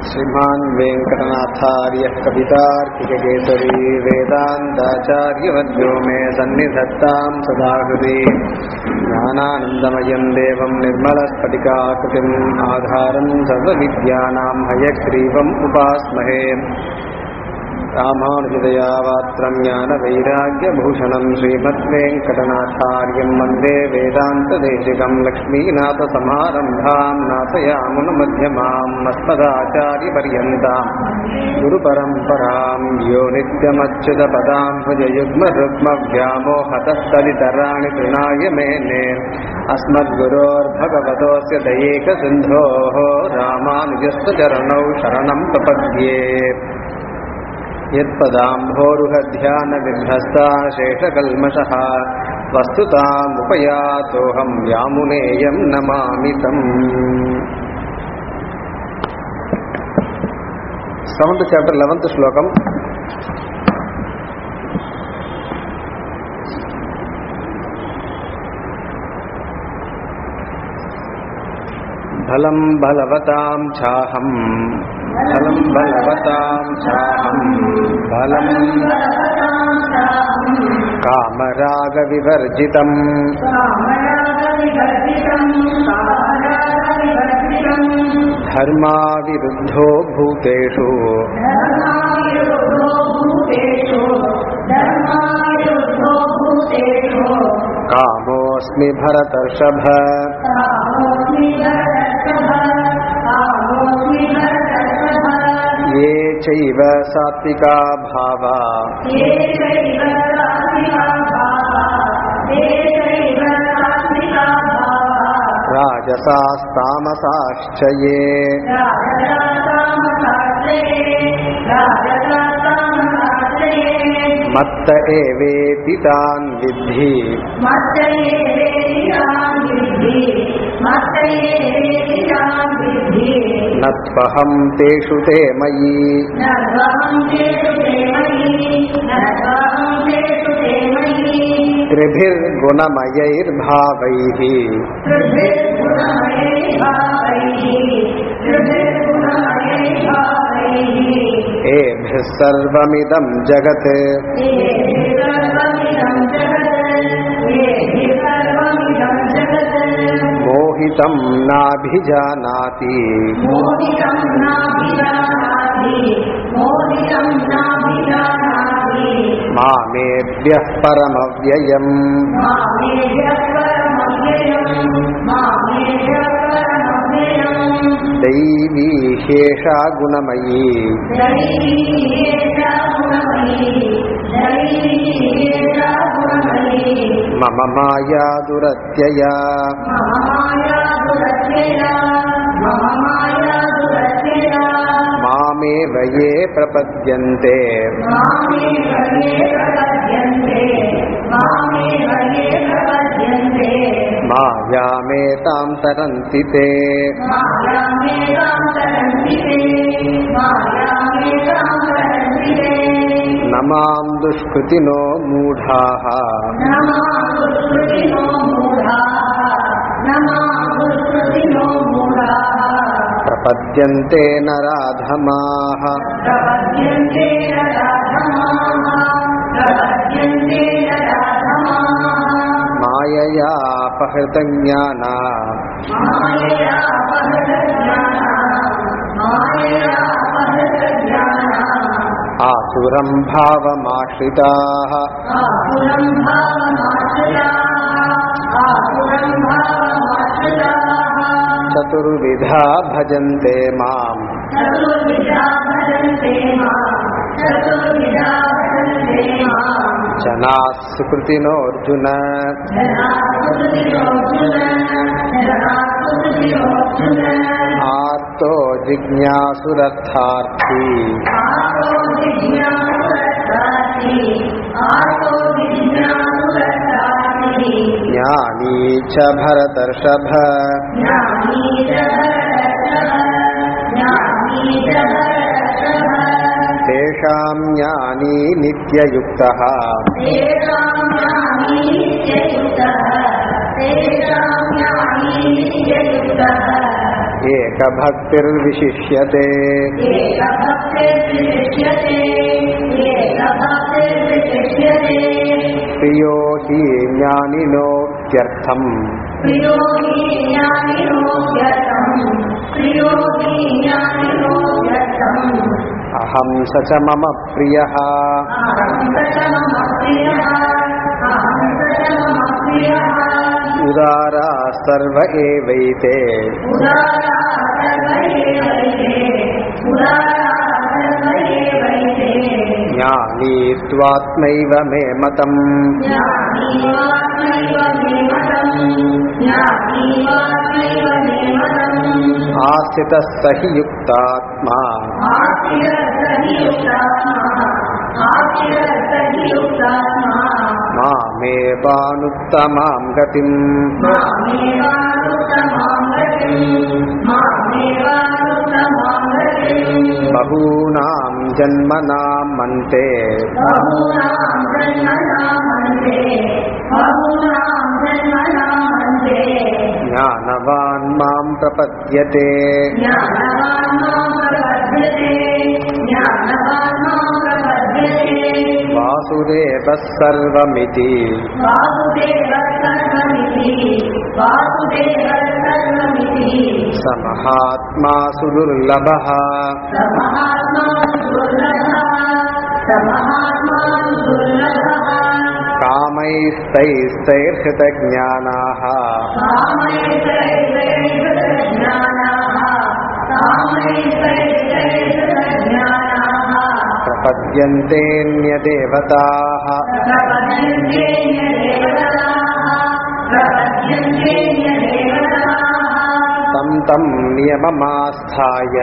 श्रीमान् वेङ्कटनाथार्यः कवितार्किककेसरी वेदान्ताचार्यवद्यो मे सन्निधत्ताम् सदा हृदि ज्ञानानन्दमयम् देवम् निर्मलस्फटिकाकृतिम् आधारम् सर्वविद्यानाम् हयग्रीवम् उपास्महे रामानुजदयावात्रम् ज्ञानवैराग्यभूषणम् श्रीमद्वेङ्कटनाथार्यम् वन्दे वेदान्तदेशिकम् लक्ष्मीनाथसमारम्भाम् नाथयामुनमध्यमाम् मत्पदाचार्यपर्यन्ताम् गुरुपरम्पराम् यो नित्यमच्युतपदाम् भुजयुग्मरुग्मव्यामोहतस्तलितराणि तृणाय मेने अस्मद्गुरोर्भगवतोऽस्य दयेकसिन्धोः रामानुजस्य चरणौ शरणम् प्रपद्ये यत्पदाम्भोरुहध्यानविभ्रस्ता शेषकल्मषः वस्तुतामुपयातोऽहम् यामुनेयम् नमामि तम् సెవెంత్ చాప్టర్ లెవెంత్ శ్లోకం ఫలం బలవతాం చాహం ఫలం బలవతాం చాహం ఫలం కామరాగ వివర్జితం ధర్మా విరుద్ధో భూతేషు కామోస్మి భరతర్షభ ఏ చైవ సాత్వికా భావా రాజసాస్తామసాశ్చ ఏ మత్త ఏవేతి తాన్ విద్ధి నత్వహం తేషు తే మయీ త్రిభిర్గుణమయైర్భావైః ఏభిः సర్వమిదం జగత్ మోహితం నాభిజానాతి మోహితం నాభిజానాతి మోహితం నాభిజానాతి మామేభ్యः పరమవ్యయం మామేభ్యః పరమవ్యయం మామేభ్యః పరమవ్యయం దైవీ శేషా గుణమయీ దైవీ ఏషా గుణమయీ దైవీ ఏషా గుణమయీ మమ మాయా దురత్యయా మమ మాయా దురత్యయా మమ మాయా దురత్యయా మామేవ ఏ ప్రపద్యంతే మామేవ ఏ ప్రపద్యంతే మామేవ ఏ ప్రపద్యంతే మాయామేతాం తరంతి తే మాయామేతాం తరంతి తే మాయామేతాం తరంతి తే నమాం దుష్కృతినో మూఢాః నమాదుష్కృతినో మూఢాః నమాదుష్కృతినో మూఢాః ప్రపద్యంతే నరాధమాః ప్రపద్యంతే నరాధమాః ప్రపద్యంతే నరాధమాః మాయయాపహృత జ్ఞానా మాయయా పహృతజ్ఞానా మాయయా పహృతజ్ఞానా ఆసురం భావమాశ్రితాః ఆసురం భావమాశ్రితాः ఆసురం భావమాశ్రితాः చతుర్విధా భజంతే మాం చతుర్విధా భజन्ते మాం చతుర్విధా భజन्ते మాం జనాः సుకృతినోऽర్జున జనాసుకృతిరోర్జున జనాసుకృతిరోర్జున ఆర్తో జిజ్ఞాసురర్థార్థి ఆతో జిజ్ఞాసురర్థాతి ఆతో జిజ్ఞాసురర్థాతి జ్ఞానీ చ భరతర్షభ జ్ఞానీ చ భరతర్షభ జ్ఞానీ చ భరతర్షభ తేషాం జ్ఞానీ నిత్యయుక్తః तेषां ज्ञानी नित्ययुक्तः तेषां ज्ञानी नित्ययुक्तः एकभक्तिर्विशिष्यते एकभक्तिर्विशिष्यते एकभक्तिर्विशिष्यते प्रियो हि ज्ञानिनोत्यर्थम् प्रियो हि ज्ञानिनो यतम् प्रियो हि ज्ञानिनो यतम् अहं स च मम प्रियः अहं स च मम प्रियः अहं स च मम प्रियः उदारा सर्व एवैते उदारा सर्व एवैते उदारा सर्व एवैते ज्ञानी त्वात्मैव मे मतम् ज्ञानीवात्मैव मे मतम् ज्ञानीवात्मैव मे मतम् आस्थितः स हि युक्तात्मा मामेवानुत्तमां गतिम् बहूनां जन्मनां मन्ते ज्ञानवान् मां प्रपद्यते ज्ञानवान् मां प्रपद्यते ज्ञानवान् मां प्रपद्यते वासुदेवः सर्वमिति वासुदेवः सर्वमिति वासुदेवः सर्वमिति स महात्मा सुदुर्लभः स महात्मा दुर्लभः स महात्मा दुर्लभः कामैस्तैस्तैर्हृतज्ञानाः प्रपद्यन्तेऽन्यदेवताः तं तं नियममास्थाय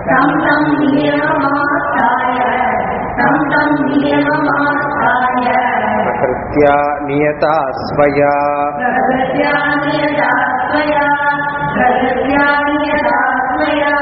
प्रकृत्या नियता स्वया प्रकृत्या नियता स्वया प्रकृत्या नियता स्वया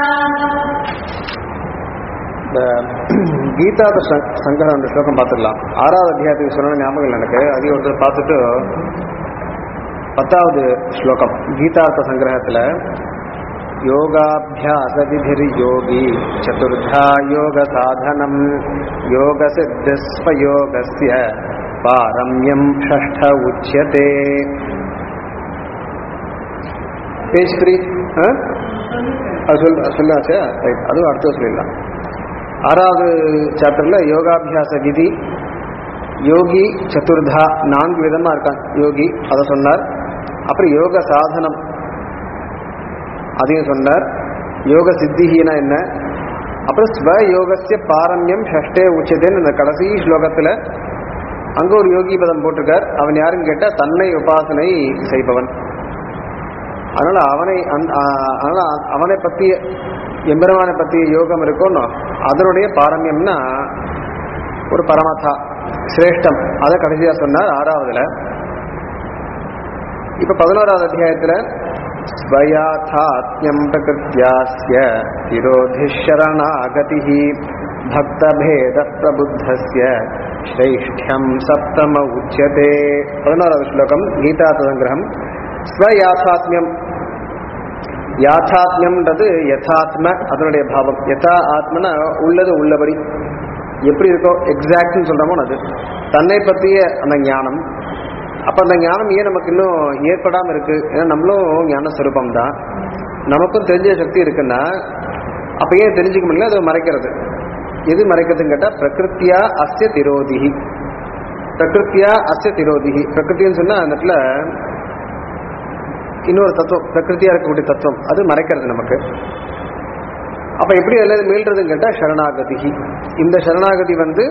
இந்த கீதாத சங்- சங்கரம் அந்த ஸ்லோகம் பார்த்துடலாம் ஆறாவது அத்தியாயத்துக்கு சொன்ன ஞாபகம் இல்லை எனக்கு அதையும் ஒருத்தர் பார்த்துட்டு பத்தாவது ஸ்லோகம் கீதார்த்த சங்கிரகத்தில் யோகாபியாச விதிர் யோகி சதுர்தா யோக சாதனம் யோக சித்தஸ்வயோகஸ்ய பாரம்யம் ஷஷ்ட உச்சியதே பேஜ் த்ரீ அது சொல் சொல்லாச்சா ரைட் அதுவும் அடுத்த சொல்லிடலாம் ஆறாவது சாப்டர்ல யோகாபியாச விதி யோகி சதுர்தா நான்கு விதமா இருக்கான் யோகி அதை சொன்னார் அப்புறம் யோக சாதனம் அதையும் சொன்னார் யோக சித்திஹீனா என்ன அப்புறம் ஸ்வ யோகஸ்ய பாரம்யம் ஷஷ்டே உச்சதேன்னு இந்த கடைசி ஸ்லோகத்துல அங்க ஒரு யோகி பதம் போட்டிருக்கார் அவன் யாருன்னு கேட்டா தன்னை உபாசனை செய்பவன் அதனால அவனை அந்த- ஆ, அதனால அவனை பத்திய எம்பெருமானை பத்திய யோகம் இருக்கோன்னு அதனுடைய பாரம்யம்னா ஒரு பரமதா சிரேஷ்டம் அதை கடைசியா சொன்னார் ஆறாவதுல இப்ப பதினோராவது அத்தியாயத்துல ஸ்வயாத்தாத்மியம் பிரகிருத்தியாஸ்ய விரோதி சரணாகதி பக்தபேத பிரபுத்தஸ்ய ஸ்ரைஷ்டியம் சப்தம உச்சதே பதினோராவது ஸ்லோகம் கீதா சங்கிரகம் ஸ்வயாத்தாத்மியம் யாத்தாத்மியம்ன்றது யதாத்ம அதனுடைய பாவம் யதா ஆத்மனா உள்ளது உள்ளபடி எப்படி இருக்கோ எக்ஸாக்ட்னு சொல்றோமோ அது தன்னை பற்றிய அந்த ஞானம் அப்ப அந்த ஞானம் ஏன் நமக்கு இன்னும் ஏற்படாம இருக்கு ஏன்னா நம்மளும் ஞான ஸ்வரூபம் தான் நமக்கும் தெரிஞ்ச சக்தி இருக்குன்னா அப்ப ஏன் தெரிஞ்சுக்க முடியல அது மறைக்கிறது எது மறைக்கிறதுன்னு கேட்டா பிரகிருத்தியா அஸ்ய திரோதிகி பிரகிருத்தியா அஸ்ய திரோதிகி பிரகிருத்தின்னு சொன்னா அந்த இடத்துல இன்னொரு தத்துவம் பிரகிருத்தியா இருக்கக்கூடிய தத்துவம் அது மறைக்கிறது நமக்கு அப்ப எப்படி அல்லது மீள்றதுன்னு கேட்டா சரணாகதி இந்த சரணாகதி வந்து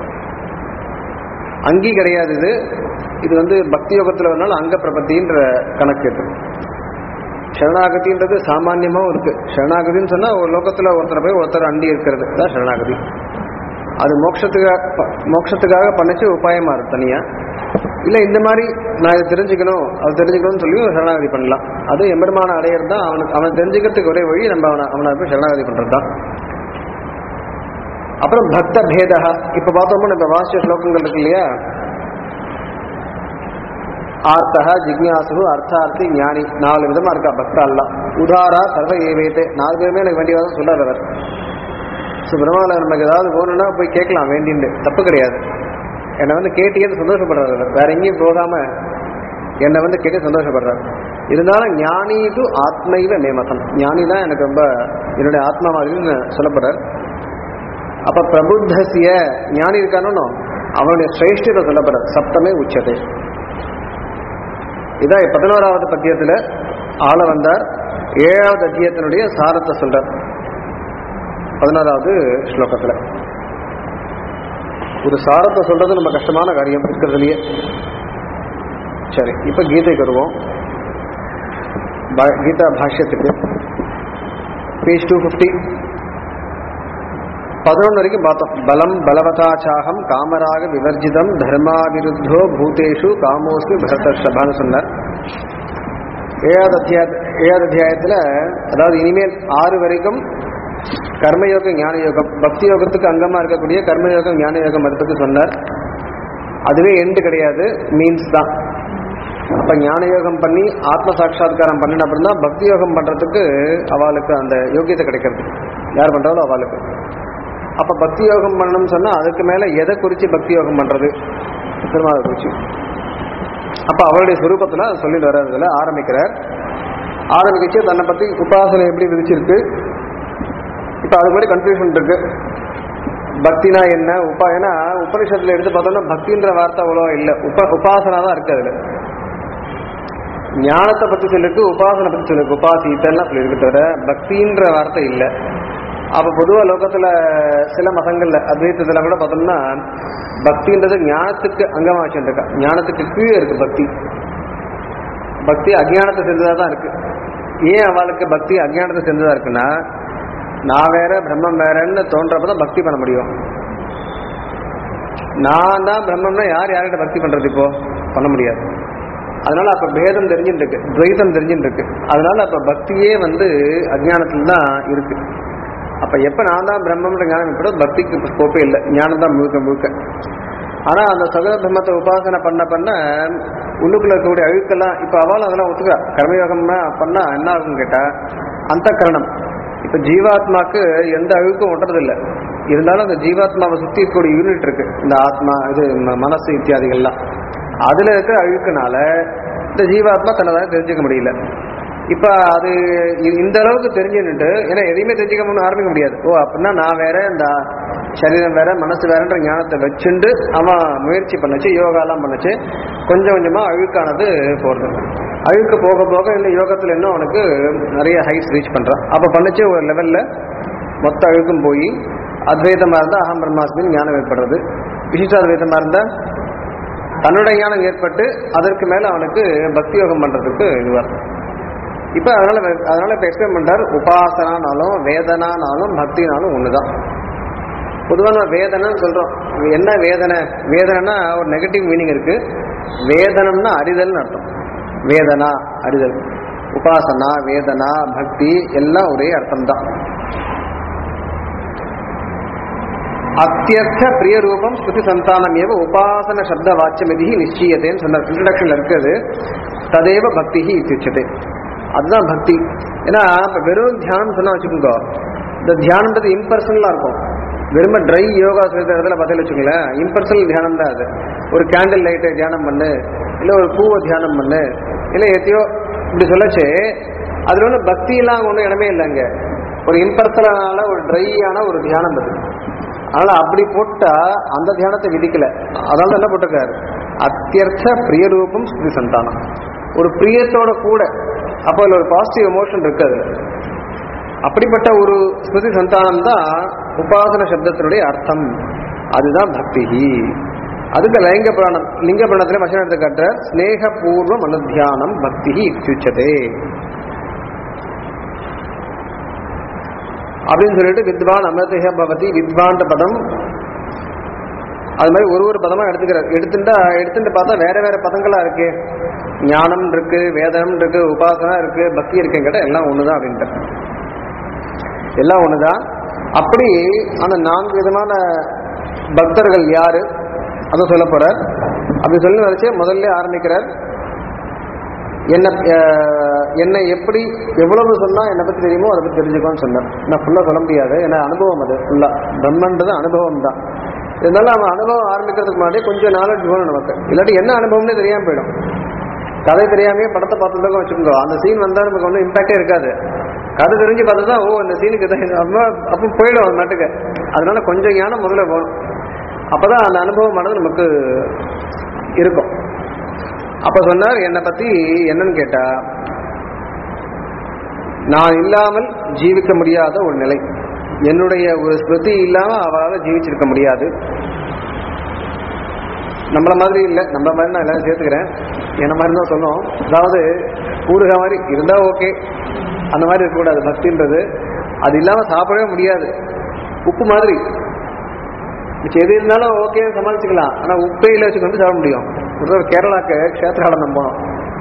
அங்கி கிடையாது இது இது வந்து பக்தி யோகத்துல வரனால அங்க பிரபத்தின்ற கணக்கு இது சரணாகதின்றது சாமான்யமாவும் இருக்கு சரணாகதின்னு சொன்னா ஒரு லோகத்துல ஒருத்தரை போய் ஒருத்தர் அண்டி இருக்கிறது தான் சரணாகதி அது மோட்சத்துக்காக ப- மோட்சத்துக்காக பண்ணிச்சு உபாயமா இருக்கு தனியா இல்ல இந்த மாதிரி நான் இதை தெரிஞ்சுக்கணும் அது தெரிஞ்சுக்கணும்னு சொல்லி ஒரு சரணாகதி பண்ணலாம் அது எம்பெருமான அடையிறது தான் அவனுக்கு அவனை தெரிஞ்சுக்கிறதுக்கு ஒரே வழி நம்ம அவனை அவனை போய் சரணாகதி பண்றது தான் அப்புறம் பக்த பேதா இப்ப பார்த்தோம்னா இப்ப வாசிய ஸ்லோகங்கள் இருக்கு இல்லையா ஆர்த்தக ஜிக்யாசு அர்த்தார்த்தி ஞானி நாலு விதமா இருக்கா பக்தால்லாம் உதாரா சர்வ ஏவேத்தே நாலு பேருமே எனக்கு வேண்டியதான் சொல்றாரு அவர் ஸோ பெருமாள் நமக்கு ஏதாவது போகணும்னா போய் கேட்கலாம் வேண்டின்னு தப்பு கிடையாது என்னை வந்து கேட்டீங்கன்னு சந்தோஷப்படுறாரு அவர் வேற எங்கேயும் போகாம என்னை வந்து கேட்டு சந்தோஷப்படுறாரு இருந்தாலும் ஞானி டு ஆத்மைவ மேமதம் ஞானி தான் எனக்கு ரொம்ப என்னுடைய ஆத்மா மாதிரின்னு சொல்லப்படுறார் அப்ப பிரபுத்தசிய ஞானி இருக்கானோ அவனுடைய சிரேஷ்டத்தை சொல்லப்படுறார் சப்தமே உச்சதே இதான் பதினோராவது பத்தியத்துல ஆள வந்தார் ஏழாவது அத்தியத்தினுடைய சாரத்தை சொல்றார் பதினோராவது ஸ்லோகத்துல ஒரு சாரத்தை சொல்றது நம்ம கஷ்டமான காரியம் இருக்கிறதுலயே சரி இப்ப கீதைக்கு வருவோம் பா- கீதா பாஷ்யத்துக்கு பேஜ் டூ ஃபிஃப்டி பதினொன்று வரைக்கும் பார்த்தோம் பலம் பலவதாச்சாகம் காமராக விவர்ஜிதம் தர்மாவிருத்தோ பூதேஷு காமோஸ்மி பரதர்ஷபான்னு சொன்னார் ஏழாவது அத்தியாய ஏழாவது அத்தியாயத்தில் அதாவது இனிமேல் ஆறு வரைக்கும் கர்மயோகம் ஞான யோகம் பக்தி யோகத்துக்கு அங்கமா இருக்கக்கூடிய கர்மயோகம் ஞான யோகம் அதை பற்றி சொன்னார் அதுவே எண்டு கிடையாது மீன்ஸ் தான் அப்ப ஞான யோகம் பண்ணி ஆத்ம சாட்சா்காரம் பண்ணின அப்புறம் தான் பக்தி யோகம் பண்றதுக்கு அவளுக்கு அந்த யோகியத்தை கிடைக்கிறது யார் பண்றாலோ அவளுக்கு அப்ப பக்தி யோகம் பண்ணணும்னு சொன்னா அதுக்கு மேல எதை குறிச்சு பக்தி யோகம் பண்றது பெருமாளை குறிச்சு அப்ப அவருடைய சுரூபத்துல அதை சொல்லிட்டு வர்றதுல ஆரம்பிக்கிறார் ஆரம்பிச்சு தன்னை பத்தி உபாசனை எப்படி விதிச்சிருக்கு இப்ப அது மாதிரி கன்ஃபியூஷன் இருக்கு பக்தினா என்ன உபா ஏன்னா உபனிஷத்துல எடுத்து பார்த்தோம்னா பக்தின்ற வார்த்தை அவ்வளோ இல்லை உப உபாசனா தான் இருக்கு அதுல ஞானத்தை பத்தி சொல்லிருக்கு உபாசனை பத்தி சொல்லிருக்கு உபாசித்தெல்லாம் சொல்லியிருக்கு தவிர பக்தின்ற வார்த்தை இல்லை அப்ப பொதுவா லோகத்துல சில மதங்கள்ல அத்வைத்தத்துல கூட பார்த்தோம்னா பக்தின்றது ஞானத்துக்கு அங்கமா வச்சுருக்கா ஞானத்துக்கு கீழே இருக்கு பக்தி பக்தி அஜ்ஞானத்தை சேர்ந்ததா தான் இருக்கு ஏன் அவளுக்கு பக்தி அஜ்ஞானத்தை சேர்ந்ததா இருக்குன்னா நான் வேற பிரம்மம் வேறன்னு தோன்றப்பதான் பக்தி பண்ண முடியும் நான் தான் பிரம்மம்னா யார் யார்கிட்ட பக்தி பண்றது இப்போ பண்ண முடியாது அதனால அப்ப பேதம் தெரிஞ்சுட்டு இருக்கு துவைதம் தெரிஞ்சுட்டு இருக்கு அதனால அப்ப பக்தியே வந்து அஜ்ஞானத்துல தான் இருக்கு அப்ப எப்ப நான் தான் பிரம்மம்ன்ற ஞானம் இப்படி பக்திக்கு இப்ப ஸ்கோப்பே இல்லை ஞானம் தான் முழுக்க முழுக்க ஆனா அந்த சகல பிரம்மத்தை உபாசனை பண்ண பண்ண உள்ளுக்குள்ள இருக்கக்கூடிய அழுக்கெல்லாம் இப்ப அவளும் அதெல்லாம் ஒத்துக்கிறா கர்மயோகம்னா பண்ணா என்ன ஆகும் கேட்டா அந்த கரணம் இப்ப ஜீவாத்மாக்கு எந்த அழுக்கும் ஒட்டுறது இல்ல இருந்தாலும் அந்த ஜீவாத்மாவை சுத்தி இருக்கக்கூடிய யூனிட் இருக்கு இந்த ஆத்மா இது ம- மனசு இத்தியாதிகள்லாம் அதுல இருக்கிற அழுக்குனால இந்த ஜீவாத்மா தன்னதாக தெரிஞ்சுக்க முடியல இப்ப அது இ- இந்த அளவுக்கு தெரிஞ்சுன்னுட்டு ஏன்னா எதையுமே தெரிஞ்சுக்க முடியும் ஆரம்பிக்க முடியாது ஓ அப்படின்னா நான் வேற இந்த சரீரம் வேற மனசு வேறன்ற ஞானத்தை வச்சுண்டு அவன் முயற்சி பண்ணுச்சு யோகாலாம் பண்ணுச்சு கொஞ்சம் கொஞ்சமா அழுக்கானது போறது அழுக்கு போக போக இன்னும் யோகத்துல இன்னும் அவனுக்கு நிறைய ஹைட்ஸ் ரீச் பண்றான் அப்ப பண்ணுச்சு ஒரு லெவல்ல மொத்த அழுக்கும் போய் அத்வைதமா இருந்தா அகம் பிரம்மாஸ்மின் ஞானம் ஏற்படுறது விசிஷ்டாத்வைதமா இருந்தா தன்னுடைய ஞானம் ஏற்பட்டு அதற்கு மேல அவனுக்கு பக்தி யோகம் பண்றதுக்கு இதுவா இப்ப அதனால அதனால இப்ப எக்ஸ்பிளைன் பண்றாரு உபாசனானாலும் வேதனானாலும் பக்தினாலும் ஒண்ணுதான் பொதுவா நம்ம வேதனைன்னு சொல்றோம் என்ன வேதனை வேதனைனா ஒரு நெகட்டிவ் மீனிங் இருக்கு வேதனம்னா அறிதல்னு அர்த்தம் வேதனா அறிதல் உபாசனா வேதனா பக்தி எல்லாம் ஒரே அர்த்தம் தான் அத்தியர்த்த பிரிய ரூபம் ஸ்ருதி சந்தானம் ஏவ உபாசன சப்த வாச்சியமிதி நிச்சயத்தேன்னு சொன்னார் இன்ட்ரடக்ஷன்ல இருக்கிறது ததேவ பக்தி இத்தியுச்சதே அதுதான் பக்தி ஏன்னா இப்ப வெறும் தியானம் சொன்னா வச்சுக்கோங்க இந்த தியானம்ன்றது இம்பர்சனலா இருக்கும் வெறும ட்ரை யோகா சொல்லிற இடத்துல பார்த்தீங்கன்னு வச்சுக்கோங்களேன் இம்பர்சனல் தியானம் தான் அது ஒரு கேண்டில் லைட்டை தியானம் பண்ணு இல்ல ஒரு பூவை தியானம் பண்ணு இல்ல எத்தையோ இப்படி சொல்லச்சு அதுல ஒன்றும் பக்தியெல்லாம் ஒன்றும் இடமே இல்லைங்க ஒரு இம்பர்சனலான ஒரு ட்ரையான ஒரு தியானம் அது அதனால அப்படி போட்டா அந்த தியானத்தை விதிக்கல அதனால என்ன போட்டிருக்காரு அத்தியர்த்த பிரிய ரூபம் ஸ்ருதி சந்தானம் ஒரு பிரியத்தோட கூட அப்போ அதுல ஒரு பாசிட்டிவ் எமோஷன் இருக்கு அதுல அப்படிப்பட்ட ஒரு ஸ்ருதி சந்தானம் தான் உபாசன சப்தத்தினுடைய அர்த்தம் அதுதான் பக்தி அதுக்கு லிங்க புராணம் லிங்க புராணத்துல வசனம் எடுத்து காட்டுற ஸ்னேகபூர்வம் அனுத்தியானம் பக்தி இத்தியுச்சதே அப்படின்னு சொல்லிட்டு வித்வான் அமிர்தேக பவதி வித்வான்ற பதம் அது மாதிரி ஒரு ஒரு பதமா எடுத்துக்கிறார் எடுத்துட்டா எடுத்துட்டு பார்த்தா வேற வேற பதங்களா இருக்கு ஞானம் இருக்கு வேதனம் இருக்கு உபாசனா இருக்கு பக்தி இருக்குன்னு கேட்டா எல்லாம் ஒண்ணுதான் அப்படின்ட்டு எல்லாம் ஒண்ணுதான் அப்படி அந்த நான்கு விதமான பக்தர்கள் யாரு அதை சொல்ல போறார் அப்படி சொல்லி வச்சு முதல்ல ஆரம்பிக்கிறார் என்ன அஹ், என்னை எப்படி எவ்வளவு சொன்னா என்னை பத்தி தெரியுமோ அதை பத்தி தெரிஞ்சுக்கோன்னு சொன்னேன் நான் ஃபுல்லா சொல்ல முடியாது ஏன்னா அனுபவம் அது ஃபுல்லா பிரம்மன்றது அனுபவம் தான் இருந்தாலும் அவன் அனுபவம் ஆரம்பிக்கிறதுக்கு முன்னாடி கொஞ்சம் நாலேஜ் வேணும் நமக்கு இல்லாட்டி என்ன அனுபவம்னே தெரியாம போயிடும் கதை தெரியாமே படத்தை பார்த்துருந்தோம் வச்சுக்கோங்க அந்த சீன் வந்தா நமக்கு ஒன்றும் இம்பாக்டே இருக்காது கதை தெரிஞ்சு பார்த்தா தான், ஓ இந்த சீனுக்கு தான் இது. அப்ப அப்போ போயிடும் அந்த நாட்டுக்கு அதனால கொஞ்சம் ஞானம் முதல்ல போகணும் அப்பதான் அந்த அனுபவமானது நமக்கு இருக்கும் அப்ப சொன்னார் என்னை பத்தி என்னன்னு கேட்டா நான் இல்லாமல் ஜீவிக்க முடியாத ஒரு நிலை என்னுடைய ஒரு ஸ்மிருதி இல்லாம அவளால ஜீவிச்சிருக்க முடியாது நம்மள மாதிரி இல்லை நம்மள மாதிரி நான் எல்லாரும் சேர்த்துக்கிறேன் என்ன மாதிரி தான் சொன்னோம் அதாவது ஊறுகாய் மாதிரி இருந்தா ஓகே அந்த மாதிரி இருக்கக்கூடாது பக்தின்றது அது இல்லாம சாப்பிடவே முடியாது உப்பு மாதிரி மிச்சம் எது இருந்தாலும் ஓகே சமாளிச்சுக்கலாம் ஆனா உப்பையில வச்சு கொண்டு சாப்பிட முடியும் ஒரு தடவை கேரளாக்கு க்ஷேத்ராடனம் போனோம்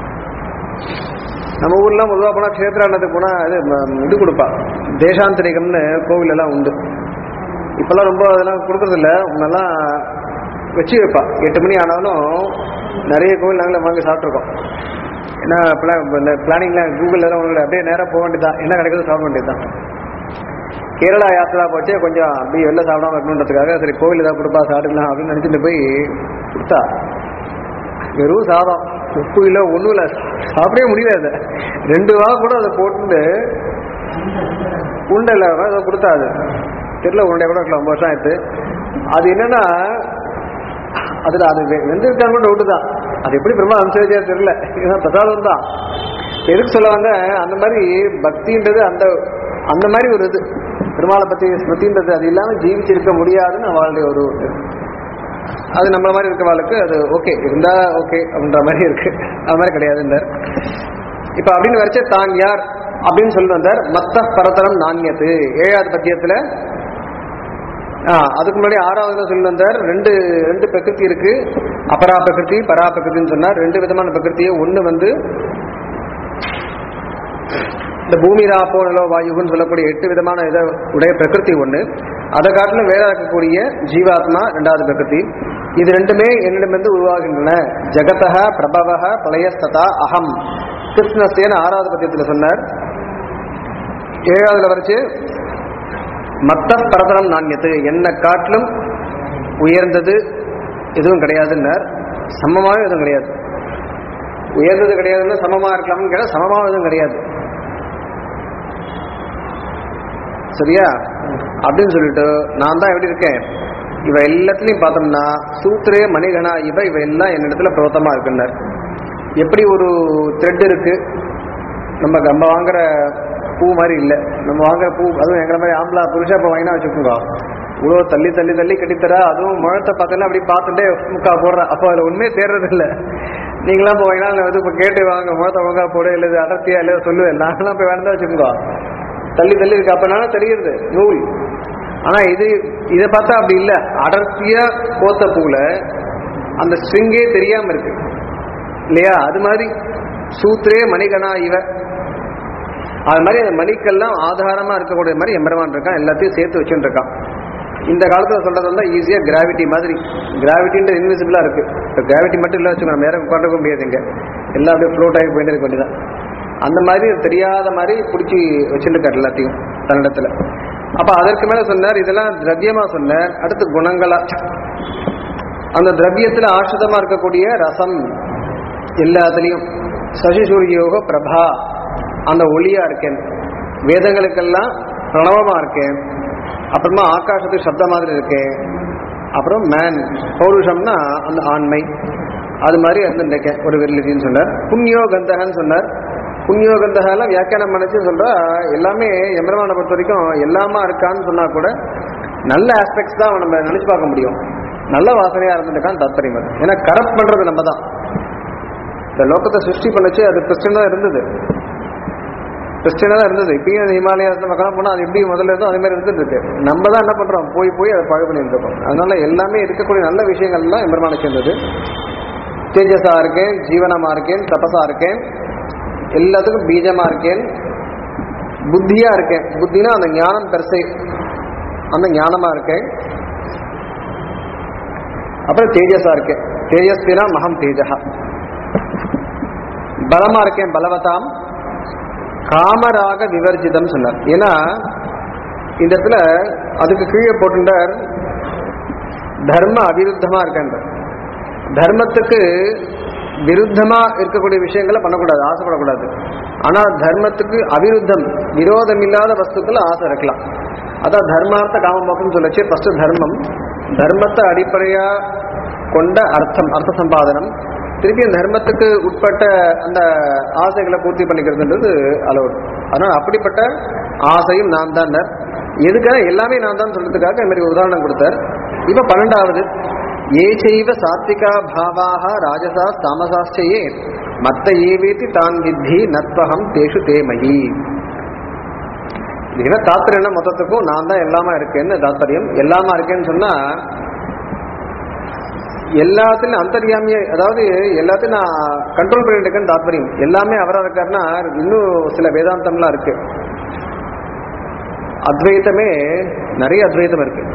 நம்ம ஊர்லாம் பொதுவாக போனால் க்ஷேத்ராடனத்துக்கு போனால் இது ம- இது கொடுப்பா தேசாந்தரிகம்னு கோவில் எல்லாம் உண்டு இப்போல்லாம் ரொம்ப அதெல்லாம் கொடுக்கறது இல்ல முன்னெல்லாம் வச்சு வைப்பா எட்டு மணி ஆனாலும் நிறைய கோவில் நாங்களே வாங்கி சாப்பிட்ருக்கோம் ஏன்னா இப்போலாம் பிளானிங்லாம் கூகுள் எல்லாம் ஒன்றும் இல்லை அப்படியே நேராக போக வேண்டியதுதான் என்ன கிடைக்குதோ சாப்பிட வேண்டியதுதான் கேரளா யாத்திரா போச்சு கொஞ்சம் அப்படியே வெளில சாப்பிடாம இருக்கணுன்றதுக்காக சரி கோவில் ஏதாவது கொடுப்பா சாப்பிட்டுக்கலாம் அப்படின்னு நினச்சிட்டு போய் கொடுத்தா வெறும் சாதம் உப்பு இல்லை ஒன்றும் இல்லை சாப்பிடவே முடியல அதை ரெண்டு வா கூட அதை போட்டு உண்டை இல்லை அதை கொடுத்தா அது தெரியல உருண்டை கூட இருக்கலாம் ரொம்ப வருஷம் ஆயிடுத்து அது என்னன்னா அதுல அது வெ- வெந்திருக்கான்னு கூட டவுட்டு தான் அது எப்படி பிரம்மா அனுசரிச்சா தெரியல இதுதான் பிரசாதம் தான் எதுக்கு சொல்ல வந்த அந்த மாதிரி பக்தின்றது அந்த அந்த மாதிரி ஒரு இது பெருமாளை பத்தி ஸ்மிருதின்றது அது இல்லாம ஜீவிச்சிருக்க முடியாதுன்னு அவளுடைய ஒரு இது. அது நம்மள மாதிரி இருக்கவாளுக்கு அது ஓகே இருந்தா ஓகே அப்படின்ற மாதிரி இருக்கு அது மாதிரி கிடையாதுன்றார் இப்ப அப்படின்னு வரைச்ச தான் யார் அப்படின்னு சொல்லி வந்தார் மத்த பரதரம் நாண்யத்து ஏழாவது பத்தியத்துல ஆ, அதுக்கு முன்னாடி ஆறாவதுல சொல்லி வந்தார் ரெண்டு ரெண்டு பிரகிருதி இருக்கு அபரா பிரகிருதி பரா பிரகிருதின்னு சொன்னார் ரெண்டு விதமான பிரகிருத்தியை ஒண்ணு வந்து இந்த பூமி ராப்போ நிலோ வாயுன்னு சொல்லக்கூடிய எட்டு விதமான இத உடைய பிரகிருதி ஒண்ணு அதை காட்டிலும் வேற இருக்கக்கூடிய ஜீவாத்மா ரெண்டாவது பிரகிருதி இது ரெண்டுமே என்னிடமிருந்து உருவாகின்றன ஜெகதக பிரபவக பிரளயஸ்ததா அகம் கிருஷ்ணஸ்தேன ஆறாவது பத்தியத்தில் சொன்னார் ஏழாவதுல வரைச்சு மத்த பரதனம் நாண்யத்து என்ன காட்டிலும் உயர்ந்தது எதுவும் கிடையாதுன்னார் சமமாக எதுவும் கிடையாது உயர்ந்தது கிடையாதுன்னு சமமா இருக்கலாம்னு கேட்டா சமமாக எதுவும் கிடையாது சரியா அப்படின்னு சொல்லிட்டு நான் தான் எப்படி இருக்கேன் இவ எல்லாத்துலயும் பார்த்தோம்னா சூத்திரே மணிகனா இவ இவ எல்லாம் என்னிடத்துல பிரவத்தமா இருக்குன்னார் எப்படி ஒரு த்ரெட் இருக்கு நம்ம நம்ம வாங்குற பூ மாதிரி இல்லை நம்ம வாங்குற பூ அதுவும் எங்களை மாதிரி ஆம்பளை புருஷா இப்போ வாங்கினா வச்சுக்கோங்க இவ்வளோ தள்ளி தள்ளி தள்ளி கட்டித்தரா அதுவும் முழத்தை பார்த்தா அப்படி பார்த்துட்டே முக்கா போடுறேன் அப்போ அதில் உண்மையே தேர்றது இல்லை நீங்களாம் போய் வாங்கினா இல்லை வந்து இப்போ கேட்டு வாங்க முழத்தை ஒழுங்கா போடு இல்லை இது அடர்த்தியா இல்லை சொல்லுவேன் நாங்களாம் போய் வேணா வச்சுக்கோங்க தள்ளி தள்ளி இருக்கு அப்பனால தெரியுது நூல் ஆனா இது இதை பார்த்தா அப்படி இல்லை அடர்த்தியா கோத்த பூல அந்த ஸ்ட்ரிங்கே தெரியாம இருக்கு இல்லையா அது மாதிரி சூத்திரே மணிகனா இவ அது மாதிரி அந்த மணிக்கெல்லாம் ஆதாரமா இருக்கக்கூடிய மாதிரி எம்பெருமான் இருக்கான் எல்லாத்தையும் சேர்த்து வச்சுட்டு இருக்கான் இந்த காலத்துல சொல்றது வந்து ஈஸியா கிராவிட்டி மாதிரி கிராவிட்டின்ற இன்விசிபிளா இருக்கு இப்போ கிராவிட்டி மட்டும் இல்ல வச்சுக்கோங்க நம்ம நேரம் உட்காந்துக்க முடியாது இங்க எல்லாம் அப்படியே ஃப்ளோட் ஆகி போயிட்டு இருக்க வேண்டியதான் அந்த மாதிரி தெரியாத மாதிரி பிடிச்சி வச்சுருக்காரு எல்லாத்தையும் தன்னிடத்துல அப்ப அதற்கு மேல சொன்னார் இதெல்லாம் திரவியமா சொன்னார் அடுத்து குணங்களா அந்த திரவியத்துல ஆசிரிதமா இருக்கக்கூடிய ரசம் எல்லாத்துலயும் சசிசூரியோக பிரபா அந்த ஒளியா இருக்கேன் வேதங்களுக்கெல்லாம் பிரணவமா இருக்கேன் அப்புறமா ஆகாசத்துக்கு சப்த மாதிரி இருக்கேன் அப்புறம் மேன் பௌருஷம்னா அந்த ஆண்மை அது மாதிரி வந்து இருக்கேன் ஒரு விரலிதின்னு சொன்னார் புண்ணியோ கந்தகன்னு சொன்னார் புண்ணியோ கந்தகெல்லாம் வியாக்கியானம் பண்ணிச்சு சொல்றா எல்லாமே எம்பெருமானை பொறுத்த வரைக்கும் எல்லாமா இருக்கான்னு சொன்னா கூட நல்ல ஆஸ்பெக்ட்ஸ் தான் நம்ம நினைச்சு பார்க்க முடியும் நல்ல வாசனையா இருந்திருக்கான்னு தாத்பரியம் அது ஏன்னா கரப்ட் பண்றது நம்ம தான் இந்த லோகத்தை சிருஷ்டி பண்ணுச்சு அது கிறிஸ்டின் தான் இருந்தது கிறிஸ்டினா தான் இருந்தது இப்பயும் அந்த ஹிமாலயாஸ் மக்கள் போனால் அது எப்படி முதல்ல இருந்தோ அதே மாதிரி இருந்துட்டு இருக்கு நம்ம தான் என்ன பண்றோம் போய் போய் அதை பழகு பண்ணிட்டு இருக்கோம் அதனால எல்லாமே இருக்கக்கூடிய நல்ல விஷயங்கள்லாம் எம்பெருமான சேர்ந்தது தேஜஸா இருக்கேன் ஜீவனமா இருக்கேன் தபசா இருக்கேன் எல்லாத்துக்கும் பீஜமா இருக்கேன் புத்தியா இருக்கேன் புத்தினா அந்த ஞானம் பெருசை அந்த ஞானமா இருக்கேன் அப்புறம் தேஜஸா இருக்கேன் தேஜஸ்வினா மகம் தேஜகா பலமா இருக்கேன் பலவதாம் காமராக விவர்ஜிதம் சொன்னார் ஏன்னா இந்த இடத்துல அதுக்கு கீழே போட்டுட்டார் தர்ம அவிருத்தமா இருக்கின்ற தர்மத்துக்கு விருத்தமா இருக்கக்கூடிய விஷயங்களை பண்ணக்கூடாது ஆசைப்படக்கூடாது ஆனா தர்மத்துக்கு அவிருத்தம் விரோதம் இல்லாத வஸ்துக்கள் ஆசை இருக்கலாம் அதான் தர்மார்த்த காமமோக்கம் சொல்லச்சு ஃபர்ஸ்ட் தர்மம் தர்மத்தை அடிப்படையா கொண்ட அர்த்தம் அர்த்த சம்பாதனம் திருப்பி அந்த தர்மத்துக்கு உட்பட்ட அந்த ஆசைகளை பூர்த்தி பண்ணிக்கிறதுன்றது அலோடு அதனால அப்படிப்பட்ட ஆசையும் நான் தான் எதுக்காக எல்லாமே நான் தான் சொல்றதுக்காக இந்த மாதிரி உதாரணம் கொடுத்தார் இப்ப பன்னெண்டாவது ஏ செய்வ சாத்விகா பாவாக ராஜசா தாமசாச்சையே மத்த ஏவேதி தான் வித்தி நத்வகம் தேஷு தேமயி இதுல தாத்பரியம் என்ன மொத்தத்துக்கும் நான் தான் எல்லாமா இருக்கேன்னு தாத்பரியம் எல்லாமா இருக்கேன்னு சொன்னா எல்லாத்திலும் அந்தரியாமிய அதாவது எல்லாத்தையும் நான் கண்ட்ரோல் பண்ணிட்டு இருக்கேன்னு தாத்பரியம் எல்லாமே அவரா இருக்காருன்னா இன்னும் சில வேதாந்தம்லாம் இருக்கு அத்வைத்தமே நிறைய அத்வைத்தம் இருக்கு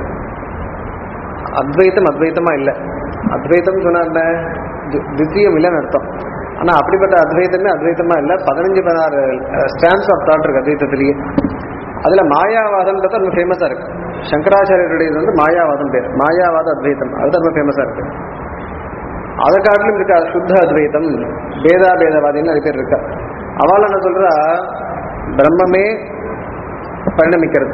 அத்வைத்தம் அத்வைத்தமா இல்லை அத்வைத்தம் சொன்னா என்ன தி- தித்தியம் இல்லைன்னு அர்த்தம் ஆனா அப்படிப்பட்ட அத்வைத்தமே அத்வைத்தமா இல்லை பதினஞ்சு பதினாறு ஸ்டாண்ட்ஸ் ஆஃப் தாட் இருக்கு அத்வைத்தத்திலேயே அதுல மாயாவாதம்ன்றது ரொம்ப ஃபேமஸா இருக்கு சங்கராச்சாரியருடையது வந்து மாயாவாதம் பேர் மாயாவாத அத்வைத்தம் அது ரொம்ப ஃபேமஸா இருக்கு அதை காட்டிலும் இருக்கா சுத்த அத்வைத்தம் பேதா பேதவாதின்னு நிறைய பேர் இருக்கா அவள் என்ன சொல்றா பிரம்மமே பரிணமிக்கிறது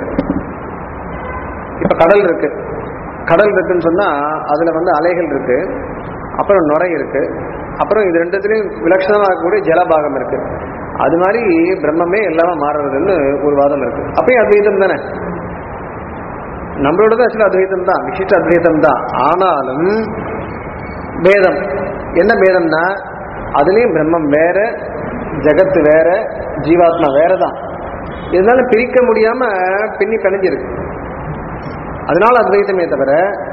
இப்ப கடல் இருக்கு கடல் இருக்குன்னு சொன்னா அதுல வந்து அலைகள் இருக்கு அப்புறம் நுரை இருக்கு அப்புறம் இது ரெண்டுத்துலயும் விலட்சணமா இருக்கக்கூடிய ஜலபாகம் இருக்கு அது மாதிரி பிரம்மமே எல்லாமே மாறுறதுன்னு ஒரு வாதம் இருக்கு அப்பயும் அத்வைதம் தானே நம்மளோட ஆக்சுவலா அத்வைதம் தான் விசிஷ்ட அத்வைதம் தான் ஆனாலும் பேதம் என்ன பேதம்னா அதுலயும் பிரம்மம் வேற ஜகத்து வேற ஜீவாத்மா வேற தான் இருந்தாலும் பிரிக்க முடியாம பின்னி பிணைஞ்சிருக்கு அதனால அத்வைத்தமே தவிர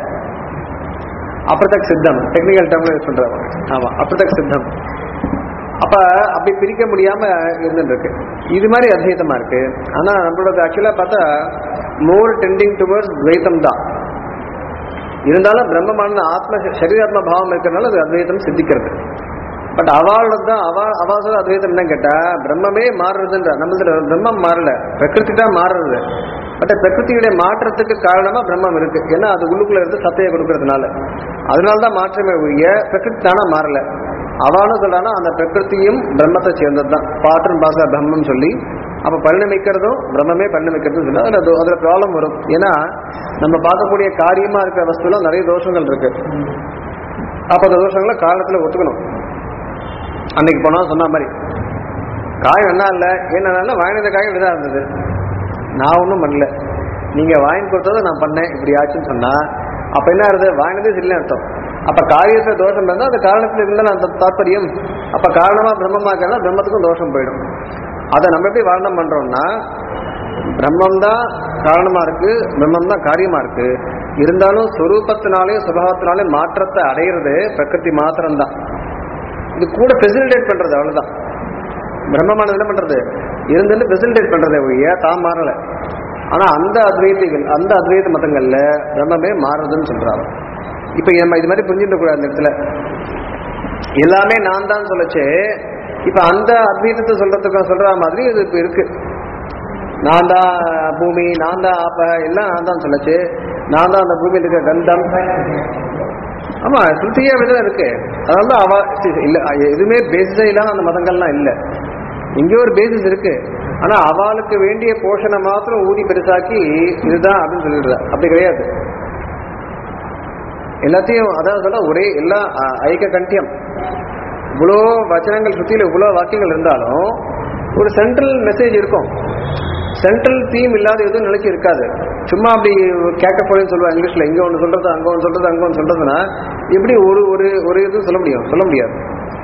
அப்ரதக் சித்தம் டெக்னிக்கல் டேர்ம்ல சொல்றாங்க ஆமா அப்ரதக் சித்தம் அப்ப அப்படி பிரிக்க முடியாம இருந்துட்டு இருக்கு இது மாதிரி அத்வைத்தமா இருக்கு ஆனா நம்மளோட ஆக்சுவலா பார்த்தா மோர் டெண்டிங் டுவர்ட்ஸ் துவைத்தம் தான் இருந்தாலும் பிரம்மமான ஆத்ம சரீராத்ம பாவம் இருக்கிறதுனால அது அத்வைத்தம் சித்திக்கிறது பட் அவளோட தான் அவ அவ சொல்ற அத்வைத்தம் என்ன கேட்டா பிரம்மமே மாறுறதுன்ற நம்மளது பிரம்மம் மாறல பிரகிருதி தான் மாறுறது பட் பிரகிருதியுடைய மாற்றத்துக்கு காரணமா பிரம்மம் இருக்கு ஏன்னா அது உள்ளுக்குள்ள இருந்து சத்தையை கொடுக்கறதுனால அதனால தான் மாற்றமே ஒழிய பிரகிருதி தானா மாறல அவனு சொல்றானா அந்த பிரகிருத்தியும் பிரம்மத்தை சேர்ந்தது தான் பாட்டன் பாச பிரம்மம் சொல்லி அப்ப பரிணமிக்கிறதும் பிரம்மமே பரிணமிக்கிறதும் சொல்லி அதுல தோ- அதுல ப்ராப்ளம் வரும் ஏன்னா நம்ம பார்க்கக்கூடிய காரியமா இருக்கிற வஸ்துல நிறைய தோஷங்கள் இருக்கு அப்ப அந்த தோஷங்களை காரணத்துல ஒத்துக்கணும் அன்னைக்கு போனா சொன்ன மாதிரி காயம் என்ன இல்ல என்ன வாங்கினத காயம் இப்படிதான் இருந்தது நான் ஒன்றும் பண்ணல நீங்க வாங்கி கொடுத்ததை நான் பண்ணேன் இப்படி ஆச்சுன்னு சொன்னா அப்ப என்ன ஆகுது வாங்கினதே சரியில்லை அர்த்தம் அப்ப காரியத்துல தோஷம் இருந்தா அந்த காரணத்துல இருந்தா அந்த தாற்பயம் அப்ப காரணமா பிரம்மமா இருக்கிறதா பிரம்மத்துக்கும் தோஷம் போயிடும் அதை நம்ம எப்படி வாரணம் பண்றோம்னா பிரம்மம் தான் காரணமா இருக்கு பிரம்மம் தான் காரியமா இருக்கு இருந்தாலும் சொரூபத்தினாலேயும் சுபாவத்தினாலேயும் மாற்றத்தை அடையிறது பிரகிருதி மாத்திரம்தான் இது கூட ஃபெசிலிட்டேட் பண்றது அவ்வளவுதான் பிரம்மமானது என்ன பண்றது இருந்துட்டு ஃபெசிலிட்டேட் பண்றதே ஒழிய தான் மாறல ஆனா அந்த அத்வைதிகள் அந்த அத்வைத மதங்கள்ல பிரம்மமே மாறுறதுன்னு சொல்றாங்க இப்ப நம்ம இது மாதிரி புரிஞ்சுட்டு கூடாது அந்த இடத்துல எல்லாமே நான் தான் சொல்லச்சு இப்ப அந்த அத்வைதத்தை சொல்றதுக்கு சொல்ற மாதிரி இது இப்ப இருக்கு நான் தான் பூமி நான் தான் ஆப்ப எல்லாம் நான் தான் சொல்லச்சு நான் தான் அந்த பூமியில் இருக்க கந்தம் ஆமா ஸ்ருதியா விதம் இருக்கு அதனால தான் அவ இல்ல எதுவுமே பேசிஸே இல்லாம அந்த மதங்கள்லாம் இல்ல இங்க ஒரு பேசிஸ் இருக்கு ஆனா அவளுக்கு வேண்டிய போஷணை மாத்திரம் ஊதி பெருசாக்கி இதுதான் அப்படின்னு சொல்லிடுற அப்படி கிடையாது எல்லாத்தையும் அதாவது சொல்ல ஒரே எல்லா அ- ஐக்க கண்டியம் இவ்வளோ வச்சனங்கள் சுத்தியில இவ்வளோ வாக்கியங்கள் இருந்தாலும் ஒரு சென்ட்ரல் மெசேஜ் இருக்கும் சென்ட்ரல் தீம் இல்லாத எதுவும் நிலைச்சு இருக்காது சும்மா அப்படி கேட்க போறேன்னு சொல்லுவாங்க இங்கிலீஷ்ல இங்க ஒன்று சொல்றது அங்க ஒன்று சொல்றது அங்க ஒன்று சொல்றதுன்னா எப்படி ஒரு ஒரு ஒரு இதுவும் சொல்ல முடியும் சொல்ல முடியாது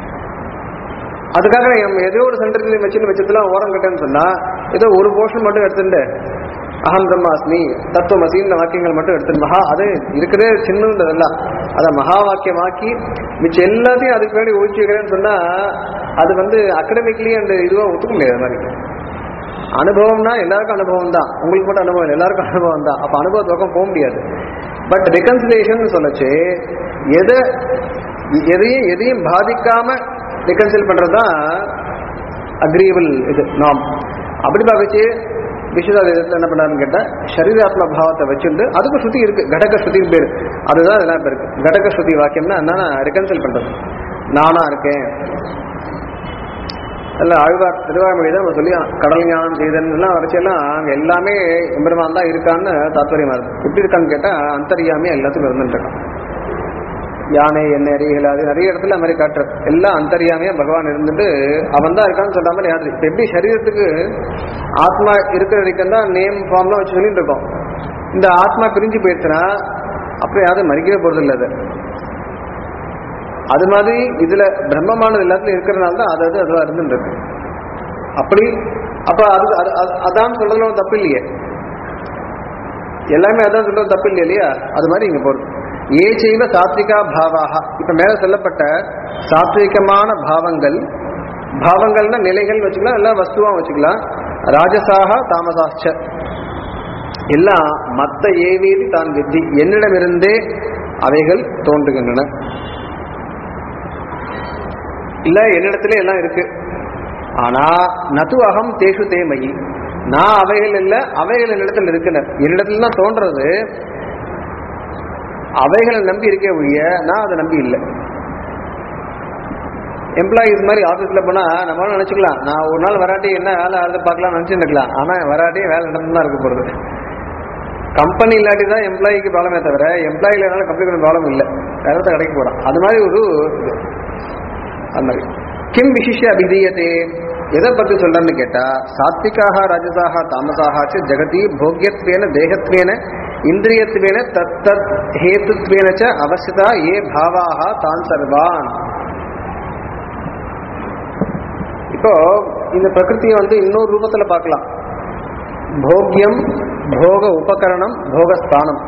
அதுக்காக நம்ம ஏதோ ஒரு சென்டர் வச்சுன்னு வச்சதுலாம் ஓரம் கட்டேன்னு சொன்னா ஏதோ ஒரு போர்ஷன் மட்டும் எடுத்துட்டு அகம் பிரம்மாஸ்மி தத்துவமசின்னு வாக்கியங்கள் மட்டும் எடுத்துட்டு மகா அது இருக்கிறதே சின்னதெல்லாம் அதை மகா வாக்கியமாக்கி மிச்சம் எல்லாத்தையும் அதுக்கு வேண்டி ஒழிச்சு வைக்கிறேன்னு சொன்னா அது வந்து அகடமிக்லி அண்ட் இதுவா ஒத்துக்க முடியாது அது மாதிரி அனுபவம்னா எல்லாருக்கும் அனுபவம் தான் உங்களுக்கு மட்டும் அனுபவம் இல்லை எல்லாருக்கும் அனுபவம் தான் அப்ப அனுபவ பக்கம் போக முடியாது பட் ரெகன்சிலேஷன் சொல்லச்சு எதை எதையும் எதையும் பாதிக்காம ரிகன்சில் பண்றது தான் அக்ரியபிள் இது நாம் அப்படி பார்க்கச்சு விஸ்வதாதத்தில் என்ன பண்ணாருன்னு கேட்டா சரீராத்ம பாவத்தை வச்சுட்டு அதுக்கு ஸ்ருதி இருக்கு கடக ஸ்ருதிக்கு பேர் அதுதான் இதெல்லாம் இப்ப இருக்கு கடக ஸ்ருதி வாக்கியம்னா என்னன்னா ரிகன்சில் பண்றது நானா இருக்கேன் அல்ல ஆழ்வார் திருவாய்மொழி தான் சொல்லி கடல் ஞானம் செய்தன் எல்லாம் வரைச்செல்லாம் அங்க எல்லாமே எம்பெருமான் தான் இருக்கான்னு தாத்பரியமா இருக்கு எப்படி இருக்கான்னு கேட்டா அந்தரியாமே எல்லாத்துக்கும் இருந்துட்டு இருக்கான் யானை என்ன அறியலாது நிறைய இடத்துல அது மாதிரி காட்டுறது எல்லாம் அந்தரியாமையா பகவான் இருந்துட்டு அவன் தான் இருக்கான்னு சொல்ற மாதிரி யாரு இப்ப எப்படி சரீரத்துக்கு ஆத்மா இருக்கிற வரைக்கும் தான் நேம் ஃபார்ம்லாம் வச்சு சொல்லிட்டு இருக்கோம் இந்த ஆத்மா பிரிஞ்சு போயிடுச்சுன்னா அப்புறம் யாரும் மறிக்கவே போறது இல்லை அது அது மாதிரி இதுல பிரம்மமானது எல்லாத்துலயும் இருக்கிறதுனால தான் அது அது அதுவா இருந்துட்டு இருக்கு அப்படி அப்ப அது அது- அது- அதான் சொல்றதுல ஒண்ணும் தப்பு இல்லையே எல்லாமே அதான் சொல்றது தப்பு இல்லையா இல்லையா அது மாதிரி இங்க போறது ஏ செய்வ சாத்விகா பாவாக இப்ப மேல சொல்லப்பட்ட சாத்விகமான பாவங்கள் பாவங்கள்னா நிலைகள் வச்சுக்கலாம் இல்ல வஸ்துவா வச்சுக்கலாம் ராஜசாக தாமசாச்ச எல்லாம் மத்த ஏவீதி தான் வித்தி என்னிடமிருந்தே அவைகள் தோன்றுகின்றன இல்ல என்னிடத்துல எல்லாம் இருக்கு ஆனா நது அகம் தேஷு தேமயி நான் அவைகள் இல்ல அவைகள் என்னிடத்தில் இருக்குன என்னிடத்துல தான் தோன்றது அவைகளை நம்பி இருக்கே ஒழிய நான் அதை நம்பி இல்லை எம்ப்ளாயிஸ் மாதிரி ஆஃபீஸில் போனால் நம்மளால நினச்சிக்கலாம் நான் ஒரு நாள் வராட்டி என்ன வேலை அதை பார்க்கலாம் நினச்சிட்டு இருக்கலாம் ஆனால் வராட்டி வேலை நடந்து தான் இருக்க போகிறது கம்பெனி இல்லாட்டி தான் எம்ப்ளாயிக்கு ப்ராப்ளமே தவிர எம்ப்ளாயி இல்லைனால கம்பெனிக்கு ப்ராப்ளம் இல்லை வேற இடத்துல கடைக்கு போகிறான் அது மாதிரி ஒரு இது அது மாதிரி கிம் விசிஷ்ய அபிதீயத்தே எதை பத்தி சொல்றேன்னு கேட்டா சாத்விகாக ராஜசாக தாமசாக ச ஜெகதி போக்கியத்வேன தேகத்வேன இந்திரியத்வேன தத் தத் ஹேத்துத்வேன ச அவசியதா ஏ பாவாக தான் சர்வான் இப்போ இந்த பிரகிருதியை வந்து இன்னொரு ரூபத்துல பார்க்கலாம் போக்கியம் போக உபகரணம் போகஸ்தானம்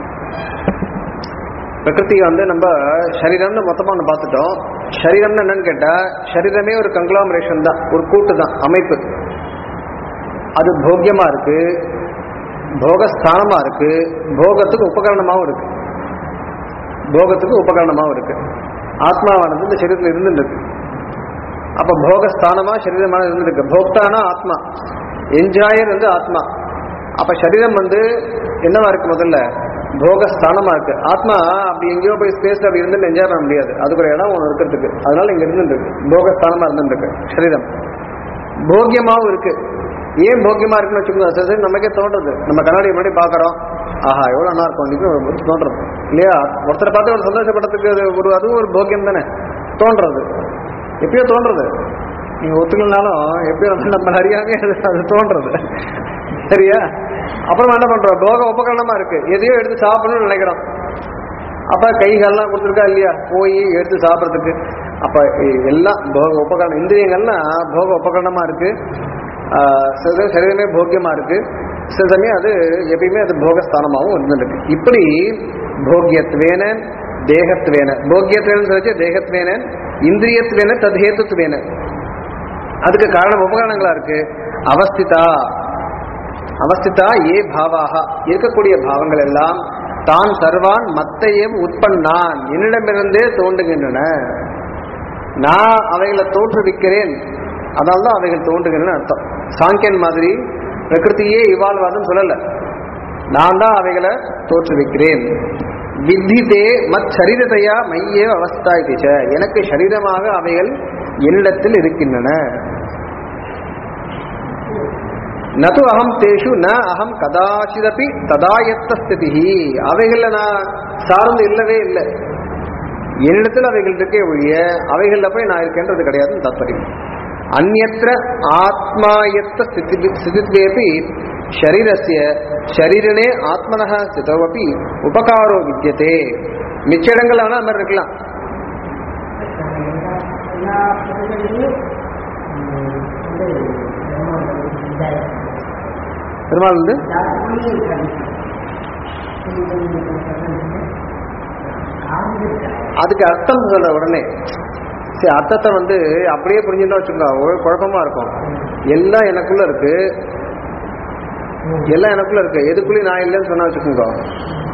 பிரகிருதி வந்து நம்ம சரீரம்னு மொத்தமா நம்ம பார்த்துட்டோம் சரீரம்னு என்னன்னு கேட்டா சரீரமே ஒரு கங்க்ளாமரேஷன் தான் ஒரு கூட்டு தான் அமைப்பு அது போக்கியமா இருக்கு போகஸ்தானமா இருக்கு போகத்துக்கு உபகரணமாவும் இருக்கு போகத்துக்கு உபகரணமாவும் இருக்கு ஆத்மாவானது இந்த சரீரத்தில் இருந்துட்டு இருக்கு அப்ப போகஸ்தானமா சரீரமான இருந்திருக்கு போக்தானா ஆத்மா என்ஜாயர் வந்து ஆத்மா அப்ப சரீரம் வந்து என்னவா இருக்கு முதல்ல போகஸ்தானமா இருக்கு ஆத்மா அப்படி எங்கேயோ போய் ஸ்பேஸ்ல அப்படி இருந்து என்ஜாய் பண்ண முடியாது அதுக்கு ஒரு இடம் ஒன்று இருக்கிறதுக்கு அதனால இங்க இருந்துருக்கு போகஸ்தானமா இருந்துருக்கு சரீரம் போக்கியமாவும் இருக்கு ஏன் போக்கியமா இருக்குன்னு வச்சுக்கோங்க சில சரி நமக்கே தோன்றது நம்ம கண்ணாடி முன்னாடி பாக்குறோம் ஆஹா எவ்வளவு நல்லா இருக்கும் இன்னைக்கு ஒரு தோன்றது இல்லையா ஒருத்தரை பார்த்து ஒரு சந்தோஷப்படத்துக்கு அது ஒரு அதுவும் ஒரு போக்கியம் தானே தோன்றது எப்பயோ தோன்றது நீங்க ஒத்துக்கலனாலும் எப்பயோ வந்து நம்ம அறியாமே அது அது தோன்றது சரியா அப்புறம் என்ன பண்றோம் போக உபகரணமா இருக்கு எதையோ எடுத்து சாப்பிடணும்னு நினைக்கிறோம் அப்ப கைகள்லாம் கொடுத்துருக்கா இல்லையா போய் எடுத்து சாப்பிட்றதுக்கு அப்ப எ- எல்லாம் போக உபகரணம் இந்திரியங்கள்லாம் போக உபகரணமா இருக்கு ஆஹ் சில சமயம் சரீரமே போக்கியமா இருக்கு சில சமயம் அது எப்பயுமே அது போகஸ்தானமாகவும் இருந்துருக்கு இப்படி போக்கியத்வேன தேகத்வேன போக்கியத்வேன சொல்லிச்சு தேகத்வேன இந்திரியத்வேன தத்ஹேத்துத்வேன அதுக்கு காரணம் உபகரணங்களா இருக்கு அவஸ்திதா அவஸ்திதா ஏ பாவாக இருக்கக்கூடிய பாவங்கள் எல்லாம் தான் சர்வான் மத்தையும் உட்பண்ணான் என்னிடமிருந்தே தோன்றுகின்றன நான் அவைகளை தோற்றுவிக்கிறேன் அதனால்தான் அவைகள் தோன்றுகின்றன அர்த்தம் சாங்கியன் மாதிரி பிரகிருதியே இவால்வ் ஆகுதுன்னு சொல்லல நான் தான் அவைகளை தோற்றுவிக்கிறேன் வித்திதே மத் சரீரத்தையா மையே அவஸ்தா இதுச்ச எனக்கு சரீரமாக அவைகள் என்னிடத்தில் இருக்கின்றன நது அகம் தேஷு ந அகம் கதாச்சிதபி ததாயத்த ஸ்திதி அவைகள்ல நான் சார்ந்து இல்லவே இல்லை என்னிடத்தில் அவைகள் இருக்கே ஒழிய அவைகள்ல போய் நான் இருக்கேன்றது கிடையாதுன்னு தாத்பரியம் அந்நத்திர ஆத்மாயத்த ஸ்திதி ஸ்திதித்வேபி ஷரீரஸ்ய ஷரீரனே ஆத்மனः ஸ்திதோவப்பி உபகாரோ வித்தியதே மிச்ச இடங்கள் வேணா அது மாதிரி இருக்கலாம் எல்லா பகுதிகளிலும் வந்து இந்த பெருமாள் வந்து ஜாஸ்தியும் கிடைக்கும் அதுக்கு அர்த்தம் சொல்ற உடனே சரி அர்த்தத்தை வந்து அப்படியே புரிஞ்சுட்டா வச்சுக்கோங்க ஒரே குழப்பமா இருக்கும் எல்லாம் எனக்குள்ள இருக்கு எல்லாம் எனக்குள்ள இருக்கு எதுக்குள்ளயும் நான் இல்லைன்னு சொன்னா வச்சுக்கோங்க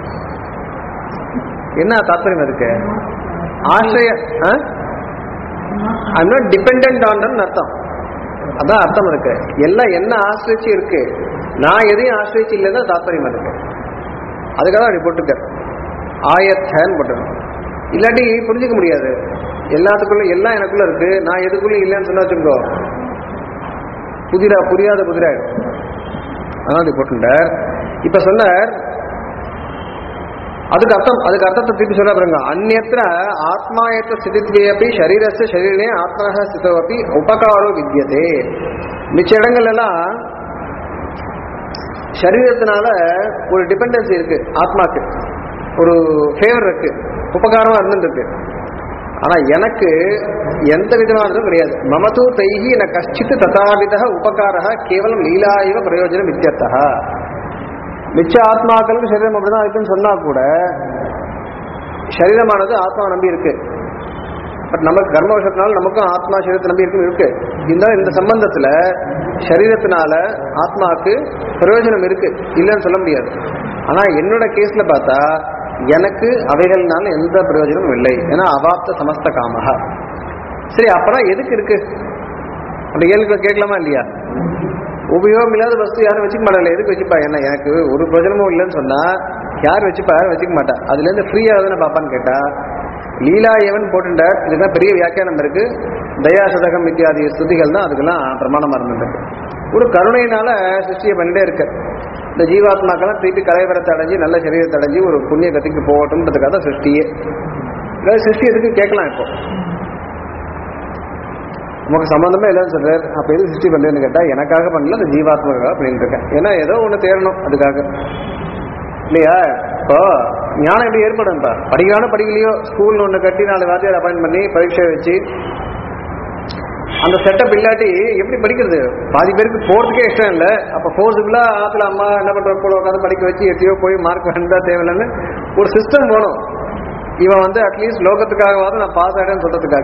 என்ன தாத்பரியம் இருக்கு ஆசிரிய ஆ? ஐம் நாட் டிபெண்ட் ஆன் அர்த்தம் அதான் அர்த்தம் இருக்கு எல்லாம் என்ன ஆசிரிச்சு இருக்கு நான் எதையும் ஆசிரிச்சு இல்லைன்னா தாத்பரியம் இருக்கு அதுக்காக அப்படி போட்டுக்க ஆயத்தன்னு போட்டுருக்கோம் இல்லாட்டி புரிஞ்சுக்க முடியாது எல்லாத்துக்குள்ள எல்லாம் எனக்குள்ள இருக்கு நான் எதுக்குள்ள இல்லைன்னு சொன்னா வச்சுக்கோ புதிரா புரியாத புதிராயிடும் அதான் அது போட்டுட்டார் இப்ப சொன்னார் அதுக்கு அர்த்தம் அதுக்கு அர்த்தத்தை திருப்பி சொல்ல பாருங்க அந்நத்திர ஆத்மாயத்த ஸ்திதித்வே அப்படி சரீரஸ்ய சரீரே ஆத்மனக ஸ்திதவப்பி உபகாரோ வித்தியதே மிச்ச இடங்கள் எல்லாம் சரீரத்தினால ஒரு டிபெண்டன்சி இருக்கு ஆத்மாக்கு ஒரு ஃபேவர் இருக்கு உபகாரமா இருந்துருக்கு ஆனா எனக்கு எந்த விதமானதும் கிடையாது மமது தைஹி ந கஷ்டித் ததாவித உபகாரா கேவலம் லீலா இவ பிரயோஜனம் இத்தியர்த்தா மிச்ச ஆத்மாக்களுக்கு சரீரம் அப்படிதான் இருக்குன்னு சொன்னா கூட சரீரமானது ஆத்மா நம்பி இருக்கு பட் நமக்கு கர்மவசத்தினால நமக்கும் ஆத்மா சரீரத்தை நம்பி இருக்கு இருக்கு இருந்தாலும் இந்த சம்பந்தத்துல சரீரத்தினால ஆத்மாவுக்கு பிரயோஜனம் இருக்கு இல்லைன்னு சொல்ல முடியாது ஆனா என்னோட கேஸ்ல பார்த்தா எனக்கு அவைகள்னால எந்த பிரயோஜனமும் இல்லை ஏன்னா அவாப்த சமஸ்த காமகா சரி அப்புறம் எதுக்கு இருக்கு அந்த கேள்வி கேட்கலாமா இல்லையா உபயோகம் இல்லாத வஸ்து யாரும் வச்சுக்க மாட்டாங்க எதுக்கு வச்சுப்பா என்ன எனக்கு ஒரு பிரயோஜனமும் இல்லைன்னு சொன்னா யார் வச்சுப்பா யாரும் வச்சுக்க மாட்டா அதுல இருந்து ஃப்ரீயா தானே பாப்பான்னு கேட்டா லீலா ஏவன் போட்டுட்டார் இதுதான் பெரிய வியாக்கியானம் இருக்கு தயா சதகம் இத்தியாதி ஸ்துதிகள் தான் அதுக்கெல்லாம் பிரமாணமா இருந்துருக்கு ஒரு கருணையினால சிருஷ்டியை பண்ணிட்டே இருக்கு இந்த ஜீவாத்மாக்கெல்லாம் திருப்பி கலைவரத்தை அடைஞ்சு நல்ல சரீரத்தை அடைஞ்சு ஒரு புண்ணிய கத்திக்கு போகட்டும்ன்றதுக்காக தான் சிருஷ்டியே அதாவது சிருஷ்டி எதுக்கு கேட்கலாம் இப்போ நமக்கு சம்மந்தமே இல்லைன்னு சொல்றாரு அப்ப எது சிருஷ்டி பண்றேன்னு கேட்டா எனக்காக பண்ணல அந்த ஜீவாத்மாக்காக பண்ணிட்டு இருக்கேன் ஏன்னா ஏதோ ஒண்ணு தேரணும் அதுக்காக இல்லையா இப்போ ஞானம் எப்படி ஏற்படும்பா படிக்கிறானோ படிக்கலையோ ஸ்கூல்னு ஒன்று கட்டி நாலு வாத்தியார் அப்பாயின் பண்ணி பரீட்சை வச்சு அந்த செட்டப் இல்லாட்டி எப்படி படிக்கிறது பாதி பேருக்கு போறதுக்கே இஷ்டம் இல்லை அப்ப ஃபோர்ஸுக்குள்ளா ஆத்துல அம்மா என்ன பண்ற கூட உட்காந்து படிக்க வச்சு எட்டியோ போய் மார்க் வேண்டா தேவையில்லைன்னு ஒரு சிஸ்டம் வேணும் இவன் வந்து அட்லீஸ்ட் லோகத்துக்காகவாவது நான் பாஸ் ஆயிட்டேன்னு சொல்றதுக்காக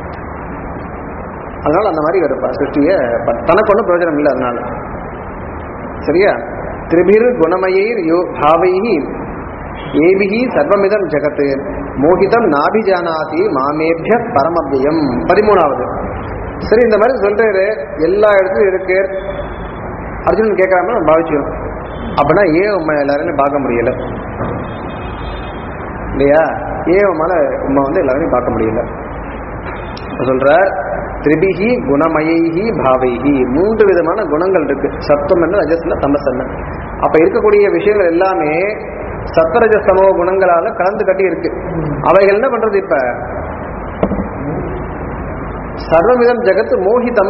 அதனால அந்த மாதிரி வருப்பா சிருஷ்டிய பட் தனக்கு ஒன்றும் பிரயோஜனம் இல்லை அதனால சரியா திரிபிர் குணமயைர் யோ பாவைஹி ஏபிஹி சர்வமிதம் ஜெகத் மோகிதம் நாபிஜானாதி மாமேபிய பரமவ்யம் பதிமூணாவது சரி இந்த மாதிரி சொல்றாரு எல்லா இடத்துலயும் இருக்கு அர்ஜுனன் கேட்கறாம நம்ம பாவிச்சோம் அப்படின்னா ஏன் உண்மை எல்லாரையும் பார்க்க முடியல இல்லையா ஏன் உமால உண்மை வந்து எல்லாரையும் பார்க்க முடியல சொல்ற திரிபிகி குணமயைஹி பாவைஹி மூன்று விதமான குணங்கள் இருக்கு சத்துவம் என்ன ரஜஸ்ல தமஸ் என்ன அப்ப இருக்கக்கூடிய விஷயங்கள் எல்லாமே சத்வரஜ சமோ குணங்களால கலந்து கட்டி இருக்கு அவைகள் என்ன பண்றது இப்ப சர்வவிதம் ஜெகத் மோகிதம்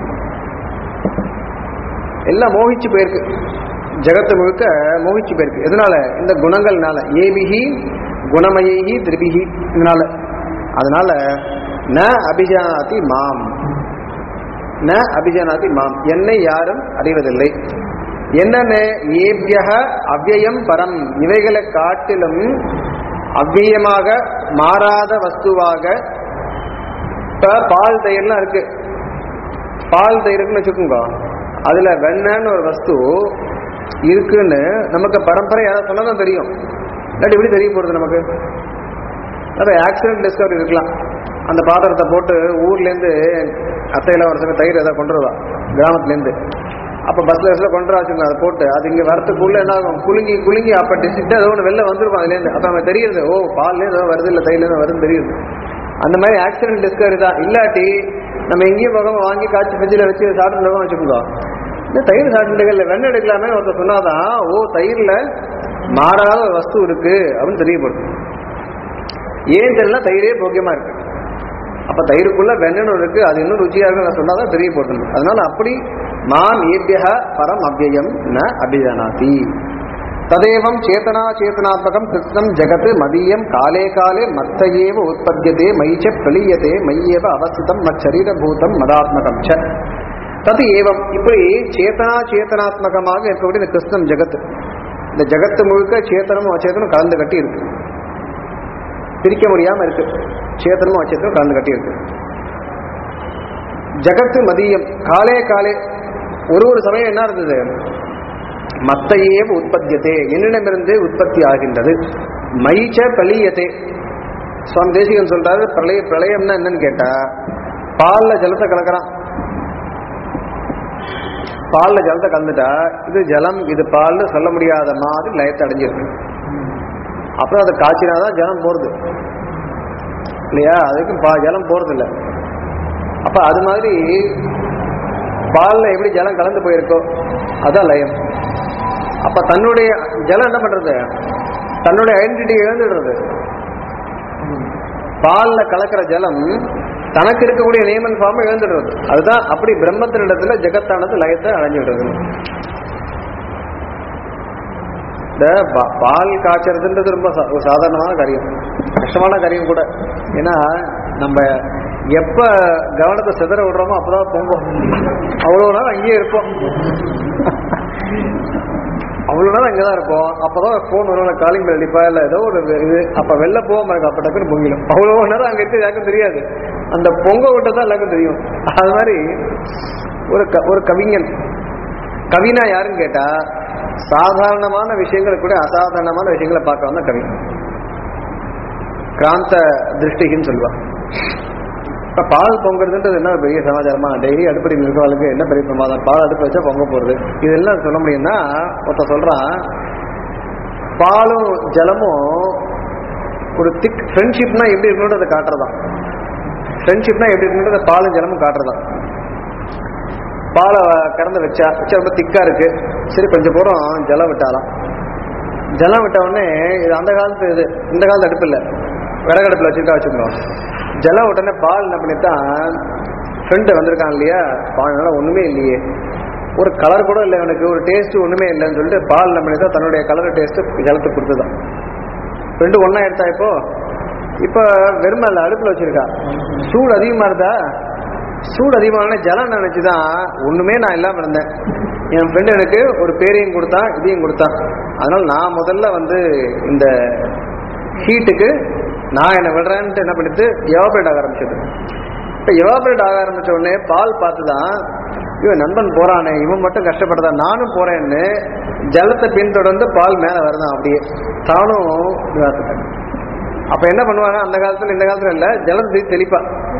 எல்லாம் மோகிச்சு போயிருக்கு ஜெகத்து முழுக்க மோகிச்சு போயிருக்கு எதனால இந்த குணங்கள்னால ஏபிஹி குணமயைஹி திரிபிஹி இதனால அதனால ந அபிஜானாதி மாம் ந அபிஜானாதி மாம் என்னை யாரும் அறிவதில்லை என்னென்ன ஏபியக அவ்யயம் பரம் இவைகளை காட்டிலும் அவ்வியமாக மாறாத வஸ்துவாக இப்ப பால் தயிர்லாம் இருக்கு பால் தயிருக்குன்னு வச்சுக்கோங்க அதுல வெண்ணன்னு ஒரு வஸ்து இருக்குன்னு நமக்கு பரம்பரை யாராவது சொன்னதான் தெரியும் இல்லாட்டி எப்படி தெரிய போறது நமக்கு அப்ப ஆக்சிடென்ட் டிஸ்கவரி இருக்கலாம் அந்த பாத்திரத்தை போட்டு ஊர்ல இருந்து அத்தையில ஒரு சமயம் தயிர் ஏதாவது கொண்டு வருவா கிராமத்துல இருந்து அப்ப பஸ்ல பஸ்ல கொண்டு வர வச்சுக்கோங்க அதை போட்டு அது இங்க வரத்துக்குள்ள என்ன ஆகும் குலுங்கி குலுங்கி அப்ப டிஸ்ட்ரிக்ட் ஏதோ ஒன்று வெளில வந்துருக்கும் அதுல இருந்து அப்ப அவன் தெரியுது ஓ பால்ல ஏதோ வருது இல்ல தயிர்ல ஏதோ வருதுன்னு தெரியுது அந்த மாதிரி ஆக்சிடென்ட் டிஸ்கவரி தான் இல்லாட்டி நம்ம எங்கேயும் போகாம வாங்கி காய்ச்சி ஃப்ரிட்ஜில் வச்சு சாப்பிட்டு வச்சுக்கோங்க இந்த தயிர் சாப்பிட்டுகள் வெண்ணெய் எடுக்கலாமே ஒருத்தர் சொன்னாதான் ஓ தயிர்ல மாறாத ஒரு வஸ்து இருக்கு அப்படின்னு தெரியப்படுது ஏன் தெரியல தயிரே போக்கியமா இருக்கு அப்ப தயிருக்குள்ள வெண்ணெய் இருக்கு அது இன்னும் ருச்சியா இருக்கு சொன்னாதான் தெரிய போட்டு அதனால அப்படி மாம் ஏபியா பரம் அவ்யயம் ந அபிஜானாதி ததேவம் சேத்தனா சேத்தனாத்மகம் கிருஷ்ணம் ஜெகத் மதியம் காலே காலே மத்த ஏவ உற்பத்தியதே மைச்ச பிரளீயதே மையேவ அவஸ்திதம் மச்சரீரபூதம் மதாத்மகம் ச தது ஏவம் இப்படி சேத்தனா சேத்தனாத்மகமாக இருக்கக்கூடிய இந்த கிருஷ்ணம் ஜெகத் இந்த ஜெகத்து முழுக்க சேத்தனமும் அச்சேதனும் கலந்து கட்டி இருக்கு பிரிக்க முடியாம இருக்கு சேத்தனமும் அச்சேதனும் கலந்து கட்டி இருக்கு ஜகத்து மதியம் காலே காலே ஒரு ஒரு சமயம் என்ன இருந்தது மத்தையே உற்பத்தியதே என்னிடமிருந்து உற்பத்தி ஆகின்றது மைச்ச பலியதே சுவாமி தேசிகன் சொல்றாரு பிரளய பிரளயம்னா என்னன்னு கேட்டா பால்ல ஜலத்தை கலக்கிறான் பால்ல ஜலத்தை கலந்துட்டா இது ஜலம் இது பால்னு சொல்ல முடியாத மாதிரி லயத்தை அடைஞ்சிருக்கு அப்புறம் அதை காய்ச்சினாதான் ஜலம் போறது இல்லையா அதுக்கு பா ஜலம் போறது இல்லை அப்ப அது மாதிரி பால்ல எப்படி ஜலம் கலந்து போயிருக்கோ அதான் லயம் அப்ப தன்னுடைய ஜலம் என்ன பண்றது தன்னுடைய ஐடென்டிட்டி இழந்துடுறது பால்ல கலக்கிற ஜலம் தனக்கு இருக்கக்கூடிய நியமன் ஃபார்ம் இழந்துடுறது அதுதான் அப்படி பிரம்மத்தினிடத்துல ஜெகத்தானது லயத்தை அடைஞ்சிடுறது இந்த பா- பால் காய்ச்சறதுன்றது ரொம்ப சா- ஒரு சாதாரணமான காரியம் கஷ்டமான காரியம் கூட ஏன்னா நம்ம எப்ப கவனத்தை சிதற விடுறோமோ அப்பதான் பொங்கும் அவ்வளவு நாள் அங்கேயே இருப்போம் அவ்வளவு நேரம் அங்கதான் இருப்போம் அப்பதான் போன் வரும் காலிங் பெல் அடிப்பா இல்ல ஏதோ ஒரு இது அப்ப வெளில போகாம இருக்கு அப்ப டக்குன்னு பொங்கிடும் அவ்வளவு நேரம் அங்க இருக்க யாருக்கும் தெரியாது அந்த பொங்க விட்டதான் எல்லாருக்கும் தெரியும் அது மாதிரி ஒரு க- ஒரு கவிஞன் கவினா யாருன்னு கேட்டா சாதாரணமான விஷயங்களை கூட அசாதாரணமான விஷயங்களை பார்க்க வந்த கவி கிராந்த திருஷ்டிகின்னு சொல்லுவாங்க இப்ப பால் பொங்குறதுன்றது என்ன பெரிய சமாச்சாரமா டெய்லி அடுப்படி இருக்கவங்களுக்கு என்ன பெரிய பிரமாதம் பால் அடுப்பு வச்சா பொங்க போறது இதெல்லாம் சொல்ல முடியும்னா ஒருத்தன் சொல்றான் பாலும் ஜலமும் ஒரு திக் ஃப்ரெண்ட்ஷிப்னா எப்படி இருக்கணுன்றதை காட்டுறதான் ஃப்ரெண்ட்ஷிப்னா எப்படி இருக்கணுன்றத பாலும் ஜலமும் காட்டுறதான் பாலை கறந்து வச்சா வச்சா ரொம்ப திக்கா இருக்கு சரி கொஞ்சம் தூரம் ஜலம் விட்டாலாம் ஜலம் விட்ட உடனே இது அந்த காலத்து இது இந்த காலத்து அடுப்பு இல்லை விறகடுப்புல வச்சுருக்கா வச்சுக்கணும் ஜலம் உடனே பால் என்ன பண்ணித்தான் ஃப்ரெண்டு வந்திருக்கான் இல்லையா பால்னால ஒண்ணுமே இல்லையே ஒரு கலர் கூட இல்லை எனக்கு ஒரு டேஸ்ட் ஒண்ணுமே இல்லைன்னு சொல்லிட்டு பால் என்ன பண்ணித்தான் தன்னுடைய கலர் டேஸ்ட் ஜலத்துக்கு கொடுத்துதான் ரெண்டு ஒண்ணா எடுத்தா இப்போ இப்ப வெறுமை இல்ல அடுப்புல வச்சிருக்கா சூடு அதிகமா இருந்தா சூடு அதிகமான ஜலம் நினைச்சுதான் ஒண்ணுமே நான் இல்லாம இருந்தேன் என் ஃப்ரெண்டு எனக்கு ஒரு பேரையும் கொடுத்தான் இதையும் கொடுத்தான் அதனால நான் முதல்ல வந்து இந்த ஹீட்டுக்கு நான் என்ன விடுறேன்ட்டு என்ன பண்ணிட்டு எவாபரேட் ஆக ஆரம்பிச்சது இப்ப எவாபரேட் ஆக ஆரம்பிச்ச உடனே பால் பார்த்துதான் இவன் நண்பன் போறானே இவன் மட்டும் கஷ்டப்படுறா நானும் போறேன்னு ஜலத்தை பின்தொடர்ந்து பால் மேல வருதான் அப்படியே தானும் இதாத்துட்டான் அப்ப என்ன பண்ணுவாங்க அந்த காலத்துல இந்த காலத்துல இல்ல ஜலத்தை தெளிப்பா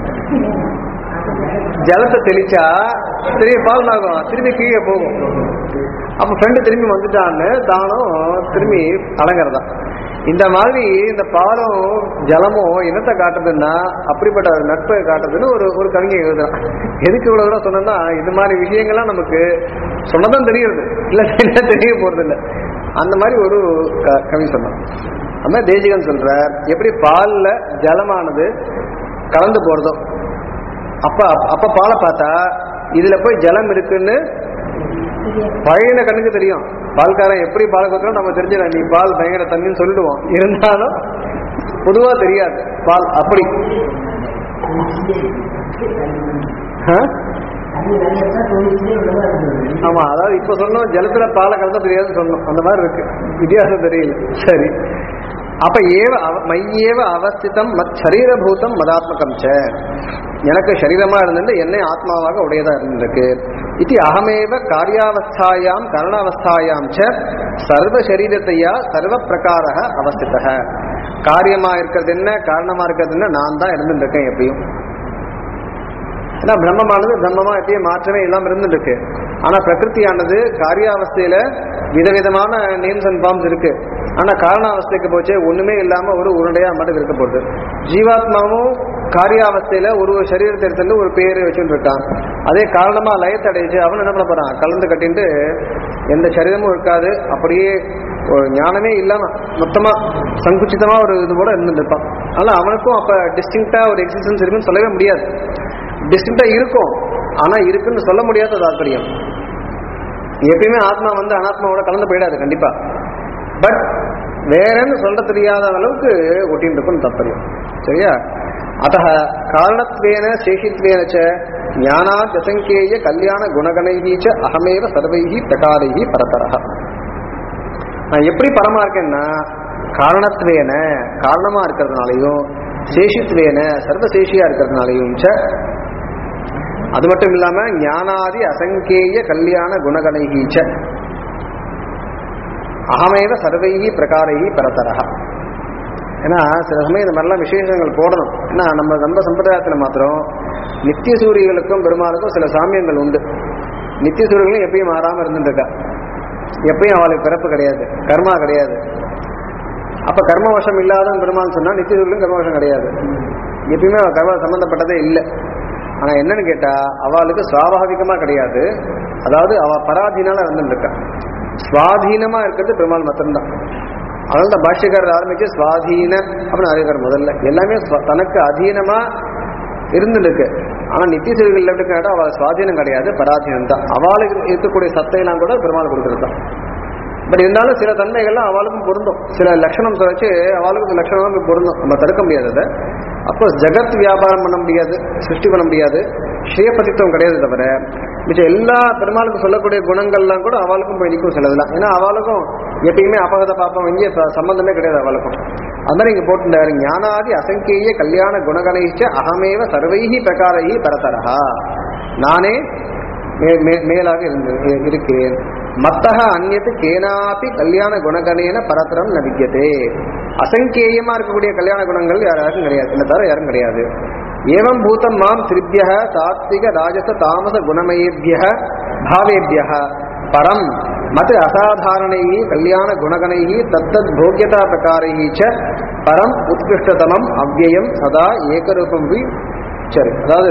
ஜலத்தை தெளிச்சா திரும்பி பால் ஆகும் திரும்பி கீழே போகும் அப்ப ஃப்ரெண்டு திரும்பி வந்துட்டான்னு தானும் திரும்பி அடங்குறதா இந்த மாதிரி இந்த பாலும் ஜலமும் என்னத்தை காட்டுதுன்னா அப்படிப்பட்ட ஒரு நட்பை காட்டுதுன்னு ஒரு ஒரு கவிஞை எழுதுறான் எதுக்கு இவ்வளவு தூரம் சொன்னா இந்த மாதிரி விஷயங்கள்லாம் நமக்கு சொன்னதான் தெரியுது இல்ல என்ன தெரிய போறது இல்ல அந்த மாதிரி ஒரு க- கவி சொன்னான் அந்த மாதிரி தேசிகன் சொல்றார் எப்படி பால்ல ஜலமானது கலந்து போறதோ அப்ப அப்ப பாலை பார்த்தா இதுல போய் ஜலம் இருக்குன்னு பழைய கண்ணுக்கு தெரியும் பால்காரன் எப்படி பால் கொடுக்கணும் நம்ம தெரிஞ்சிடலாம் நீ பால் பயங்கர தண்ணின்னு சொல்லிடுவோம் இருந்தாலும் பொதுவா தெரியாது பால் அப்படி ஆ? ஆமா அதாவது இப்ப சொன்னோம் ஜலத்துல பாலை கலந்தா தெரியாதுன்னு சொன்னோம் அந்த மாதிரி இருக்கு வித்தியாசம் தெரியல சரி அப்ப ஏவ அவ- மையேவ அவஸ்திதம் மத் சரீரபூதம் மதாத்மகம் ச எனக்கு சரீரமா இருந்தது என்னை ஆத்மாவாக உடையதா இருந்திருக்கு இது அகமேவ காரியாவஸ்தாயாம் கரணாவஸ்தாயாம் ச சர்வ சரீரத்தையா சர்வ பிரகாரக அவஸ்தித காரியமா இருக்கிறது என்ன காரணமா இருக்கிறது என்ன நான் தான் இருந்துட்டு இருக்கேன் எப்பயும் ஏன்னா பிரம்மமானது பிரம்மமா எப்பயும் மாற்றமே இல்லாம இருந்துட்டு இருக்கு ஆனா பிரகிருதியானது காரியாவஸ்தையில விதவிதமான நேம்ஸ் அண்ட் ஃபார்ம்ஸ் இருக்கு ஆனா காரணாவஸ்தைக்கு போச்சு ஒண்ணுமே இல்லாம ஒரு உருண்டையா மட்டும் இருக்க போகுது ஜீவாத்மாவும் காரியாவஸ்தையில ஒரு ஒரு சரீரத்தை எடுத்துட்டு ஒரு பேரு வச்சுட்டு இருக்கான் அதே காரணமா லயத்தை அடைச்சு அவன் என்ன பண்ண போறான் கலந்து கட்டிட்டு எந்த சரீரமும் இருக்காது அப்படியே ஒரு ஞானமே இல்லாம மொத்தமா சங்குச்சிதமா ஒரு இது போல இருந்துட்டு இருப்பான் ஆனா அவனுக்கும் அப்ப டிஸ்டிங்டா ஒரு எக்ஸிஸ்டன்ஸ் இருக்குன்னு சொல்லவே முடியாது டிஸ்டிங்டா இருக்கும் ஆனா இருக்குன்னு சொல்ல முடியாத தாற்பயம் எப்பயுமே ஆத்மா வந்து அனாத்மாவோட கலந்து போயிடாது கண்டிப்பா பட் வேறன்னு சொல்ல தெரியாத அளவுக்கு ஒட்டின்னு இருக்கும் தாற்பயம் சரியா அத்த காரணத்வேன சேஷித்வேன ச ஞானாத் அசங்கேய கல்யாண குணகணைகி ச அகமேவ சர்வைகி பிரகாரைகி பரதரஹ நான் எப்படி பரமா இருக்கேன்னா காரணத்வேன காரணமா இருக்கிறதுனாலையும் சேஷித்வேன சர்வசேஷியா இருக்கிறதுனாலையும் ச அது மட்டும் இல்லாம ஞானாதி அசங்கேய கல்யாண குணகணைகீச்ச அகமேவ சர்வைகி பிரகாரைகி பரதரஹ ஏன்னா சில சமயம் இந்த மாதிரிலாம் விசேஷங்கள் போடணும் ஏன்னா நம்ம நம்ம சம்பிரதாயத்தில் மாத்திரம் நித்திய சூரியர்களுக்கும் பெருமாளுக்கும் சில சாமியங்கள் உண்டு நித்திய சூரியர்களும் எப்பயும் மாறாம இருந்துருக்கா எப்பயும் அவளுக்கு பிறப்பு கிடையாது கர்மா கிடையாது அப்ப கர்மவசம் இல்லாத பெருமாள் சொன்னா நித்திய சூரியலும் கர்மவசம் கிடையாது எப்பயுமே அவ கர்ம சம்பந்தப்பட்டதே இல்லை ஆனா என்னன்னு கேட்டா அவளுக்கு சுவாபாவிகமா கிடையாது அதாவது அவ பராதீனால இருந்துருக்கா சுவாதீனமா இருக்கிறது பெருமாள் மாத்திரம்தான் அதனால தான் பாஷ்யக்காரர் ஆரம்பிச்சு சுவாதீன அப்படின்னு அறிவிக்கார் முதல்ல எல்லாமே ஸ்வ- தனக்கு அதீனமா இருந்துருக்கு ஆனா நித்திய சூரியர்கள் எப்படி கேட்டா அவள் சுவாதீனம் கிடையாது பராதீனம் தான் அவளுக்கு இருக்கக்கூடிய சத்தையெல்லாம் கூட பெருமாள் கொடுக்கறது தான் பட் இருந்தாலும் சில தன்மைகள்லாம் அவளுக்கும் பொருந்தும் சில லட்சணம் வச்சு அவளுக்கும் சில லட்சணம் பொருந்தும் நம்ம தடுக்க முடியாது அதை அப்போ ஜெகத் வியாபாரம் பண்ண முடியாது சிருஷ்டி பண்ண முடியாது ஸ்ரீயபதித்துவம் கிடையாது தவிர மிச்சம் எல்லா பெருமாளுக்கும் சொல்லக்கூடிய குணங்கள்லாம் கூட அவளுக்கும் போய் நிற்கும் சிலதுலாம் ஏன்னா அவளுக்கும் எப்பயுமே அபகத பாப்பம் இங்கே ச- சம்பந்தமே கிடையாது அவளுக்கும் அது மாதிரி இங்க போட்டுட்டாரு ஞானாதி அசங்கேய கல்யாண குணகணைச்ச அகமேவ சர்வைஹி பிரகாரைஹி பரதரஹா நானே மே- மே- மேலாக இருந்து இ- இருக்கேன் மத்தக அந்நியத்து கேனாப்பி கல்யாண குணகணேன பரதரம் ந வித்தியதே அசங்கேயமா இருக்கக்கூடிய கல்யாண குணங்கள் யாருக்கும் கிடையாது இல்லை தவிர யாரும் கிடையாது ஏவம் பூதம் மாம் திரிபிய சாத்விக ராஜச தாமச குணமயேபிய பாவேபிய பரம் மத் அசாதாரணை கல்யாண குணகணை தத்தத் போக்கியதா பிரகாரை ச பரம் உத்கிருஷ்டதமம் அவ்யயம் சதா ஏகரூபம் வி சரி அதாவது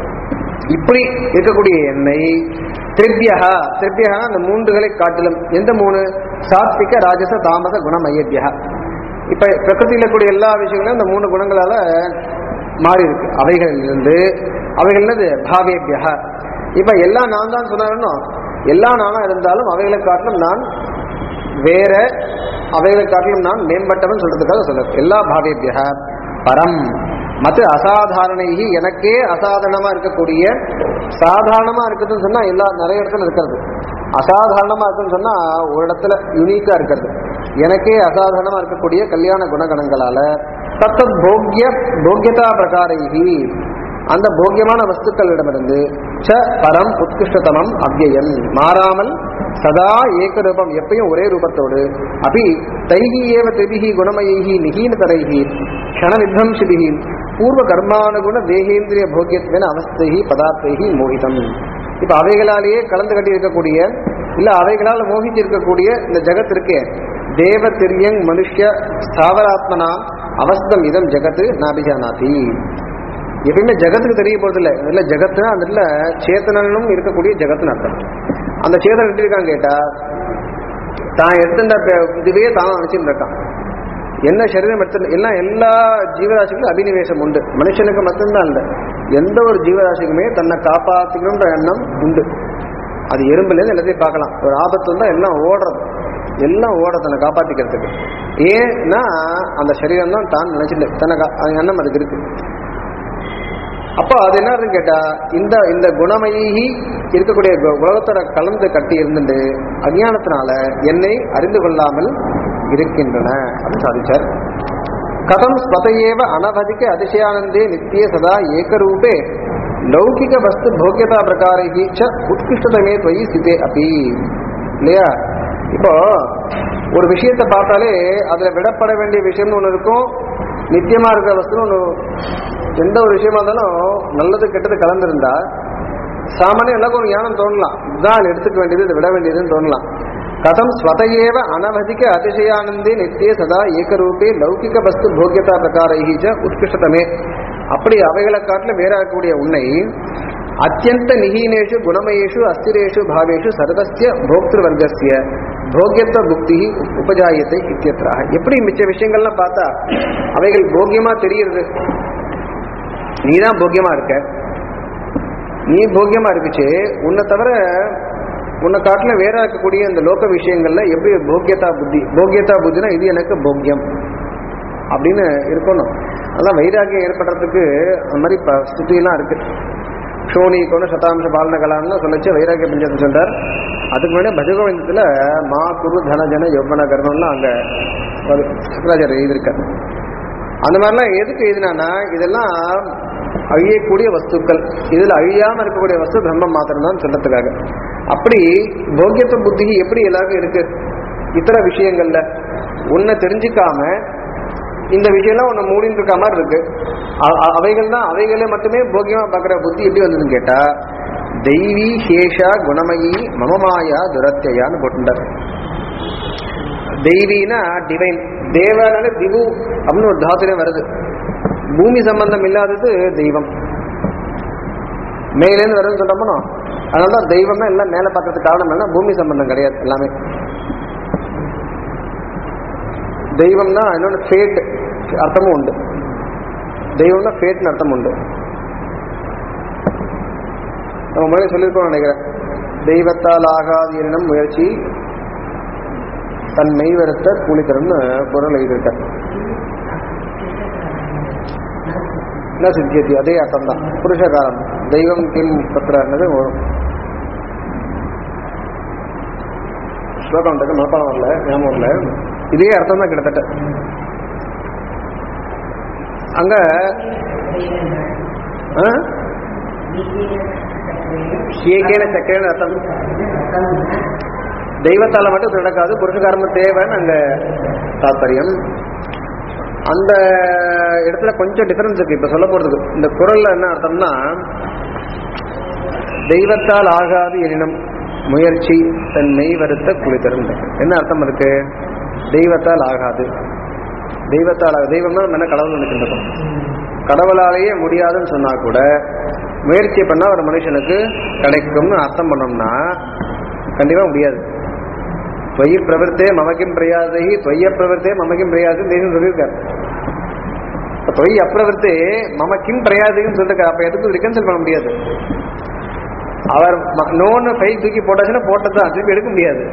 இப்படி இருக்கக்கூடிய எண்ணெய் திரிபியகா திரிபியகா அந்த மூன்றுகளை காட்டிலும் எந்த மூணு சாத்விக ராஜச தாமச குணமயபியா இப்ப பிரகிருதியில் இருக்கக்கூடிய எல்லா விஷயங்களும் இந்த மூணு குணங்களால மாறி இருக்கு அவைகளிலிருந்து அவைகள் என்னது பாவேபியா இப்ப எல்லாம் நான் தான் சொன்னாருன்னோ எல்லா நானா இருந்தாலும் அவைகளை காட்டிலும் நான் வேற அவைகளை காட்டிலும் நான் மேம்பட்டவன் சொல்றதுக்காக சொல்ல எல்லா பாவேபிய பரம் மற்ற அசாதாரணைகி எனக்கே அசாதாரணமா இருக்கக்கூடிய சாதாரணமா இருக்குதுன்னு சொன்னா எல்லா நிறைய இடத்துல இருக்கிறது அசாதாரணமா இருக்குன்னு சொன்னா ஒரு இடத்துல யுனிக்கா இருக்கிறது எனக்கே அசாதாரணமா இருக்கக்கூடிய கல்யாண குணகணங்களால தத்தத் போக்கிய போக்கியதா பிரகாரைகி அந்த போக்கியமான வஸ்துக்களிடமிருந்து ச பரம் உத்கிருஷ்டதமம் அவ்யயம் மாறாமல் சதா ஏக ரூபம் எப்பயும் ஒரே ரூபத்தோடு அபி தைகி ஏவ திரிபிகி குணமயைகி நிகீனதரைகி க்ஷணவித்வம்சிபிகி பூர்வ கர்மானுகுண தேகேந்திரிய போக்கியத்வேன அவஸ்தைகி பதார்த்தைகி மோகிதம் இப்ப அவைகளாலேயே கலந்து கட்டி இருக்கக்கூடிய இல்ல அவைகளால் மோகித்து இருக்கக்கூடிய இந்த ஜெகத் இருக்கே தேவ திரியங் மனுஷ்ய ஸ்தாவராத்மனா அவஸ்தம் இதம் ஜெகத் நாபிஜானாதி எப்பயுமே ஜெகத்துக்கு தெரிய போறது இல்லை இல்ல ஜெகத்துனா அந்த இடத்துல சேத்தனும் இருக்கக்கூடிய ஜெகத்துன்னு அர்த்தம் அந்த சேதன் எப்படி இருக்கான்னு கேட்டா தான் எடுத்துட்ட பே- இதுவே தான் நினைச்சுட்டு இருக்கான் என்ன சரீரம் எடுத்து எல்லாம் எல்லா ஜீவராசிகளும் அபினிவேசம் உண்டு மனுஷனுக்கு மட்டும்தான் இல்லை எந்த ஒரு ஜீவராசிக்குமே தன்னை காப்பாற்றிக்கணுன்ற எண்ணம் உண்டு அது எறும்புலேருந்து எல்லாத்தையும் பார்க்கலாம் ஒரு ஆபத்து வந்தா எல்லாம் ஓடுறது எல்லாம் ஓட தன்னை காப்பாத்திக்கிறதுக்கு ஏன்னா அந்த சரீரம் தான் தான் நினைச்சிட்டு தன்னை கா- அந்த எண்ணம் அதுக்கு இருக்கு அப்போ அது என்ன இருக்குன்னு கேட்டா இந்த இந்த குணமயி இருக்கக்கூடிய கு- உலகத்தோட கலந்து கட்டி இருந்துட்டு அஞ்ஞானத்தினால என்னை அறிந்து கொள்ளாமல் இருக்கின்றன அப்படின்னு சாதிச்சார் கதம் ஸ்வதையேவ அனவதிக அதிசயானந்தே நித்திய சதா ஏகரூபே லௌகிக வஸ்து போக்கியதா பிரகாரைகி ச உத்கிருஷ்டதமே தொயி ஸ்திதே அப்பி இல்லையா இப்போ ஒரு விஷயத்தை பார்த்தாலே அதுல விடப்பட வேண்டிய விஷயம்னு ஒன்று இருக்கும் நித்தியமா இருக்கிற வஸ்துன்னு ஒன்று எந்த ஒரு விஷயமா இருந்தாலும் நல்லது கெட்டது கலந்திருந்தா சாமானியம் எல்லாருக்கும் ஒரு ஞானம் தோணலாம் இதுதான் எடுத்துக்க வேண்டியது இதை விட வேண்டியதுன்னு தோணலாம் கதம் ஸ்வதையேவ அனவதிக அதிசயானந்தே நித்திய சதா ஏகரூபே லௌகிக வஸ்து போக்கியதா பிரகாரைகி ச உத்கிருஷ்டமே அப்படி அவைகளை காட்டிலும் வேற இருக்கக்கூடிய உன்னை அத்தியந்த நிகீனேஷு குணமயேஷு அஸ்திரேஷு பாவேஷு சர்வஸ்ய போக்திருவர்க்கஸ்ய போக்கியத்துவ புக்தி உபஜாயத்தை இத்தியத்ராக எப்படி மிச்ச விஷயங்கள்லாம் பார்த்தா அவைகள் போக்கியமா தெரியுது நீதான் போக்கியமா இருக்க நீ போக்கியமா இருக்குச்சு உன்னை தவிர உன்னை காட்டில வேற இருக்கக்கூடிய இந்த லோக விஷயங்கள்ல எப்படி போக்கியதா புத்தி போக்கியதா புத்தினா இது எனக்கு போக்கியம் அப்படின்னு இருக்கணும் அதான் வைராகியம் ஏற்படுறதுக்கு அந்த மாதிரி ப- ஸ்துதியெல்லாம் இருக்கு ஷோனி கொண்டு சதாம்ச பாலன கலான்னு சொல்லிச்சு வைராகிய பஞ்சத்தை சொல்றார் அதுக்கு முன்னாடி பஜகோவிந்தத்துல மா குரு தன ஜன யௌவன கர்மம்லாம் அங்க ஒரு சுக்கராச்சாரியர் எழுதியிருக்கார் அந்த மாதிரிலாம் எதுக்கு எழுதினானா இதெல்லாம் அழியக்கூடிய வஸ்துக்கள் இதுல அழியாம இருக்கக்கூடிய வஸ்து பிரம்மம் மாத்திரம் தான் சொல்றதுக்காக அப்படி போக்கியத்துவ புத்தி எப்படி எல்லாருக்கும் இருக்கு இத்தர விஷயங்கள்ல உன்னை தெரிஞ்சுக்காம இந்த விஷயம்லாம் ஒன்று மூடின்னு இருக்க மாதிரி இருக்கு அ- அ- அவைகள் தான் அவைகளே மட்டுமே போக்கியமா பார்க்குற புத்தி எப்படி வந்ததுன்னு கேட்டா தெய்வீ சேஷா குணமயி மமமாயா துரத்தையான்னு போட்டுட்டார் தெய்வீனா டிவைன் தேவனால திவு அப்படின்னு ஒரு தாத்துலே வருது பூமி சம்பந்தம் இல்லாதது தெய்வம் மேலேருந்து வருதுன்னு சொல்றோமோ அதனால தான் தெய்வமே எல்லாம் மேலே பார்க்கறதுக்கு காரணம் என்ன பூமி சம்பந்தம் கிடையாது எல்லாமே தெய்வம்னா இன்னொன்று ஃபேட் அர்த்தமும் உண்டு தெய்வம்னா ஃபேட்னு அர்த்தம் உண்டு நம்ம முன்னாடி சொல்லியிருக்கோம் நினைக்கிறேன் தெய்வத்தால் ஆகாது எனும் முயற்சி தன் மெய்வருத்த கூலித்தரம்னு குரல் எழுதியிருக்கார் என்ன சித்தியத்தி அதே அர்த்தம் தான் புருஷகாரம் தெய்வம் கிம் பத்திரன்னது வரும் ஸ்லோகம் டக்கு மனப்பாடம் வரல ஞாபகம் வரல இதே அர்த்தம் தான் கிட்டத்தட்ட அங்க ஆ? ஏகேன சக்கரேன அர்த்தம் தெய்வத்தால மட்டும் இது நடக்காது புருஷகாரமும் தேவைன்னு அங்க தாத்பரியம் அந்த இடத்துல கொஞ்சம் டிஃபரன்ஸ் இருக்கு இப்ப சொல்ல போறதுக்கு இந்த குரல்ல என்ன அர்த்தம்னா தெய்வத்தால் ஆகாது எனினும் முயற்சி தன் மெய் வருத்த குளித்தரும் என்ன அர்த்தம் இருக்கு தெய்வத்தால் ஆகாது தெய்வத்தால் ஆக- தெய்வம்னா நம்ம என்ன கடவுள் நினைக்கின்றோம் கடவுளாலேயே முடியாதுன்னு சொன்னா கூட முயற்சி பண்ணா ஒரு மனுஷனுக்கு கிடைக்கும்னு அர்த்தம் பண்ணோம்னா கண்டிப்பா முடியாது தொய் பிரவர்த்தே மமக்கிம் பிரயாதை தொய்ய பிரவர்த்தே மமக்கிம் பிரயாதை தெய்வம் சொல்லியிருக்காரு இப்ப தொய் அப்பிரவர்த்தே மமக்கிம் பிரயாதைன்னு சொல்லிருக்காரு அப்ப எதுக்கும் ரிகன்சல் பண்ண முடியாது அவர் நோன்னு கை தூக்கி போட்டாச்சுன்னா போட்டதான் திருப்பி எடுக்க முடியாது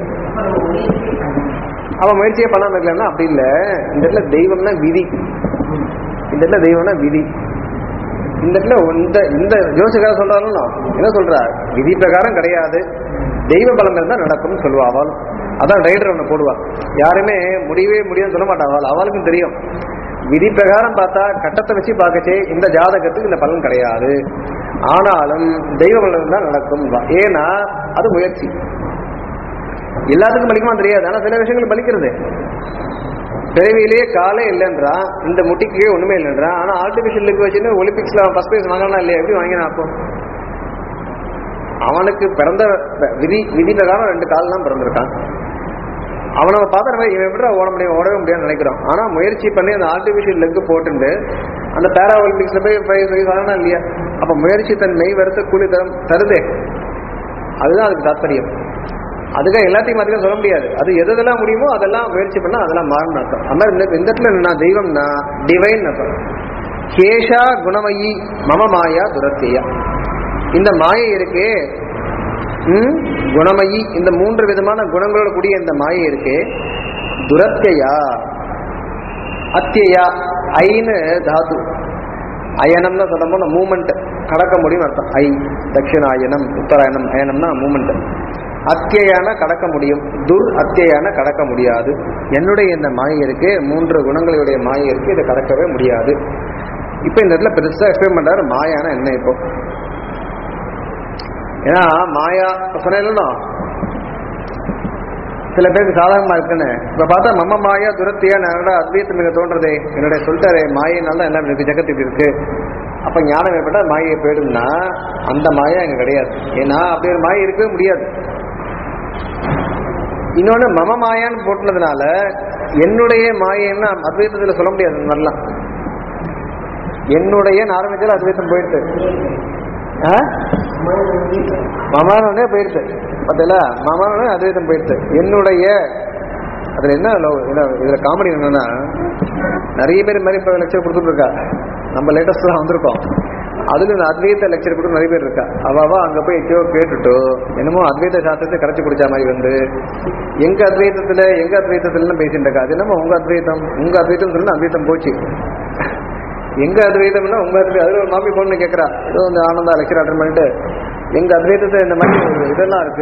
அவன் முயற்சியே பண்ணாம இருக்கலன்னா அப்படி இல்ல இந்த இடத்துல தெய்வம்னா விதி இந்த இடத்துல தெய்வம்னா விதி இந்த இடத்துல இந்த இந்த ஜோசிக்கார சொல்றாலும் என்ன சொல்றா விதி பிரகாரம் கிடையாது தெய்வ பலம் இருந்தா நடக்கும்னு சொல்லுவா அவள் அதான் ரைடர் ஒன்று போடுவா யாருமே முடியவே முடியும்னு சொல்ல மாட்டா அவள் அவளுக்கும் தெரியும் விதி பிரகாரம் பார்த்தா கட்டத்தை வச்சு பார்க்கச்சே இந்த ஜாதகத்துக்கு இந்த பலன் கிடையாது ஆனாலும் தெய்வ பலம் தான் நடக்கும் ஏன்னா அது முயற்சி எல்லாத்துக்கும் பலிக்குமா தெரியாது ஆனா சில விஷயங்கள் பலிக்கிறது பிறவியிலேயே காலே இல்லைன்றா இந்த முட்டிக்கு ஒண்ணுமே இல்லைன்றா ஆனா ஆர்டிபிஷியல் லிக் வச்சுன்னு ஒலிம்பிக்ஸ்ல அவன் ஃபர்ஸ்ட் பிரைஸ் வாங்கினா இல்லையா எப்படி வாங்கினா அப்போ அவனுக்கு பிறந்த விதி விதி பிரகாரம் ரெண்டு கால் தான் பிறந்திருக்கான் அவனை பார்த்தா நம்ம இவன் எப்படி ஓட முடியும் ஓடவே முடியாதுன்னு நினைக்கிறோம் ஆனா முயற்சி பண்ணி அந்த ஆர்டிபிஷியல் லெக் போட்டுட்டு அந்த பேரா ஒலிம்பிக்ஸ்ல போய் பிரைஸ் பிரைஸ் வாங்கினா இல்லையா அப்ப முயற்சி தன் மெய் வருத்த கூலி தரம் தருதே அதுதான் அதுக்கு தாத்பரியம் அதுக்காக எல்லாத்தையும் மாத்திரம் சொல்ல முடியாது அது எது எதெல்லாம் முடியுமோ அதெல்லாம் முயற்சி பண்ணா அதெல்லாம் மாறணும் அர்த்தம் அந்த மாதிரி இந்த- இந்த இடத்துல என்ன தெய்வம்னா டிவைன் அர்த்தம் கேஷா குணமயி மம மாயா துரத்தியா இந்த மாயை இருக்கே ம், குணமயி இந்த மூன்று விதமான குணங்களோட கூடிய இந்த மாயை இருக்கே துரத்தையா அத்தியா ஐன்னு தாது அயனம்னு சொல்லும்போது மூமெண்ட் கடக்க முடியும் அர்த்தம் ஐ தட்சிணாயனம் உத்தராயணம் அயனம்னா மூமெண்ட் அத்தியான கடக்க முடியும் துர் அத்தியான கடக்க முடியாது என்னுடைய இந்த மாயை இருக்கு மூன்று குணங்களுடைய மாயை இருக்கு இதை கடக்கவே முடியாது இப்போ இந்த இடத்துல பெருசா எக்ஸ்பிளைன் பண்றாரு மாயானா என்ன இப்போ ஏன்னா மாயா சொன்னேன் சில பேருக்கு சாதகமா இருக்குன்னு இப்ப பார்த்தா மம்ம மாயா துரத்தியா என்னோட அத்வைத்தம் இங்க தோன்றதே என்னுடைய சொல்லிட்டாரு மாயினால தான் எல்லாம் இருக்கு ஜெகத்துக்கு இருக்கு அப்ப ஞானம் ஏற்பட்டா மாயை போயிடும்னா அந்த மாயா இங்க கிடையாது ஏன்னா அப்படி ஒரு மாயை இருக்கவே முடியாது இன்னொன்னு மம மாயான்னு போட்டுனதுனால என்னுடைய மாயைன்னா அத்வைத்தத்துல சொல்ல முடியாது அந்த மாதிரிலாம் என்னுடைய ஆரம்பிச்சாலும் அத்வைத்தம் போயிடுது ஆ? மமானே போயிடுது பார்த்தல மமானே அத்வைத்தம் போயிடுது என்னுடைய அதுல என்ன லோ- என்ன இதுல காமெடி என்னன்னா நிறைய பேர் மாதிரி இப்போ லெக்சர் கொடுத்துட்டு இருக்கா நம்ம லேட்டஸ்ட் தான் வந்திருக்கோம் அதுல இந்த அத்வைத லெக்சர் கொடுத்து நிறைய பேர் இருக்கா அவ அவ அங்க போய் எங்கேயோ கேட்டுட்டு என்னமோ அத்வைத சாஸ்திரத்தை கரைச்சி குடிச்ச மாதிரி வந்து எங்க அத்வைத்தத்துல எங்க அத்வைத்தத்துல பேசிட்டு இருக்கா அது என்னமோ உங்க அத்வைத்தம் உங்க அத்வைத்தம் சொல்லி அத்வைத்தம் போச்சு எங்க அத்வைதம்னா உங்க அத்வைதம் அதுல ஒரு மாமி பொண்ணு கேட்கறா ஏதோ இந்த ஆனந்தா லெக்சர் அட்டன் பண்ணிட்டு எங்க அத்வைதத்தை இந்த மாதிரி ஒரு இதெல்லாம் இருக்கு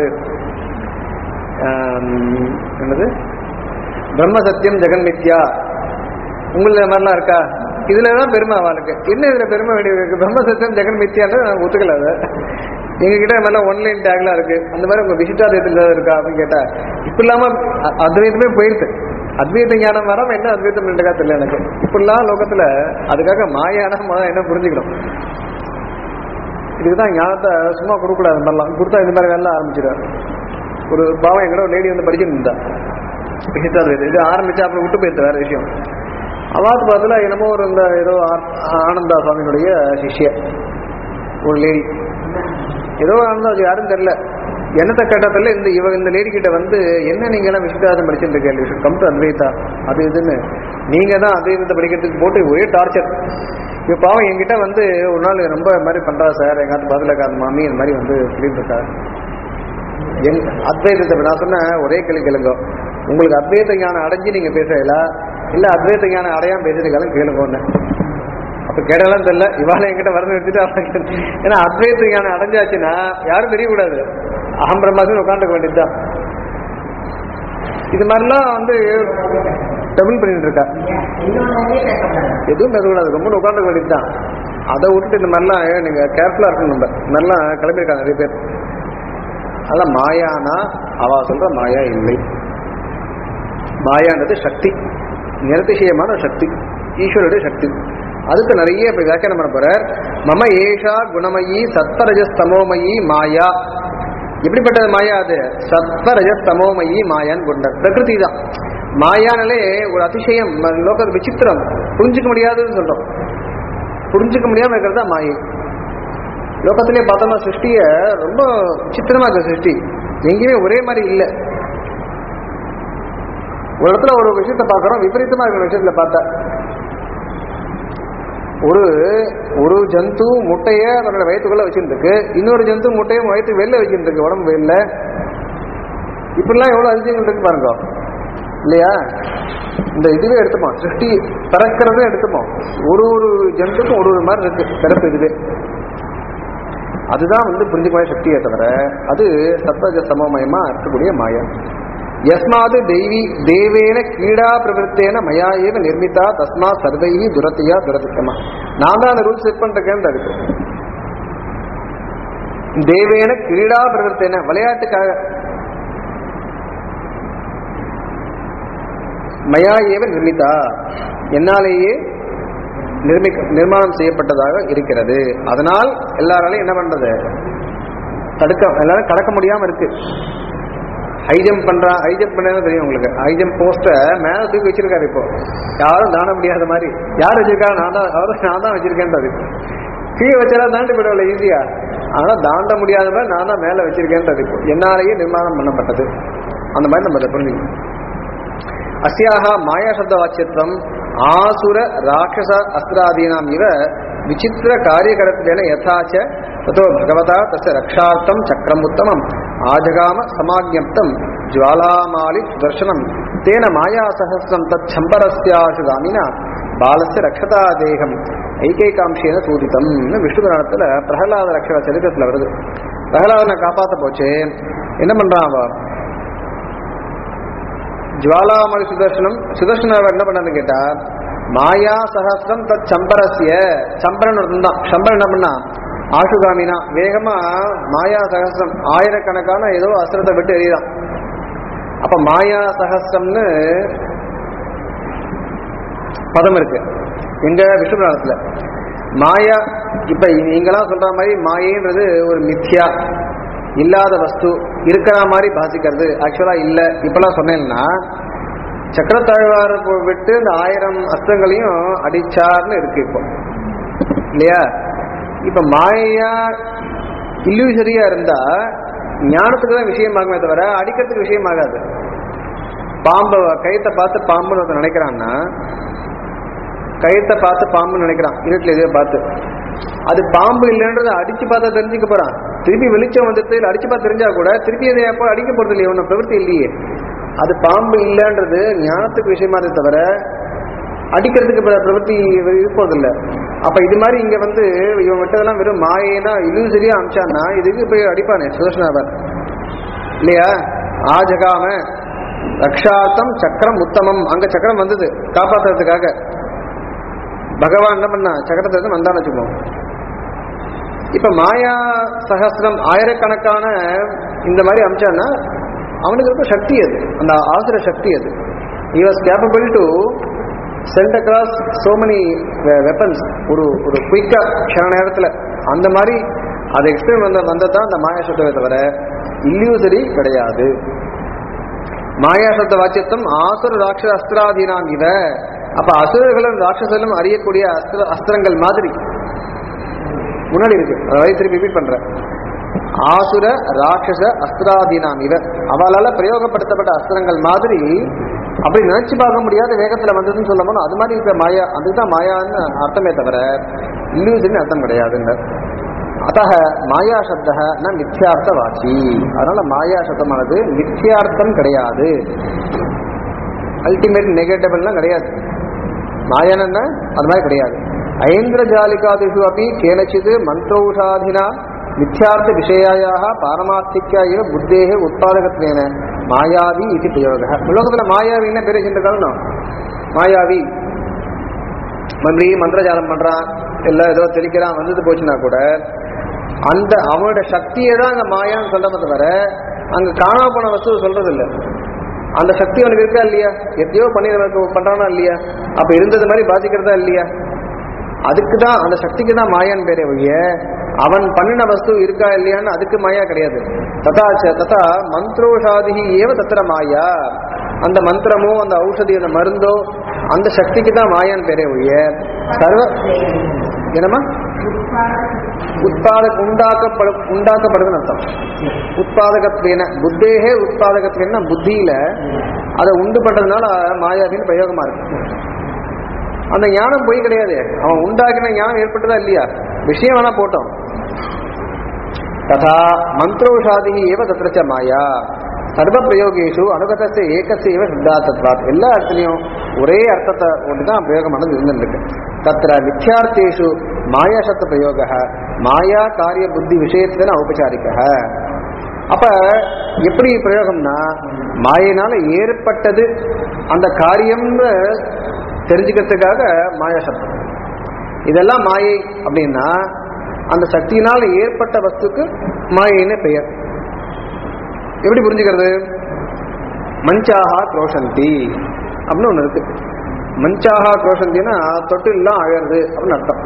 ஆம், என்னது பிரம்ம சத்தியம் ஜெகன் மித்யா உங்கள மாதிரிலாம் இருக்கா இதுலதான் பெருமை அவளுக்கு என்ன இதுல பெருமை வேண்டியது இருக்கு பிரம்ம சத்தியம் ஜெகன் மித்யான்னு நான் ஒத்துக்கல அதை எங்க கிட்ட மேல ஒன்லைன் டேக்லாம் இருக்கு அந்த மாதிரி உங்க விசிட்டாத்வைத்தில் ஏதாவது இருக்கா அப்படின்னு கேட்டா இப்ப இல்லாம அ- அத்வைதமே போயிருக்கு அத்வைத ஞானம் வராம என்ன அத்வைத்தம் பண்ணிட்டுக்கா தெரியல எனக்கு இப்படிலாம் லோகத்துல அதுக்காக மாயானா முதல்ல என்ன புரிஞ்சுக்கணும் இதுக்குதான் ஞானத்தை சும்மா கொடுக்கக்கூடாது இந்த மாதிரிலாம் கொடுத்தா இந்த மாதிரி வேலை ஆரம்பிச்சிடுவார் ஒரு பாவம் எங்கட ஒரு லேடி வந்து படிச்சுட்டு இருந்தா விசித்தாத்வைதம் இது ஆரம்பிச்சா அப்புறம் விட்டு போயிருந்த வேற விஷயம் அவாத்து பார்த்துல என்னமோ ஒரு இந்த ஏதோ ஆ- ஆனந்தா சுவாமியினுடைய சிஷ்ய ஒரு லேடி ஏதோ ஆனந்தா அது யாரும் தெரியல என்னத்த கேட்டதில்ல இந்த இவ இந்த லேடி கிட்ட வந்து என்ன நீங்க எல்லாம் விசித்தாதம் படிச்சுட்டு இருக்கீங்க கம் டு அத்வைதா அது இதுன்னு நீங்க தான் அத்வைதத்தை படிக்கிறதுக்கு போட்டு ஒரே டார்ச்சர் இப்ப பாவம் என்கிட்ட வந்து ஒரு நாள் ரொம்ப இது மாதிரி பண்றா சார் எங்காத்து பதில காது மாமி இந்த மாதிரி வந்து சொல்லிட்டு இருக்கா என் அத்வைதத்தை நான் சொன்ன ஒரே கேள்வி கேளுங்க உங்களுக்கு அத்வைத ஞானம் அடைஞ்சு நீங்க பேசுறீங்களா இல்ல அத்வைத ஞானம் அடையாம பேசுறீங்களும் கேளுங்க அப்ப கேட்டாலும் தெரியல இவாளை என்கிட்ட வரணும் எடுத்துட்டு அவளை கேட்டு- ஏன்னா அத்வைத ஞானம் அடைஞ்சாச்சுன்னா யாரும் தெரியக்கூடாது அகம் பிரம்மாசுன்னு உட்காந்துக்க வேண்டியதுதான் இது மாதிரிலாம் வந்து டபுள் பண்ணிட்டு இருக்கா எதுவும் பேசக்கூடாது ரொம்ப உட்காந்துக்க வேண்டியதுதான் அதை விட்டுட்டு இந்த மாதிரிலாம் ஏ, நீங்க கேர்ஃபுல்லா இருக்கணும் நம்ம இந்த மாதிரிலாம் கிளம்பியிருக்காங்க நிறைய பேர் அதெல்லாம் மாயானா அவ சொல்ற மாயா இல்லை மாயான்றது சக்தி நிரதிசயமான சக்தி ஈஸ்வருடைய சக்தி அதுக்கு நிறைய இப்ப வியாக்கியானம் பண்ண போறார் மம ஏஷா குணமயி சத்வரஜஸ்தமோமயி மாயா எப்படிப்பட்டது மாயா அது சத்வரஜஸ்தமோமயி மாயான்னு கொண்டார் பிரகிருதி தான் மாயானாலே ஒரு அதிசயம் ம- லோக விசித்திரம் புரிஞ்சுக்க முடியாதுன்னு சொல்றோம் புரிஞ்சுக்க முடியாம இருக்கிறது தான் மாயை லோகத்திலே பார்த்தோம்னா சிருஷ்டிய ரொம்ப விசித்திரமா இருக்கு சிருஷ்டி எங்கேயுமே ஒரே மாதிரி இல்லை ஒரு இடத்துல ஒரு விஷயத்த பார்க்கறோம் விபரீதமா இருக்கிற விஷயத்துல பார்த்தா ஒரு ஒரு ஜந்து முட்டைய தன்னோட வயிற்றுக்குள்ள வச்சிருந்துருக்கு இன்னொரு ஜந்து முட்டையை வயிற்று வெளில வச்சிருந்துருக்கு உடம்பு வெளில இப்படிலாம் எவ்வளவு அதிசயங்கள் இருக்கு பாருங்க இல்லையா இந்த இதுவே எடுத்துப்போம் சிருஷ்டி பிறக்கிறதே எடுத்துப்போம் ஒரு ஒரு ஜந்துக்கும் ஒரு ஒரு மாதிரி இருக்கு பிறப்பு இதுவே அதுதான் வந்து புரிஞ்சுக்கக்கூடிய சக்தியை தவிர அது சத்வஜ சமமயமா இருக்கக்கூடிய மாயா யஸ்மாது தெய்வி தேவேன கீடா பிரவருத்தேன மயா ஏவ நிர்மிதா தஸ்மா சர்வைஹி துரத்தியா துரதிக்கமா நான் தான் அந்த ரூல் செட் பண்றேன் அதுக்கு தேவேன கிரீடா பிரவருத்தேன விளையாட்டுக்காக மயா ஏவ நிர்மிதா என்னாலேயே நிர்மிக்க நிர்மாணம் செய்யப்பட்டதாக இருக்கிறது அதனால் எல்லாராலையும் என்ன பண்றது தடுக்க எல்லாரும் கடக்க முடியாம இருக்கு ஹை ஜம்ப் பண்றா ஹை ஜம்ப் பண்ணது தெரியும் உங்களுக்கு ஹை ஜம்ப் போஸ்ட மேல தூக்கி வச்சிருக்காரு இப்போ யாரும் தாண்ட முடியாத மாதிரி யார் வச்சிருக்காரு நான் தான் அவரும் நான் தான் வச்சிருக்கேன்றது கீழே வச்சாலும் தாண்டி போயிடல ஈஸியா ஆனா தாண்ட முடியாத மாதிரி நான் தான் மேல வச்சிருக்கேன்றது இப்போ என்னாலேயே நிர்மாணம் பண்ணப்பட்டது அந்த மாதிரி நம்ம அதை புரிஞ்சுக்கணும் அஸ்யாக மாயாசப்தவாச்சியத்துவம் ஆசுர ராட்சச அஸ்திராதீனாம் இவ விசித்திர காரியகரத்திலேன யதாச்ச ததோ பகவதா தஸ்ய ரக்ஷார்த்தம் சக்கரம் உத்தமம் ஆஜகாம சமாஜ்ஞப்தம் ஜுவாலாமாலி சுதர்சனம் தேன மாயா சகசிரம் தத் சம்பரஸ்யாசுகாமினா பாலஸ்ய ரக்ஷதா தேகம் ஐகைகாம்சேன சூதிதம் விஷ்ணு புராணத்துல பிரகலாத ரக்ஷக சரித்திரத்துல வருது பிரகலாதனை காப்பாத்த போச்சு என்ன பண்றான் அவ ஜுவாலாமணி சுதர்சனம் சுதர்சன அவர் என்ன பண்ணான்னு கேட்டா மாயா சகசிரம் தத் சம்பரஸ்ய சம்பரன் ஒருத்தன் தான் சம்பரன் என்ன பண்ணா ஆசுகாமினா வேகமா மாயா சகசிரம் ஆயிரக்கணக்கான ஏதோ அசுரத்தை விட்டு எறியலாம் அப்ப மாயா சகசிரம்னு பதம் இருக்கு எங்க விஷ்ணு புராணத்துல மாயா இப்ப நீங்களாம் சொல்ற மாதிரி மாயன்றது ஒரு மித்யா இல்லாத வஸ்து இருக்கிற மாதிரி பாசிக்கிறது ஆக்சுவலா இல்ல இப்பெல்லாம் சொன்னேன்னா சக்கரத்தாழ்வார் விட்டு இந்த ஆயிரம் அஸ்திரங்களையும் அடிச்சார்னு இருக்கு இப்போ இல்லையா இப்ப மாயா இல்லூசரியா இருந்தா ஞானத்துக்கு தான் விஷயமாகுமே தவிர அடிக்கிறதுக்கு விஷயமாகாது பாம்பு கயத்தை பார்த்து பாம்புன்னு ஒருத்தன் நினைக்கிறான்னா கயத்தை பார்த்து பாம்புன்னு நினைக்கிறான் இருட்டில் இதே பார்த்து அது பாம்பு இல்லைன்றத அடிச்சு பார்த்தா தெரிஞ்சுக்க போறான் திருப்பி வெளிச்சம் வந்துட்டு இல்ல அடிச்சு பார்த்து தெரிஞ்சா கூட திருப்பி அதை எப்போ அடிக்க போறது இல்லையே ஒன்றும் பிரவൃத்தி இல்லையே அது பாம்பு இல்லைன்றது ஞானத்துக்கு விஷயமா இருந்தே தவிர அடிக்கிறதுக்கு பிர- பிரவൃத்தி இருப்பதில்லை அப்ப இது மாதிரி இங்க வந்து இவன் விட்டதெல்லாம் வெறும் மாயேனா இதுவும் சரியா அமிச்சான்னா இதுக்கு போய் அடிப்பானே சுதர்ஷனாவர் இல்லையா ஆஜகாம ரக்ஷார்த்தம் சக்கரம் உத்தமம் அங்க சக்கரம் வந்தது காப்பாத்துறதுக்காக பகவான் என்ன பண்ணா சக்கரத்தை எடுத்து வந்தான்னு வச்சுக்கோம் இப்ப மாயா சகசிரம் ஆயிரக்கணக்கான இந்த மாதிரி அமிச்சான்னா அவனுக்கு இருக்க சக்தி அது அந்த ஆசுர சக்தி அது he was capable to send across so many uh, weapons ஒரு ஒரு குயிக்கா க்ஷண நேரத்துல அந்த மாதிரி அது எக்ஸ்பிளைன் வந்த வந்ததான் அந்த மாயா சப்தமே தவிர இல்லியூசரி கிடையாது மாயா சப்த வாச்சியத்தம் ஆசுர ராட்சச அஸ்திராதீனாம் இவ அப்ப அசுரர்களும் ராட்சசர்களும் அறியக்கூடிய அஸ்திர அஸ்திரங்கள் மாதிரி முன்னாடி இருக்கு அதாவது திருப்பி ரிப்பீட் பண்றேன் ஆசுர ராட்சச அஸ்திராதீனாம் இவ அவளால பிரயோகப்படுத்தப்பட்ட அஸ்திரங்கள் மாதிரி அப்படி நினைச்சு பார்க்க முடியாத வேகத்துல வந்ததுன்னு சொல்ல போனா அது மாதிரி இருக்க மாயா அதுதான் மாயான்னு அர்த்தமே தவிர இல்லூசன் அர்த்தம் கிடையாதுங்க அத்தக மாயா சப்த ந மித்யார்த்த வாசி அதனால மாயா சப்தமானது மித்யார்த்தம் கிடையாது அல்டிமேட் நெகட்டிவ்லாம் கிடையாது மாயான் என்ன அது மாதிரி கிடையாது ஐந்திரஜாலிகாதிஷு அப்படி கேனச்சித் மந்திரௌஷாதினா மித்யார்த்த விஷயாயாக பாரமார்த்திக்கா இவ புத்தேக உத்பாதகத்வேன மாயாவி இது பிரயோக உலகத்துல மாயாவி என்ன பேர் வச்சிருக்காலும் மாயாவி மந்திரி மந்திரஜாலம் பண்றான் எல்லாம் ஏதோ தெளிக்கிறான் வந்தது போச்சுன்னா கூட அந்த அவனோட சக்தியை தான் அங்க மாயான்னு சொல்றமே தவிர அங்க காணாம போன வஸ்து சொல்றது இல்ல அந்த சக்தி அவனுக்கு இருக்கா இல்லையா எத்தையோ பண்ணி நமக்கு பண்றானா இல்லையா அப்ப இருந்தது மாதிரி பாதிக்கிறதா இல்லையா அதுக்கு தான் அந்த சக்திக்கு தான் மாயான்னு பேரே ஒழிய அவன் பண்ணின வஸ்து இருக்கா இல்லையான்னு அதுக்கு மாயா கிடையாது ததா ச- ததா மந்திரோஷாதி ஏவ தத்திர மாயா அந்த மந்திரமோ அந்த ஔஷதி அந்த மருந்தோ அந்த சக்திக்கு தான் மாயான்னு பேரே ஒழிய சர்வ என்னமா உற்பாத உண்டாக்கப்படு உண்டாக்கப்படுதுன்னு அர்த்தம் உற்பாதகத்வேன புத்தேகே உற்பாதகத்வேன புத்தியில அதை உண்டு பண்றதுனால மாயாவின்னு பிரயோகமா இருக்கு அந்த ஞானம் பொய் கிடையாது அவன் உண்டாக்கின ஞானம் ஏற்பட்டதா இல்லையா விஷயம் வேணா போட்டோம் ததா மந்திரோஷாதி ஏவ தத்திரச்ச மாயா சர்வ பிரயோகேஷு அனுகதத்தை ஏகசைவ சித்தார்த்தத்வாத் எல்லா இடத்துலையும் ஒரே அர்த்தத்தை ஒன்றுதான் பிரயோகமானது இருந்துருக்கு தத்திர மித்யார்த்தேஷு மாயா சத்த பிரயோக மாயா காரிய புத்தி விஷயத்துல ஔபச்சாரிக்க அப்ப எப்படி பிரயோகம்னா மாயினால ஏற்பட்டது அந்த காரியம்னு தெரிஞ்சுக்கிறதுக்காக மாயா சப்தம் இதெல்லாம் மாயை அப்படின்னா அந்த சக்தியினால் ஏற்பட்ட வஸ்துக்கு மாயைன்னு பெயர் எப்படி புரிஞ்சுக்கிறது மஞ்சாகா குரோஷந்தி அப்படின்னு ஒன்று இருக்கு மஞ்சாகா குரோஷந்தின்னா தொட்டில்லாம் அழறது அப்படின்னு அர்த்தம்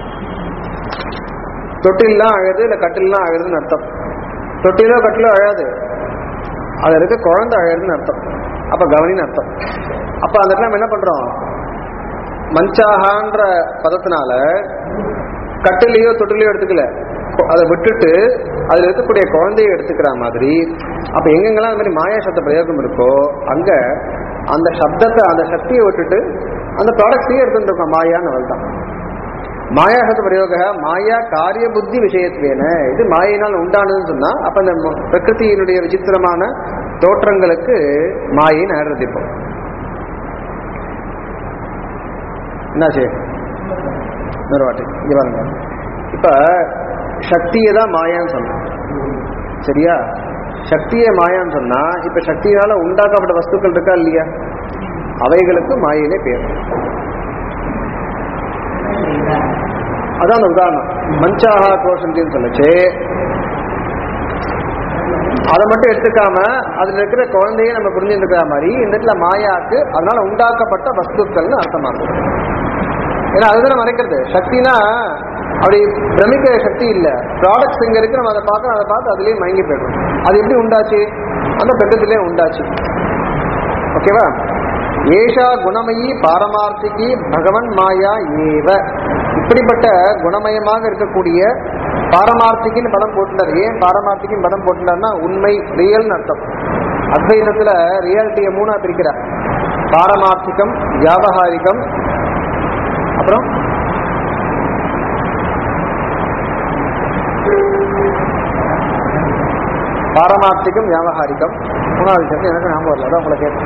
தொட்டில்லாம் அழது இல்லை கட்டில்லாம் அழகுதுன்னு அர்த்தம் தொட்டிலோ கட்டிலோ அழாது அது இருக்க குழந்தை அழகுதுன்னு அர்த்தம் அப்ப கவனின்னு அர்த்தம் அப்ப அந்த இடத்துல நம்ம என்ன பண்றோம் மஞ்சாகான்ற பதத்தினால கட்டிலையோ தொட்டிலையோ எடுத்துக்கல அதை விட்டுட்டு அதுல இருக்கக்கூடிய குழந்தைய எடுத்துக்கிற மாதிரி அப்ப எங்கெங்கெல்லாம் அந்த மாதிரி மாயா சப்த பிரயோகம் இருக்கோ அங்க அந்த சப்தத்தை அந்த சக்தியை விட்டுட்டு அந்த ப்ராடக்ட்ஸையே எடுத்துட்டு இருக்கோம் மாயான்னு அவள் தான் மாயா சப்த பிரயோக மாயா காரிய புத்தி விஷயத்துவேன இது மாயினால் உண்டானதுன்னு சொன்னா அப்ப இந்த ம- பிரகிருதியினுடைய விசித்திரமான தோற்றங்களுக்கு மாயின்னு ஆடுறது இப்போ என்னாச்சு இன்னொரு வாட்டி இங்க பாருங்க இப்ப சக்தியை தான் மாயான்னு சொன்னோம் சரியா சக்தியை மாயான்னு சொன்னா இப்ப சக்தியால உண்டாக்கப்பட்ட வஸ்துக்கள் இருக்கா இல்லையா அவைகளுக்கு மாயிலே பேர் அதான் அந்த உதாரணம் மஞ்சாகா கோஷந்தின்னு சொல்லுச்சு அதை மட்டும் எடுத்துக்காம அதுல இருக்கிற குழந்தையை நம்ம புரிஞ்சுருக்கிற மாதிரி இந்த இடத்துல மாயாக்கு அதனால உண்டாக்கப்பட்ட வஸ்துக்கள்னு அர்த்தமாகும் ஏன்னா அதுதான் மறைக்கிறது சக்தினா அப்படி பிரமிக்கிற சக்தி இல்ல ப்ராடக்ட்ஸ் இங்க இருக்கு நம்ம அதை பார்க்கறோம் அதை பார்த்து அதுலயே மயங்கி போயிடும் அது எப்படி உண்டாச்சு அந்த பெட்டத்திலே உண்டாச்சு ஓகேவா ஏஷா குணமயி பாரமார்த்திகி பகவன் மாயா ஏவ இப்படிப்பட்ட குணமயமாக இருக்கக்கூடிய பாரமார்த்திகின்னு பதம் போட்டுட்டார் ஏன் பாரமார்த்திகின்னு பதம் போட்டுட்டார்னா உண்மை ரியல்னு அர்த்தம் அத்வைதத்துல ரியாலிட்டியை மூணா பிரிக்கிறார் பாரமார்த்திகம் வியாபகாரிகம் அப்புறம் பாரமார்த்திகம் வியாபகாரிகம் மூணாவது விஷயம் எனக்கு ஞாபகம் வரல அதான் உங்களை கேட்டேன்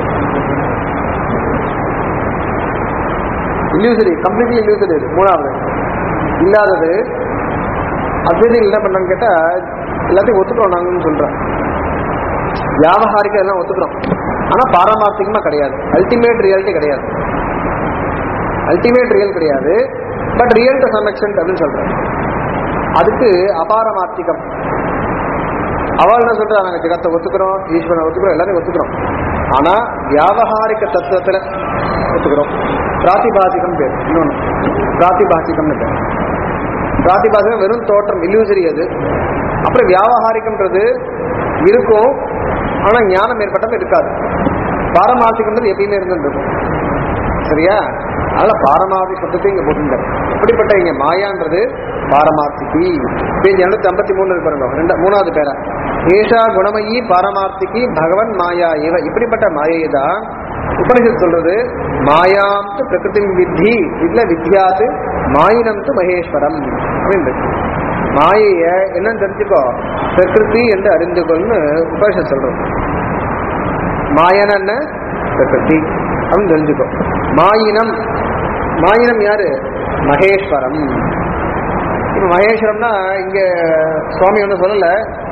இல்லியூசரி கம்ப்ளீட்லி இல்லியூசரி இது மூணாவது இல்லாதது அத்வைதிகள் என்ன பண்ணான்னு கேட்டா எல்லாத்தையும் ஒத்துக்கிறோம் நாங்கன்னு சொல்றோம் வியாபகாரிக்கம் எல்லாம் ஒத்துக்கிறோம் ஆனா பாரமார்த்திகமா கிடையாது அல்டிமேட் ரியாலிட்டி கிடையாது அல்டிமேட் ரியல் கிடையாது but real to some extent அப்படின்னு சொல்றேன் அதுக்கு அபாரமார்த்திகம் அவள் என்ன சொல்றா நாங்க ஜெகத்தை ஒத்துக்கிறோம் ஈஸ்வரனை ஒத்துக்கிறோம் எல்லாரையும் ஒத்துக்கிறோம் ஆனா வியாவகாரிக தத்துவத்துல ஒத்துக்கிறோம் பிராத்திபாசிகம் பேர் இன்னொன்னு பிராத்திபாசிகம்னு பேர் பிராத்திபாசிகம் வெறும் தோற்றம் இல்லூசரி அது அப்புறம் வியாவகாரிகம்ன்றது இருக்கும் ஆனா ஞானம் ஏற்பட்டம் இருக்காது பாரமாசிகம்ன்றது எப்பயுமே இருந்துருக்கும் சரியா அதனால பாரமாதி சப்தத்தை இங்க போட்டுட்டார் இப்படிப்பட்ட இங்க மாயான்றது பாரமார்த்திகி பேஜ் இருநூத்தி ஐம்பத்தி மூணு இருக்கு பாருங்க ரெண்டா மூணாவது பேரா ஏஷா குணமயி பாரமார்த்திகி பகவன் மாயா இவ இப்படிப்பட்ட மாயை தான் உபனிஷத் சொல்றது மாயாம் து பிரகிருதி வித்தி இதுல வித்யாது மாயினம் து மகேஸ்வரம் அப்படின்னு இருக்கு. மாயைய என்னன்னு தெரிஞ்சுக்கோ பிரகிருதி என்று அறிந்து கொள்னு உபனிஷத் சொல்றது மாயன என்ன பிரகிருதி அப்படின்னு தெரிஞ்சுக்கோ மாயினம் மாயினம் யாரு மகேஸ்வரம் இப்ப மகேஸ்வரம்னா இங்க சுவாமி ஒன்றும் சொல்லல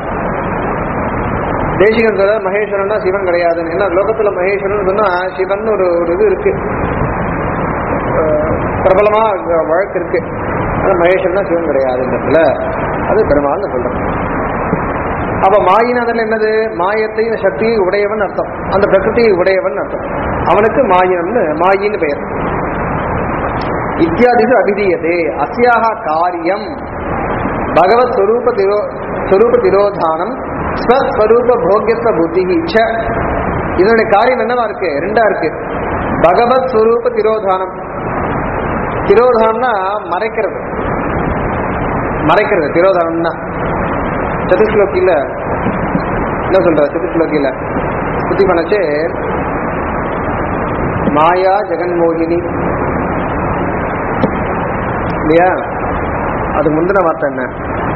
தேசிகன் சொல்ற மகேஸ்வரன்னா சிவன் கிடையாதுன்னு ஏன்னா லோகத்துல மகேஸ்வரன் சொன்னா சிவன் ஒரு ஒரு இது இருக்கு அஹ் பிரபலமா அங்க வழக்கு இருக்கு ஆனா மகேஸ்வரனா சிவன் கிடையாதுன்றதுல அது பெருமாள்னு சொல்றேன் அப்ப மாயினதல் என்னது மாயத்தையும் சக்தியை உடையவன் அர்த்தம் அந்த பிரகிருதியை உடையவன் அர்த்தம் அவனுக்கு மாயினம்னு மாயின்னு பெயர் இத்தியாதி அபிதீயதே அஸ்யாக காரியம் பகவத் ஸ்வரூப திரோ ஸ்வரூப திரோதானம் ஸ்வஸ்வரூப போக்கியத்துவ புத்தி ச இதனுடைய காரியம் என்னவா இருக்கு ரெண்டா இருக்கு பகவத் ஸ்வரூப திரோதானம் திரோதானம்னா மறைக்கிறது மறைக்கிறது திரோதானம்னா சதுஸ்லோக்கில என்ன சொல்ற சதுஸ்லோக்கில புத்தி பண்ணச்சு மாயா ஜெகன்மோகினி இல்லையா அது முந்தின வார்த்தை என்ன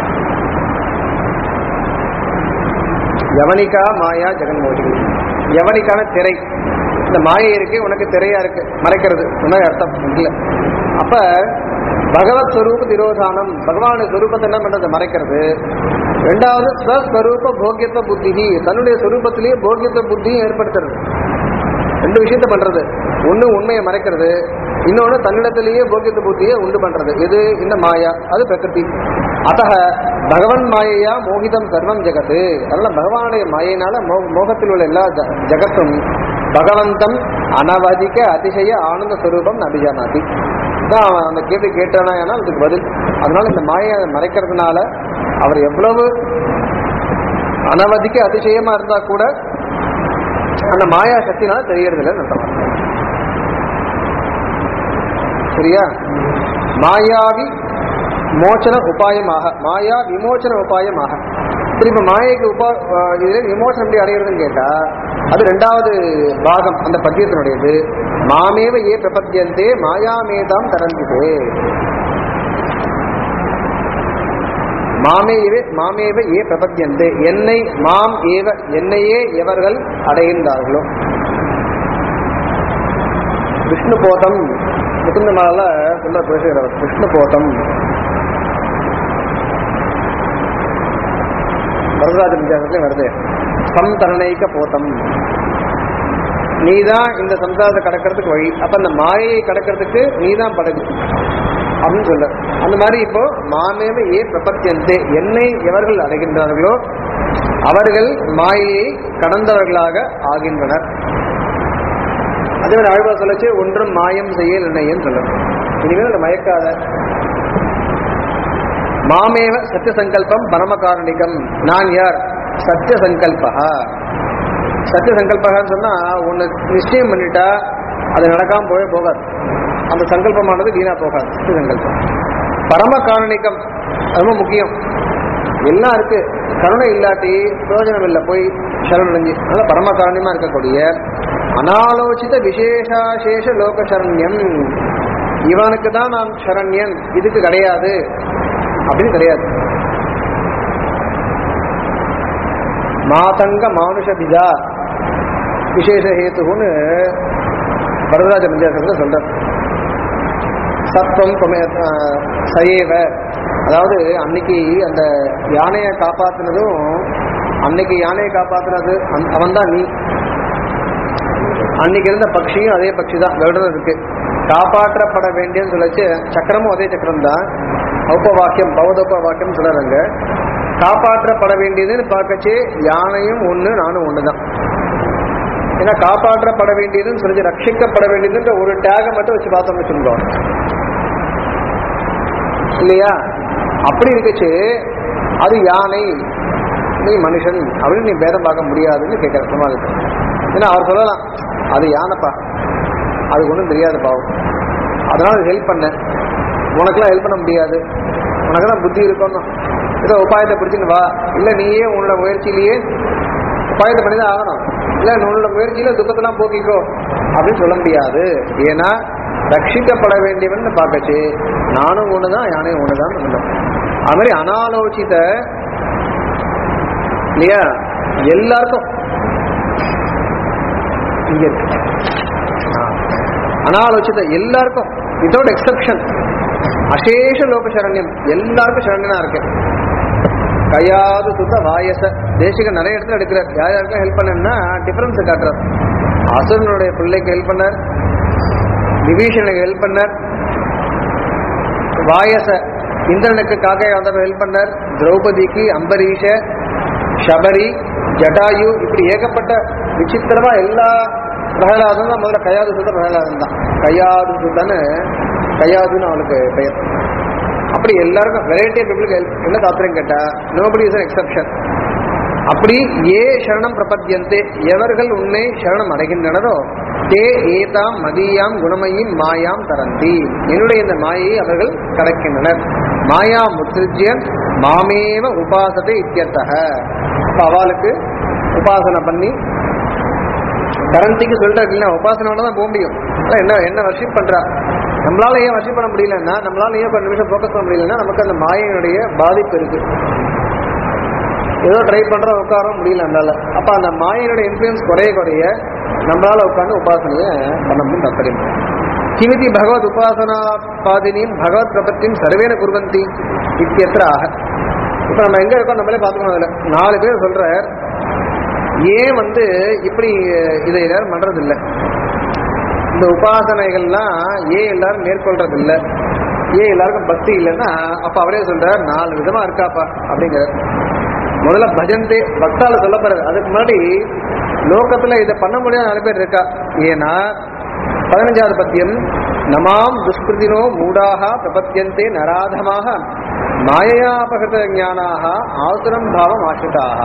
யவனிகா மாயா ஜெகன்மோகினி யவனிக்கான திரை இந்த மாயை இருக்கு உனக்கு திரையா இருக்கு மறைக்கிறது இந்த மாதிரி அர்த்தம் இல்ல அப்ப பகவத் ஸ்வரூப திரோதானம் பகவானுடைய ஸ்வரூபத்தை என்ன பண்றது மறைக்கிறது ரெண்டாவது ஸ்வஸ்வரூப போக்கியத்துவ புத்தி தன்னுடைய ஸ்வரூபத்திலேயே போக்கியத்துவ புத்தியும் ஏற்படுத்துறது ரெண்டு விஷயத்த பண்றது ஒண்ணு உண்மையை மறைக்கிறது இன்னொன்னு தன்னிடத்திலேயே போக்கியத்து புத்தியை உண்டு பண்றது இது இந்த மாயா அது பிரகிருதி அத்தக பகவன் மாயையா மோகிதம் சர்வம் ஜெகத்து அதனால பகவானுடைய மாயினால மோ- மோகத்தில் உள்ள எல்லா ஜ- ஜெகத்தும் பகவந்தம் அனவதிக அதிசய ஆனந்த ஸ்வரூபம் அபிஜானாதி தான் அவன் அந்த கேள்வி கேட்டானா அதுக்கு பதில் அதனால இந்த மாயை மறைக்கிறதுனால அவர் எவ்வளவு அனவதிக்க அதிசயமா இருந்தா கூட அந்த மாயா சக்தினால தெரியறது இல்லைன்னு அர்த்தம் சரியா மாயாவி மோச்சன உபாயமாக மாயா விமோச்சன உபாயமாக திரும்ப மாயைக்கு உபா அஹ் இதுல விமோசனம் எப்படி அடைகிறதுன்னு கேட்டா அது ரெண்டாவது பாகம் அந்த பத்தியத்தினுடையது மாமேவ ஏ பிரபத்தியந்தே மாயாமேதாம் தரந்திதே மாமேவே மாமேவ ஏ பிரபத்தியந்தே என்னை மாம் ஏவ என்னையே எவர்கள் அடைகின்றார்களோ விஷ்ணு போதம் முகுந்த மால சொல்ல பேசுகிறவர் விஷ்ணு போதம் வரதராஜ வித்தியாசத்துலயும் வருது சம்தரணைக்க போதம் நீதான் இந்த சம்சாரத்தை கடக்கிறதுக்கு வழி அப்ப அந்த மாயையை கடக்கிறதுக்கு நீதான் படகு அப்படின்னு சொல்ல அந்த மாதிரி இப்போ மாமேவ ஏ பிரபத்தியந்தே என்னை எவர்கள் அடைகின்றார்களோ அவர்கள் மாயையை கடந்தவர்களாக ஆகின்றனர் அதே மாதிரி ஆழ்வார் சொல்லச்சு ஒன்றும் மாயம் செய்ய நிர்ணயம் சொல்லணும் இனிமேல் அதை மயக்காத மாமேவ சத்திய சங்கல்பம் பரம காரணிகம் நான் யார் சத்திய சங்கல்பா சத்திய சங்கல்பகான்னு சொன்னா ஒண்ணு நிச்சயம் பண்ணிட்டா அது நடக்காம போவே போகாது அந்த சங்கல்பமானது வீணா போகாது சத்திய சங்கல்பம் பரம காரணிகம் அது ரொம்ப முக்கியம் எல்லாம் இருக்கு கருணை இல்லாட்டி பிரயோஜனம் இல்லை போய் சரணடைஞ்சு அதனால பரம காரணியமா இருக்கக்கூடிய அனாலோசித விசேஷாசேஷ லோக சரண்யம் இவனுக்கு தான் நான் சரண்யன் இதுக்கு கிடையாது அப்படின்னு கிடையாது மாதங்க மானுஷ பிதா விசேஷ ஹேத்துன்னு வரதராஜ பஞ்சாசத்தில் சொல்ற சத்வம் கொமே- ஆஹ் சயேவ அதாவது அன்னைக்கு அந்த யானையை காப்பாத்துனதும் அன்னைக்கு யானையை காப்பாத்துனது அவன் தான் நீ அன்னைக்கு இருந்த பக்ஷியும் அதே பக்ஷி தான் கருடன் இருக்கு காப்பாற்றப்பட வேண்டியன்னு சொல்லச்சு சக்கரமும் அதே சக்கரம் தான் ஔப்ப வாக்கியம் பௌதோப்ப வாக்கியம் சொல்றாங்க காப்பாற்றப்பட வேண்டியதுன்னு பார்க்கச்சு யானையும் ஒண்ணு நானும் ஒண்ணுதான் ஏன்னா காப்பாற்றப்பட வேண்டியதுன்னு சொல்லி ரட்சிக்கப்பட வேண்டியதுன்ற ஒரு டேகை மட்டும் வச்சு பார்த்தோம்னு வச்சுருந்தோம் இல்லையா அப்படி இருக்குச்சு அது யானை நீ மனுஷன் அப்படின்னு நீ பேதம் பார்க்க முடியாதுன்னு கேட்கிற சமாளிக்க ஏன்னா அவர் சொல்லலாம் அது யானைப்பா அதுக்கு ஒன்றும் தெரியாது பாவம் அதனால ஹெல்ப் பண்ண உனக்கெல்லாம் ஹெல்ப் பண்ண முடியாது உனக்கெல்லாம் புத்தி இருக்கணும் ஏதோ உபாயத்தை பிடிச்சின்னு வா இல்லை நீயே உன்னோட முயற்சியிலேயே உபாயத்தை பண்ணி தான் ஆகணும் இல்லை உன்னோட முயற்சியில துக்கத்தெல்லாம் போக்கிக்கோ அப்படின்னு சொல்ல முடியாது ஏன்னா ரட்சிக்கப்பட வேண்டியவன் பார்க்கச்சு நானும் ஒண்ணுதான் யானையும் ஒண்ணுதான் சொன்னோம் அது மாதிரி அனாலோசித இல்லையா எல்லாருக்கும் இங்க இருக்கு. ஆ. அனாலோசித எல்லாருக்கும் வித்தவுட் எக்ஸப்ஷன் அசேஷ லோக சரண்யம் எல்லாருக்கும் சரண்யனா இருக்கு கையாது சுத்த வாயச தேசிக நிறைய இடத்துல எடுக்கிறார் யார் யாருக்கும் ஹெல்ப் பண்ணா டிஃபரன்ஸ் காட்டுறார் அசுரனுடைய பிள்ளைக்கு ஹெல்ப் பண்ணார் விபீஷனுக்கு ஹெல்ப் பண்ணார் வாயச இந்திரனுக்கு காக்கையா வந்தப்ப ஹெல்ப் பண்ணார் திரௌபதிக்கு அம்பரீஷ சபரி ஜடாயு இப்படி ஏகப்பட்ட விசித்திரமா எல்லா பிரகலாதம் தான் முதல்ல கையாது சுத்த பிரகலாதம் தான் கையாது சுத்தன்னு கையாதுன்னு அவனுக்கு பெயர் அப்படி எல்லாருக்கும் வெரைட்டி ஆஃப் பீப்புளுக்கு ஹெல்ப் என்ன தாத்திரம் கேட்டா நோபடி இஸ் எக்ஸப்ஷன் அப்படி ஏ சரணம் பிரபத்தியந்தே எவர்கள் உன்னை சரணம் அடைகின்றனரோ தே ஏதாம் மதியாம் குணமையும் மாயாம் தரந்தி என்னுடைய இந்த மாயை அவர்கள் கடக்கின்றனர் மாயா முத்ருஜ்ய மாமேவ உபாசத்தை இத்தியர்த்தக அப்ப அவளுக்கு உபாசனை பண்ணி கரந்திக்கு சொல்றாரு இல்ல உபாசனோட தான் போக முடியும் அதான் என்ன என்ன வர்ஷிப் பண்றா நம்மளால ஏன் வர்ஷிப் பண்ண முடியலன்னா நம்மளால ஏன் ஒரு நிமிஷம் ஃபோக்கஸ் பண்ண முடியலன்னா நமக்கு அந்த மாயையினுடைய பாதிப்பு இருக்கு ஏதோ ட்ரை பண்றோம் உட்கார முடியல நம்மளால அப்ப அந்த மாயினுடைய இன்ஃபுளுன்ஸ் குறைய குறைய நம்மளால உட்கார்ந்து உபாசனையை பண்ண முடியும் தாற்பயம் கிமிதி பகவத் உபாசனா பாதினியும் பகவத் பிரபத்தியும் சர்வேன குருவந்தி இத்தியத்திர ஆக இப்ப நம்ம எங்க இருக்கோம் நம்மளே பார்த்துக்கணும் அதுல நாலு பேர் சொல்ற ஏன் வந்து இப்படி இதை எல்லாரும் பண்றது இல்ல இந்த உபாசனைகள்லாம் ஏன் எல்லாரும் மேற்கொள்றது இல்ல ஏன் எல்லாருக்கும் பக்தி இல்லைன்னா அப்ப அவரே சொல்றார் நாலு விதமா இருக்காப்பா அப்படிங்கிறார் முதல்ல பஜந்தே பக்தால சொல்லப்படுறது அதுக்கு முன்னாடி லோகத்துல இதை பண்ண முடியாத நாலு பேர் இருக்கா ஏன்னா பதினஞ்சாவது பத்தியம் நமாம் துஷ்கிருதினோ மூடாக பிரபத்தியந்தே நராதமாக மாயையாபகத ஞானாக ஆசுரம் பாவம் ஆசிரிதாக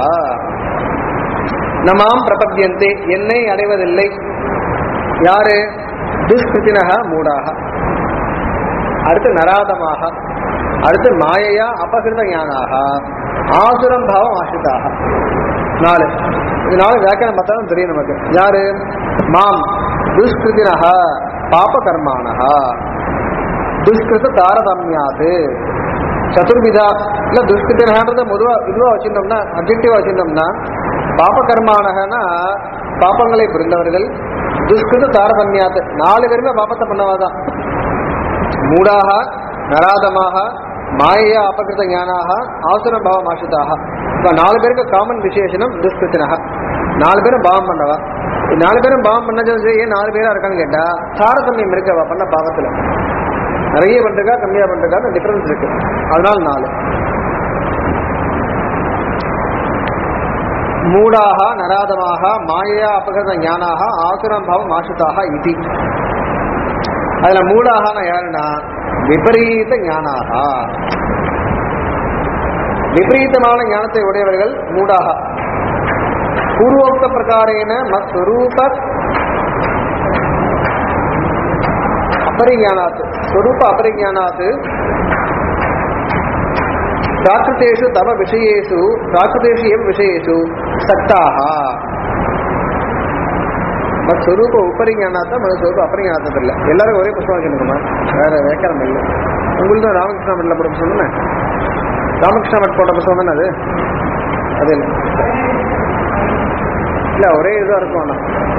நமாம் பிரபத்தியந்தே என்னை அடைவதில்லை யாரு துஷ்கிருத்தினக மூடாக அடுத்து நராதமாக அடுத்து மாயையா அபகிருத ஞானாக ஆசுரம் பாவம் ஆசிரிதாக நாலு இது நாலு வியாக்கியானம் பார்த்தாலும் தெரியும் நமக்கு யாரு மாம் துஷ்கிருதினக பாப கர்மானக துஷ்கிருத தாரதமியாது சதுர்விதா இல்ல துஷ்கிருத்தினன்றத பொதுவா இதுவா வச்சிருந்தோம்னா அப்ஜெக்டிவா வச்சிருந்தோம்னா பாப கர்மானகனா பாப்பங்களை புரிந்தவர்கள் துஷ்கிருத தாரதமியாது நாலு பேருமே பாப்பத்தை பண்ணவாதான் மூடாக நராதமாக மாயையா அபகிருத ஞானாக ஆசுர பாவம் ஆசிரிதாக இப்ப நாலு பேருக்கு காமன் விசேஷனம் துஷ்கிருத்தினக நாலு பேரும் பாவம் பண்ணவா இந்த நாலு பேரும் பாவம் பண்ணது சரி, ஏன் நாலு பேரா இருக்கான்னு கேட்டா தாரதமியம் இருக்கு அவ பண்ண பாவத்துல நிறைய பண்றா கம்மியா பண்றா டிஃபரன்ஸ் இருக்கு அதனால நாலு மூடாக நராதமாக மாயையா அபகிருத ஞானாக ஆசுரம் பாவம் ஆசிரிதாக இது அதுல மூடாகனா யாருன்னா விபரீத ஞானாக விபரீதமான ஞானத்தை உடையவர்கள் மூடாக பூர்வோக்த பிரகாரேன மஸ்வரூப அபரிஞானாத் ஸ்வரூப அபரிஞானாத் பிராகிருத்தேஷு தவ விஷயேஷு பிராகிருத்தேஷு எவ் விஷயேஷு சக்தாக பட் ஸ்வரூப உபரிஞானாத்த மத ஸ்வரூப அபரிஞானத்தம் இல்லை எல்லாரும் ஒரே புத்தகம் வச்சுருக்கோமா வேற வேக்கரம் இல்லை உங்களுக்கு தான் ராமகிருஷ்ணா மட்டில் போட்ட புத்தகம் தானே ராமகிருஷ்ணா மட் போட்ட புத்தகம் தானே அது அது இல்லை இல்லை ஒரே இதாக இருக்கும் ஆனால்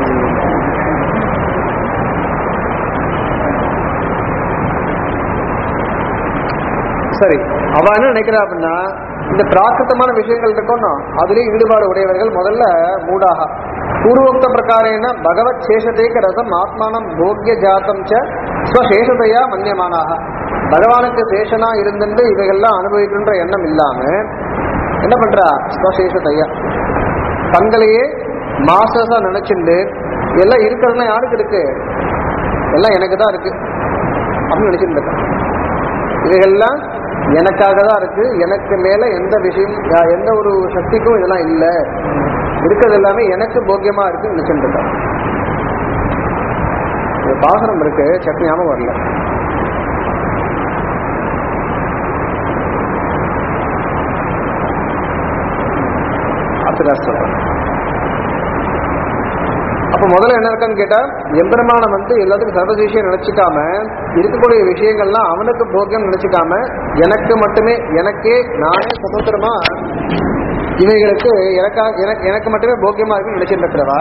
சரி அவ என்ன நினைக்கிறா அப்படின்னா இந்த பிராகிருத்தமான விஷயங்கள் இருக்கணும் அதுலயும் ஈடுபாடு உடையவர்கள் முதல்ல மூடாக பூர்வோக்த பிரகாரேன பகவத் சேஷதேக ரசம் ஆத்மானம் போக்கிய ஜாத்தம் ச ஸ்வசேஷதையா மன்யமானாக பகவானுக்கு சேஷனா இருந்துட்டு இவைகள்லாம் அனுபவிக்கின்ற எண்ணம் இல்லாம என்ன பண்றா ஸ்வசேஷதையா தங்களையே மாசஸா நினைச்சுண்டு எல்லாம் இருக்கிறதுலாம் யாருக்கு இருக்கு எல்லாம் எனக்கு தான் இருக்கு அப்படின்னு நினைச்சிட்டு இருக்கேன் இவைகள்லாம் எனக்காக தான் இருக்கு எனக்கு மேல எந்த விஷயம் யா- எந்த ஒரு சக்திக்கும் இதெல்லாம் இல்லை இருக்கிறது எல்லாமே எனக்கு போக்கியமா இருக்குன்னு நினைச்சிட்டு இருக்கேன் ஒரு பாசனம் இருக்கு சட்னி ஞாபகம் வரல அப்படிதான் சொல்றேன் அப்ப முதல்ல என்ன இருக்கான்னு கேட்டா எம்பெருமானம் வந்து எல்லாத்துக்கும் சர்வதேசியம் நினைச்சுக்காம இருக்கக்கூடிய விஷயங்கள்லாம் அவனுக்கு போக்கியம் நினைச்சுக்காம எனக்கு மட்டுமே எனக்கே நானே சுதந்திரமா இவைகளுக்கு எனக்கா எனக்கு எனக்கு மட்டுமே போக்கியமா இருக்குன்னு நினைச்சிட்டு இருக்கிறவா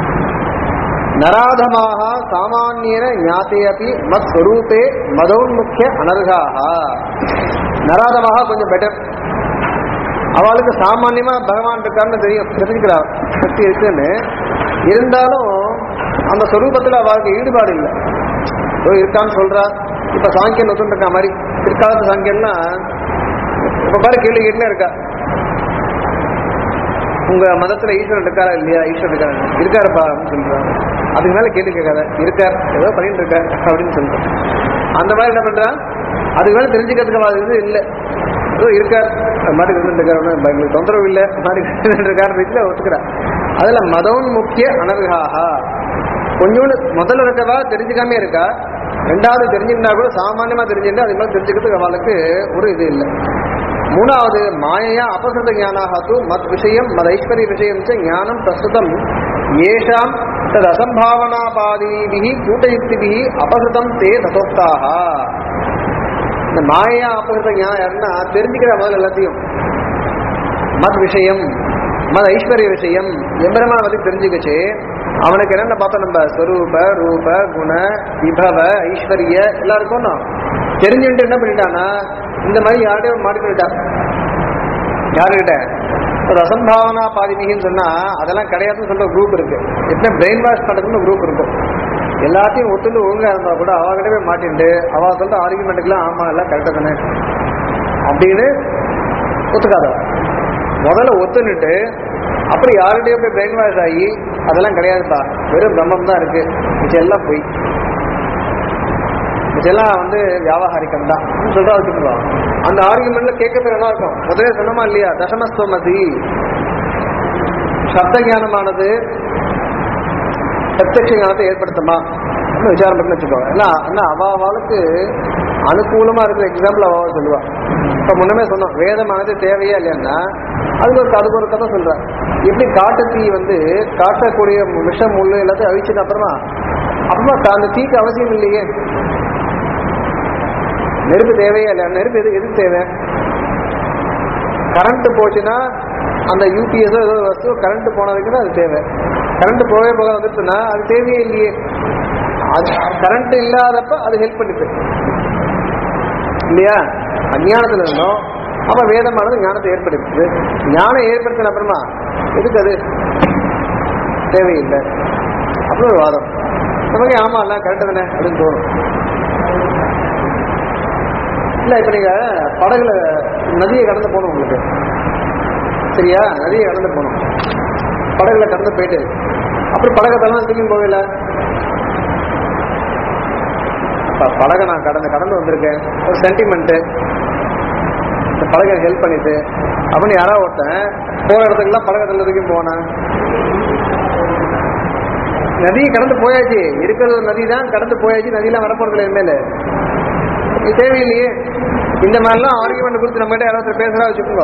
நராதமாக சாமானியன ஞாத்தே அப்படி மத் ஸ்வரூபே மதோன்முக்கிய அனர்காக நராதமாக கொஞ்சம் பெட்டர் அவளுக்கு சாமானியமா பகவான் இருக்கான்னு தெரியும் தெரிஞ்சுக்கிறா சக்தி இருக்குன்னு இருந்தாலும் அந்த சொரூபத்துல அவளுக்கு ஈடுபாடு இல்லை ஏதோ இருக்கான்னு சொல்றா இப்ப சாங்கியன் ஒத்துட்டு இருக்கா மாதிரி பிற்காலத்து சாங்கியன்னா இப்ப பாரு கேள்வி கேட்டுனே இருக்கா உங்க மதத்துல ஈஸ்வரன் இருக்காரா இல்லையா ஈஸ்வரன் இருக்காரு இருக்காருப்பா அப்படின்னு சொல்றாங்க அதுக்கு மேல கேள்வி கேட்காத இருக்கார் ஏதோ பண்ணிட்டு இருக்கார் அப்படின்னு சொல்றான் அந்த மாதிரி என்ன பண்றான் அதுக்கு மேல தெரிஞ்சுக்கிறதுக்கு அது இது இல்லை ஏதோ இருக்கார் அது மாதிரி இருந்துட்டு இருக்காரு ஒண்ணும் எங்களுக்கு தொந்தரவு இல்லை அது மாதிரி இருந்துட்டு இருக்காரு வீட்டுல ஒத்துக்கிறா அதுல மதம் முக்கிய அனர்காகா கொஞ்சோண்டு முதல்ல இருக்கவா தெரிஞ்சுக்காம இருக்கா ரெண்டாவது தெரிஞ்சுக்கிட்டா கூட சாமானியமா தெரிஞ்சுட்டு அது மாதிரி தெரிஞ்சுக்கிறதுக்கு அவளுக்கு ஒரு இது இல்லை மூணாவது மாயையா அபகிருத ஞானாகத்து மத் விஷயம் மத் ஐஸ்வர்ய விஷயம் ச ஞானம் பிரசுதம் ஏஷாம் தத் அசம்பாவனாபாதிபிகி கூட்டயுக்திபிகி அபகிருதம் தே தசோக்தாக இந்த மாயா அபகிருத ஞானம் யாருன்னா தெரிஞ்சுக்கிற முதல்ல எல்லாத்தையும் மத் விஷயம் மத் ஐஸ்வர்ய விஷயம் எம்பெருமான பத்தி தெரிஞ்சுக்கச்சு அவனுக்கு என்னென்ன பார்த்தோம் நம்ம ஸ்வரூப ரூப குண விபவ ஐஸ்வர்ய எல்லாருக்கும் தெரிஞ்சுட்டு என்ன பண்ணிட்டானா இந்த மாதிரி யார்கிட்டயும் மாட்டி பண்ணிட்டான் யாருக்கிட்ட ஒரு அசம்பாவனா பாதிமிகின்னு சொன்னா அதெல்லாம் கிடையாதுன்னு சொல்ற குரூப் இருக்கு எப்பவுமே பிரெயின் வாஷ் பண்றதுன்னு குரூப் இருக்கும் எல்லாத்தையும் ஒத்துட்டு ஒழுங்கா இருந்தா கூட அவகிட்ட போய் மாட்டிட்டு அவ சொல்ற ஆர்குமெண்ட்டுக்கெல்லாம் ஆமா எல்லாம் கரெக்டா தானே அப்படின்னு ஒத்துக்காதவ முதல்ல ஒத்துனுட்டு அப்புறம் யார்கிட்டயோ போய் பிரெயின் வாஷ் ஆகி அதெல்லாம் கிடையாதுப்பா வெறும் பிரம்மம் தான் இருக்கு மிச்சம் எல்லாம் போய் இதெல்லாம் வந்து வியாபாரிகம் தான் சொல்றா வச்சுக்கோ அந்த ஆர்குமெண்ட்ல கேட்கறது நல்லா இருக்கும் முதலே சொன்னமா இல்லையா தசமஸ்தோமதி சப்த ஞானமானது பிரத்யட்ச ஞானத்தை ஏற்படுத்துமா அப்படின்னு விசாரம் பண்ணி வச்சுக்கோ ஏன்னா ஏன்னா அவாவாளுக்கு அனுகூலமா இருக்கிற எக்ஸாம்பிள் அவாவை சொல்லுவா இப்ப முன்னமே சொன்னோம் வேதமானது தேவையா இல்லைன்னா அதுக்கு ஒரு அதுக்கு ஒரு கதை சொல்றேன் எப்படி காட்டு தீ வந்து காட்டக்கூடிய விஷம் முள்ளு எல்லாத்தையும் அழிச்சுட்டு அப்புறமா அப்புறமா அந்த தீக்கு அவசியம் இல்லையே நெருப்பு தேவையே இல்லை நெருப்பு எது எது தேவை கரண்ட் போச்சுன்னா அந்த யூபிஎஸ் ஏதோ வஸ்து கரண்ட் போனதுக்கு தான் அது தேவை கரண்ட் போகவே போக வந்துச்சுன்னா அது தேவையே இல்லையே அது கரண்ட் இல்லாதப்ப அது ஹெல்ப் பண்ணுது இல்லையா அஞ்ஞானத்துல இருந்தோம் அப்ப வேதமானது ஞானத்தை ஏற்படுத்துது ஞானம் ஏற்படுத்தின அப்புறமா எதுக்கு அது தேவையில்லை அப்புறம் ஒரு வாதம் நமக்கு ஆமா இல்ல கரெக்டு தானே அப்படின்னு தோணும் இல்ல இப்ப நீங்க படகுல நதியை கடந்து போகணும் உங்களுக்கு சரியா நதியை கடந்து போகணும் படகுல கடந்து போயிட்டு அப்புறம் படகத்தெல்லாம் திரும்பி போகல அப்ப படகை நான் கடந்து கடந்து வந்திருக்கேன் ஒரு சென்டிமெண்ட் இந்த படகை ஹெல்ப் பண்ணிட்டு அப்படின்னு யாராவது ஒருத்தன் போற இடத்துக்குலாம் படகத்துல தூக்கி போனேன் நதியை கடந்து போயாச்சு இருக்கிறது ஒரு நதி தான் கடந்து போயாச்சு நதியெல்லாம் வரப்போறதுல இனிமேல் இது தேவையில்லையே இந்த மாதிரிலாம் ஆர்குமெண்ட் கொடுத்து நம்ம கிட்ட யாராவது பேசுறா வச்சுக்கோங்க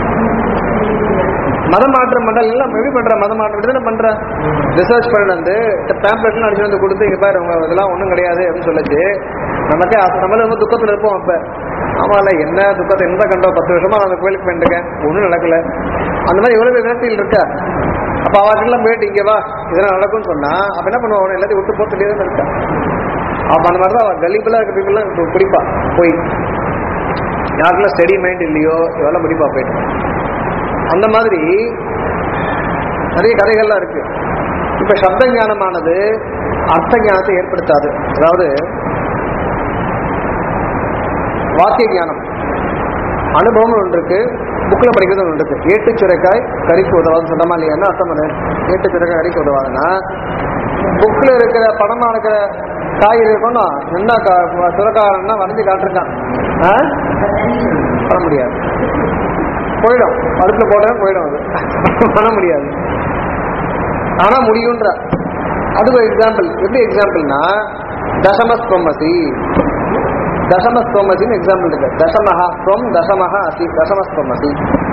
மத மாற்றம் பண்ற எல்லாம் எப்படி பண்ற மத மாற்றம் இப்படி தானே பண்ற ரிசர்ச் பண்ணி வந்து பேம்ப்ளெட்லாம் அடிச்சு வந்து கொடுத்து இங்க பாரு உங்க இதெல்லாம் ஒண்ணும் கிடையாது அப்படின்னு சொல்லிச்சு நமக்கே அப்ப நம்மள ரொம்ப துக்கத்துல இருப்போம் அப்ப ஆமால என்ன துக்கத்தை என்ன கண்டோம் பத்து வருஷமா நான் அந்த கோயிலுக்கு போயிட்டுருக்கேன் ஒண்ணும் நடக்கல அந்த மாதிரி எவ்வளவு விரக்தியில் இருக்கா அப்ப அவர்கிட்ட போயிட்டு இங்க வா இதெல்லாம் நடக்கும்னு சொன்னா அப்ப என்ன பண்ணுவோம் எல்லாத்தையும் விட்டு போத்துட்டே தான் இருக்கா அப்ப அந்த மாதிரி தான் அவன் கலிபிளா இருக்க பீப்புள்லாம் இப்போ பிடிப்பா போய் யாருக்குலாம் ஸ்டடி மைண்ட் இல்லையோ இவெல்லாம் பிடிப்பா போயிட்டு அந்த மாதிரி நிறைய கதைகள்லாம் இருக்கு இப்ப சப்த ஞானமானது அர்த்த ஞானத்தை ஏற்படுத்தாது அதாவது வாக்கிய ஞானம் அனுபவம் ஒன்று இருக்கு புக்ல படிக்கிறது ஒன்று இருக்கு ஏட்டு சுரைக்காய் கறிக்கு உதவாதுன்னு சொன்னமா இல்லையா என்ன அர்த்தம் அது ஏட்டு சுரைக்காய் கறிக்கு உதவாதுன்னா புக்கில் இருக்கிற படமா இருக்கிற காய்கறி இருக்கணும் என்ன சுரக்காரன்னா வரைஞ்சு காட்டிருக்கான் ஆ? பண்ண முடியாது போயிடும் அடுப்புல போட்டா போயிடும் அது பண்ண முடியாது ஆனா முடியுன்ற அது ஒரு எக்ஸாம்பிள் எப்படி எக்ஸாம்பிள்னா தசமஸ்தோமசி தசமஸ்தோமசின்னு எக்ஸாம்பிள் இருக்கு தசமஹா ஸ்வம் தசமஹா அசி தசமஸ்தோமசி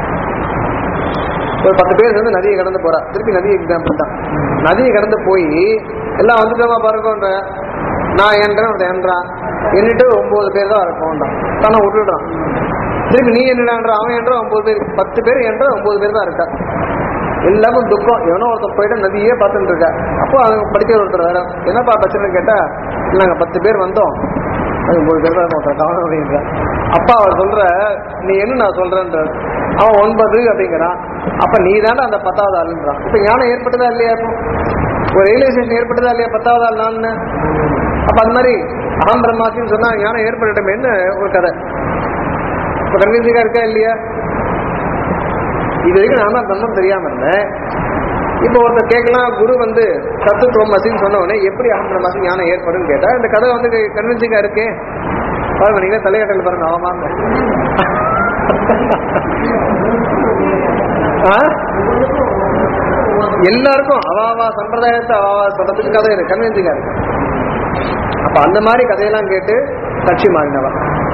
ஒரு பத்து பேர் வந்து நதியை கடந்து போறா திருப்பி நதி எக்ஸாம்பிள் தான் நதியை கடந்து போய் எல்லாம் வந்துட்டோமா பாருங்கன்ற நான் என்றேன் அவன் என்றான் எண்ணிட்டு ஒன்பது பேர் தான் இருக்கோம்ன்றான் தானே விட்டுடுறான் திருப்பி நீ என்னடான்ற அவன் என்ற ஒன்பது பேர் பத்து பேர் என்ற ஒன்பது பேர் தான் இருக்கா எல்லாமும் துக்கம் எவனோ ஒருத்தர் போயிட்டு நதியே பார்த்துட்டு இருக்கா அப்போ அவங்க படிக்கிற ஒருத்தர் வேற என்னப்பா பிரச்சனைன்னு கேட்டா இல்ல நாங்க பத்து பேர் வந்தோம் அது ஒன்பது பேர் தான் ஒருத்தர் கவனம் அப்படின்ற அப்பா அவர் சொல்ற நீ என்ன நான் சொல்றேன்ற அவன் ஒன்பது அப்படிங்கிறான் அப்ப நீ தானே அந்த பத்தாவது ஆளுன்றான் இப்ப ஞானம் ஏற்பட்டதா இல்லையா இப்போ ஒரு ரியலைசேஷன் ஏற்பட்டதா இல்லையா பத்தாவது ஆள் நான் அப்ப அது மாதிரி அகம் பிரம்மாசின்னு சொன்னா ஞானம் ஏற்பட்டுட்டோமேன்னு ஒரு கதை இப்ப கன்வின்சிங்கா இருக்கா இல்லையா இது வரைக்கும் நான் தான் பிரம்மம் தெரியாம இருந்தேன் இப்போ ஒருத்தர் கேட்கலாம் குரு வந்து தத்துவமசின்னு சொன்ன உடனே எப்படி அகம் பிரம்மாசி ஞானம் ஏற்படும் கேட்டா இந்த கதை வந்து கன்வின்சிங்கா இருக்கே பாருங்க நீங்க தலையாட்டல் பாருங்க அவமாங்க ஆ? எல்லாருக்கும் அவாவா சம்பிரதாயத்தை அவாவா சொல்றதுக்கு கதை இருக்கு கன்வின்சிங்கா இருக்கு அப்ப அந்த மாதிரி கதையெல்லாம் கேட்டு கட்சி மாறினவா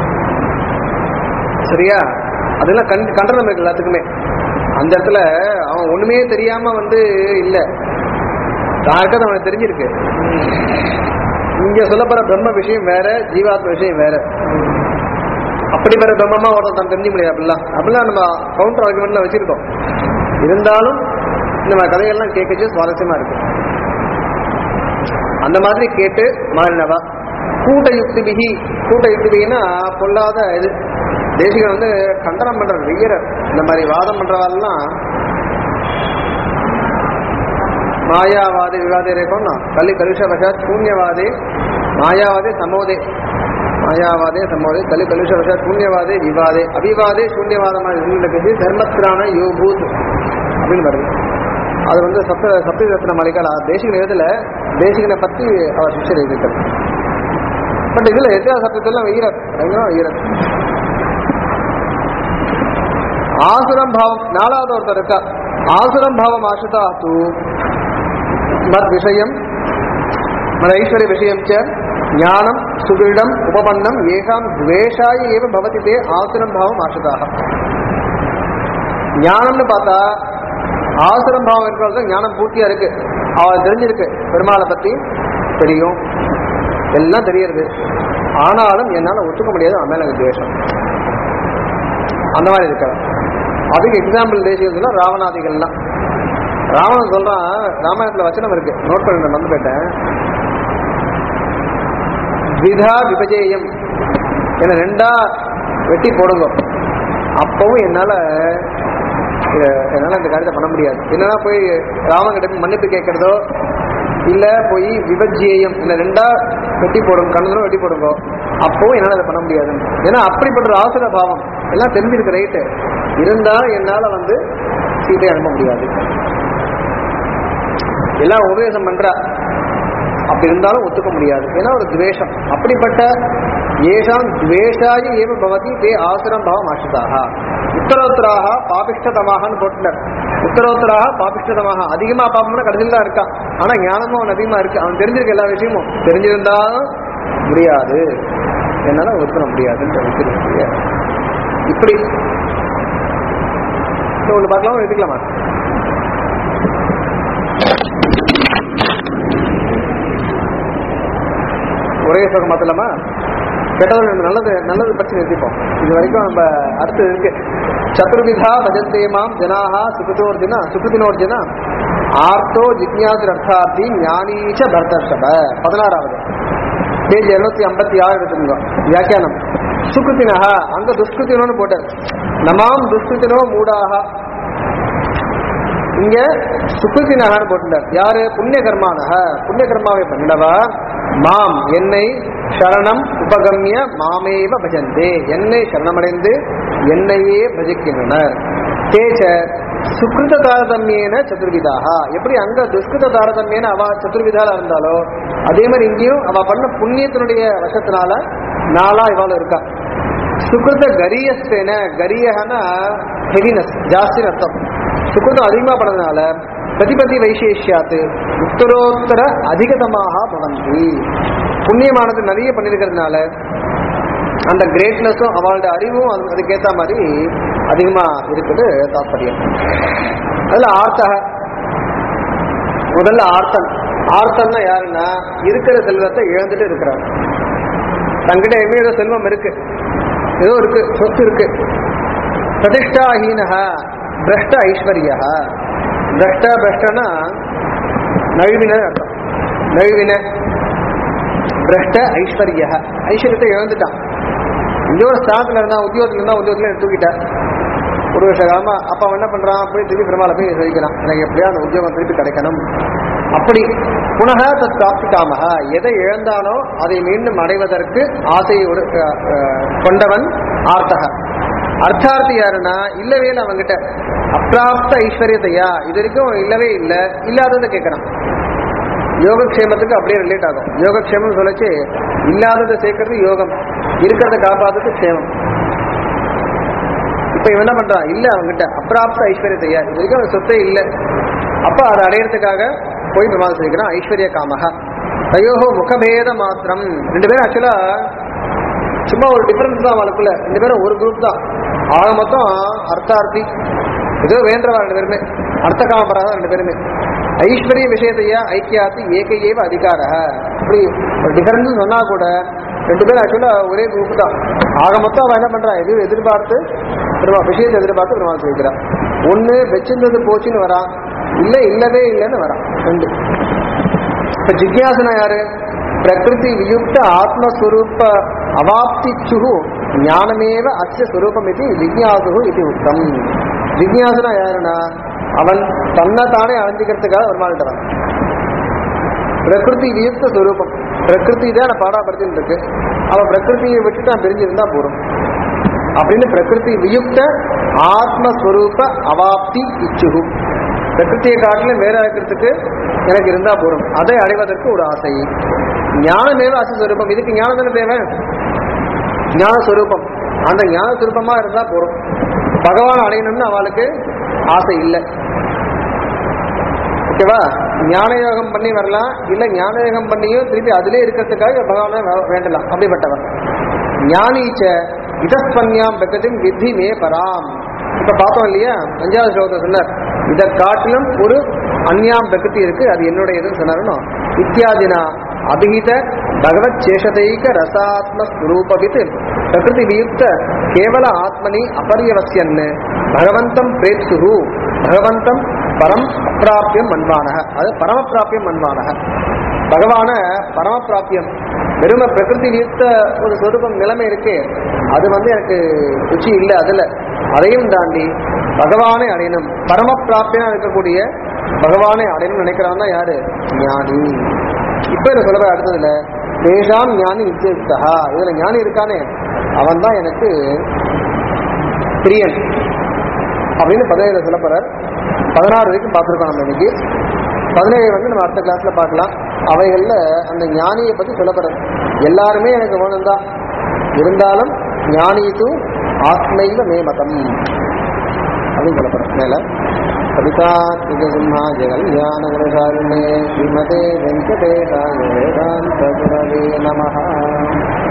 சரியா அதெல்லாம் கண் கண்டனம் இருக்கு எல்லாத்துக்குமே அந்த இடத்துல அவன் ஒண்ணுமே தெரியாம வந்து இல்ல யாருக்காவது அவனுக்கு தெரிஞ்சிருக்கு இங்க சொல்லப்படுற பிரம்ம விஷயம் வேற ஜீவாத்ம விஷயம் வேற அப்படிப்பட்ட பிரம்மமா ஒருத்தன் தான் தெரிஞ்சு முடியாது அப்படிலாம் அப்படிலாம் நம்ம கவுண்டர் ஆர்குமெண்ட்ல வச்சிருக்கோம் இருந்தாலும் இந்த மாதிரி கதைகள்லாம் கேட்கச்சு சுவாரஸ்யமா இருக்கு அந்த மாதிரி கேட்டு மாறினவா கூட்ட யுக்தி பிகி கூட்ட யுக்தி பிகினா பொல்லாத இது தேசிகன் வந்து கண்டனம் பண்ற வெய்யர் இந்த மாதிரி வாதம் பண்றவாள்லாம் மாயாவாதி விவாதே ரேகோன்னா கலி கலுஷ வசாத் சூன்யவாதே மாயாவாதே சமோதே மாயாவாதே சமோதே கலி கலுஷ வசாத் சூன்யவாதே விவாதே அவிவாதே சூன்யவாதமா இருந்துட்டு தர்மத்ரான யோபூத் அப்படின்னு வருது அது வந்து சப்த சப்த ரத்ன மாளிகால தேசிகன் எழுதல தேசிகனை பத்தி அவர் சிஷ்யர் எழுதியிருக்காரு பட் இதுல எட்டாவது சப்தத்துல வீரர் பயங்கர வீரர் ஆசுரம் பாவம் நாலாவது ஒருத்தர் இருக்கா ஆசுரம் பாவம் ஆசுதா தூ மத் விஷயம் மத ஐஸ்வர்ய விஷயம் ச ஞானம் சுகிருடம் உபபன்னம் ஏகாம் துவேஷாய ஏவ பவதி தே ஆசுரம் பாவம் ஆசுதாக ஞானம்னு பார்த்தா ஆசுரம் பாவம் இருக்கிறது ஞானம் பூர்த்தியா இருக்கு அவன் தெரிஞ்சிருக்கு பெருமாளை பத்தி தெரியும் எல்லாம் தெரியறது ஆனாலும் என்னால ஒத்துக்க முடியாது அவன் மேல எனக்கு துவேஷம் அந்த மாதிரி இருக்கலாம் அதுக்கு எக்ஸாம்பிள் தேசியத்துல ராவணாதிகள்லாம் ராவணன் சொல்றான் ராமாயணத்துல வச்சனம் இருக்கு நோட் பண்ண வந்து போயிட்டேன் விதா விபஜேயம் என்ன ரெண்டா வெட்டி போடுங்க அப்பவும் என்னால இத- என்னால இந்த காரியத்தை பண்ண முடியாது என்னன்னா போய் ராமன் கிட்ட போய் மன்னிப்பு கேட்கறதோ இல்ல போய் விபஜ்ஜேயம் இல்ல ரெண்டா வெட்டி போடுங்க கண்ணனும் வெட்டி போடுங்க அப்பவும் என்னால அதை பண்ண முடியாது ஏன்னா அப்படிப்பட்ட ஒரு ஆசுர பாவம் எல்லாம் தெரிஞ்சிருக்கு ரைட்டு இருந்தா என்னால வந்து சீதை அனுப்ப முடியாது எல்லாம் உபதேசம் பண்றா அப்படி இருந்தாலும் ஒத்துக்க முடியாது ஏன்னா ஒரு துவேஷம் அப்படிப்பட்ட ஏஷாம் துவேஷாய ஏவ பவதி தே ஆசுரம் பாவம் ஆசிரிதாக உத்தரோத்தராக பாபிஷ்டதமாகன்னு போட்டுனர் உத்தரோத்தராக பாபிஷ்டதமாக அதிகமா பாப்பம்னா கடைசியில் தான் இருக்கான் ஆனா ஞானமும் அவன் அதிகமா இருக்கு அவன் தெரிஞ்சிருக்க எல்லா விஷயமும் தெரிஞ்சிருந்தாலும் முடியாது என்னால ஒத்துக்க முடியாதுன்னு தெரிஞ்சிருக்கு இப்படி இன்னும் ஒண்ணு பார்க்கலாமா எடுத்துக்கலாமா ஒரே சுகம் மாத்தலாமா கெட்டது நம்ம நல்லது நல்லது பற்றி நிறுத்திப்போம் இது வரைக்கும் நம்ம அடுத்து இருக்கு சதுர்விதா பஜந்தேமாம் ஜனாஹா சுகிருதோர்ஜுனா சுகிருதினோர்ஜுனா ஆர்த்தோ ஜிக்யாசு அர்த்தார்த்தி ஞானீச்ச பரதர்ஷப பதினாறாவது பேஜ் எழுநூத்தி ஐம்பத்தி ஆறு எடுத்துங்க வியாக்கியானம் சுகிருத்தினஹா அங்க துஷ்கிருத்தினோன்னு போட்டார் நமாம் துஷ்கிருத்தினோ மூடாக இங்க சுகிருத்தினகான்னு போட்டுட்டார் யாரு புண்ணிய கர்மானக புண்ணிய கர்மாவை பண்ணினவா மாம் என்னை சரணம் உபகம்ய மாமேவ பஜந்தே என்னை சரணமடைந்து என்னையே பஜிக்கின்றனர் தேச்ச சுக்ருத தாரதமியேன சதுர்விதாக எப்படி அங்க துஷ்கிருத தாரதமியேன அவ சதுர்விதால இருந்தாலோ அதே மாதிரி இங்கேயும் அவ பண்ண புண்ணியத்தினுடைய வசத்தினால நாளா இவாள் இருக்கா சுக்ருத கரியஸ்தேன கரியகனா ஹெவினஸ் ஜாஸ்தி அர்த்தம் சுக்ருதம் அதிகமா பண்ணதுனால பிரதிபதி வைசேஷ்யாத்து உத்தரோத்தர அதிகதமாக பவந்தி புண்ணியமானது நிறைய பண்ணிருக்கிறதுனால அந்த கிரேட்னஸும் அவளோட அறிவும் அது- அதுக்கேத்த மாதிரி அதிகமா இருக்குது தாற்பயம் அதுல ஆர்த்தக முதல்ல ஆர்த்தன் ஆர்த்தன்னா யாருன்னா இருக்கிற செல்வத்தை இழந்துட்டு இருக்கிறார் தங்கிட்ட எங்கேயும் ஏதோ செல்வம் இருக்கு ஏதோ இருக்கு சொத்து இருக்கு பிரதிஷ்டாஹீனக பிரஷ்ட ஐஸ்வர்யா பிரஷ்ட பிரஷ்டனா நழுவின அர்த்தம் நழுவின பிரஷ்ட ஐஸ்வர்ய ஐஸ்வர்யத்தை இழந்துட்டான் இங்க ஒரு ஸ்தானத்துல இருந்தா உத்தியோகத்துல இருந்தா உத்தியோகத்துல தூக்கிட்டார் ஒரு வருஷ காலமா அப்ப அவன் என்ன பண்றான் போய் திருப்பி பெருமாளை போய் சகிக்கிறான் எனக்கு எப்படியா அந்த உத்தியோகம் திருப்பி கிடைக்கணும் அப்படி புனக தத் பிராப்திக்காமக எதை இழந்தானோ அதை மீண்டும் அடைவதற்கு ஆசையோடு அஹ், அஹ், கொண்டவன் ஆர்த்தக அர்த்தார்த்தி யாருன்னா இல்லவே இல்லை அவன்கிட்ட அப்பிராப்த ஐஸ்வர்யத்தையா இது வரைக்கும் இல்லவே இல்லை இல்லாததை கேட்கறான் யோகக்ஷேமத்துக்கு அப்படியே ரிலேட் ஆகும் யோகக்ஷேமம் சொல்லச்சு இல்லாததை சேர்க்கறது யோகம் இருக்கிறத காப்பாத்துறது க்ஷேமம் இப்ப இவன் என்ன பண்றான் இல்ல அவன்கிட்ட அப்பிராப்த ஐஸ்வர்யத்தையா இது வரைக்கும் அவன் சொத்தே இல்ல அப்ப அதை அடையறதுக்காக போய் பிரமாதம் செய்கிறான் ஐஸ்வர்ய காமக தயோகோ முகபேத மாத்திரம் ரெண்டு பேரும் ஆக்சுவலா சும்மா ஒரு டிஃபரன்ஸ் தான் அவளுக்குள்ள ரெண்டு பேரும் ஒரு குரூப் தான் ஆக மொத்தம் அர்த்தார்த்தி ஏதோ வேண்டவா ரெண்டு பேருமே அர்த்த காமபராக ரெண்டு பேருமே ஐஸ்வர்ய விஷயத்தையா ஐக்கியாத்து ஏக ஏவ அதிகார இப்படி ஒரு டிஃபரன்ஸ் சொன்னா கூட ரெண்டு பேரும் ஆக்சுவலா ஒரே குரூப் தான் ஆக மொத்தம் அவன் என்ன பண்றான் எதுவும் எதிர்பார்த்து பெருமா விஷயத்தை எதிர்பார்த்து பெருமாள் செய்கிறான் ஒண்ணு வச்சிருந்தது போச்சுன்னு வரான் இல்ல இல்லவே இல்லைன்னு வரான் ரெண்டு இப்ப ஜிக்யாசனா யாரு பிரகிருதி வியுக்த ஆத்மஸ்வரூப அவாப்திச்சுகு ஞானமேவ அஸ்ய ஸ்வரூபம் இது ஜிக்யாசு இது உத்தம் ஜிக்யாசனா யாருன்னா அவன் தன்னை தானே அழிஞ்சிக்கிறதுக்காக வருமானிட்டவன் பிரகிருதி வியுக்த ஸ்வரூபம் பிரகிருதி தான் நான் பாடாப்படுத்தின்னு இருக்கு அவன் பிரகிருதியை விட்டுட்டு நான் பிரிஞ்சிருந்தா போதும் அப்படின்னு பிரகிருதி வியுக்த ஆத்மஸ்வரூப அவாப்தி இச்சுகு பிரகிருத்தியை காட்டிலும் வேற இருக்கிறதுக்கு எனக்கு இருந்தா போதும் அதை அடைவதற்கு ஒரு ஆசை ஞானமேவ அசஸ்வரூபம் இதுக்கு ஞானம் தானே தேவை ஞானஸ்வரூபம் அந்த ஞானஸ்வரூபமா இருந்தா போதும் பகவான் அடையணும்னு அவளுக்கு ஆசை இல்லை ஓகேவா ஞான யோகம் பண்ணி வரலாம் இல்ல ஞான யோகம் பண்ணியும் திருப்பி அதிலே இருக்கிறதுக்காக பகவானை வே- வேண்டலாம் அப்படிப்பட்டவன் ஞானீச்ச இதஸ்பன்யாம் பெக்கத்தின் வித்தி மே பராம் இப்ப பார்த்தோம் இல்லையா அஞ்சாவது ஸ்லோகத்தை சொன்னார் இதை காட்டிலும் ஒரு அந்யாம் பிரகிருதி இருக்கு அது என்னுடையதுன்னு சொன்னாருனோ இத்தியாதினா அபிஹித பகவத் சேஷதைக ரசாத்ம ஸ்வரூபவித் பிரகிருதி வியுக்த கேவல ஆத்மனி அபரியவசியன்னு பகவந்தம் பிரேப்சுகு பகவந்தம் பரம் அப்பிராபியம் மன்வானக அது பரமப்பிராபியம் மன்வானக பகவான பரமப்பிராபியம் வெறும பிரகிருதி வியுக்த ஒரு சொரூபம் நிலைமை இருக்கு அது வந்து எனக்கு ருச்சி இல்லை அதுல அதையும் தாண்டி பகவானை அடையணும் பரமப்பிராப்தியா இருக்கக்கூடிய பகவானை அடையணும்னு நினைக்கிறான் தான் யாரு ஞானி இப்ப என்ன சொல்ற அடுத்ததுல தேஷாம் ஞானி நிச்சயித்தா இதுல ஞானி இருக்கானே அவன் தான் எனக்கு பிரியன் அப்படின்னு பதினேழு சொல்ல போறார் பதினாறு வரைக்கும் பார்த்துருக்கோம் நம்ம இன்னைக்கு பதினேழு வந்து நம்ம அடுத்த கிளாஸ்ல பார்க்கலாம் அவைகள்ல அந்த ஞானியை பத்தி சொல்லப்படுறது எல்லாருமே எனக்கு வேணும் தான் இருந்தாலும் ஞானி தூ ஆத்மைவ மே மதம் அப்படின்னு சொல்லப்படுறது மேல கவிதா சிம்ஹா ஜெகல்யான குணசாலினே ஸ்ரீமதே வெங்கடேஷாய வேதாந்த குரவே நமஹ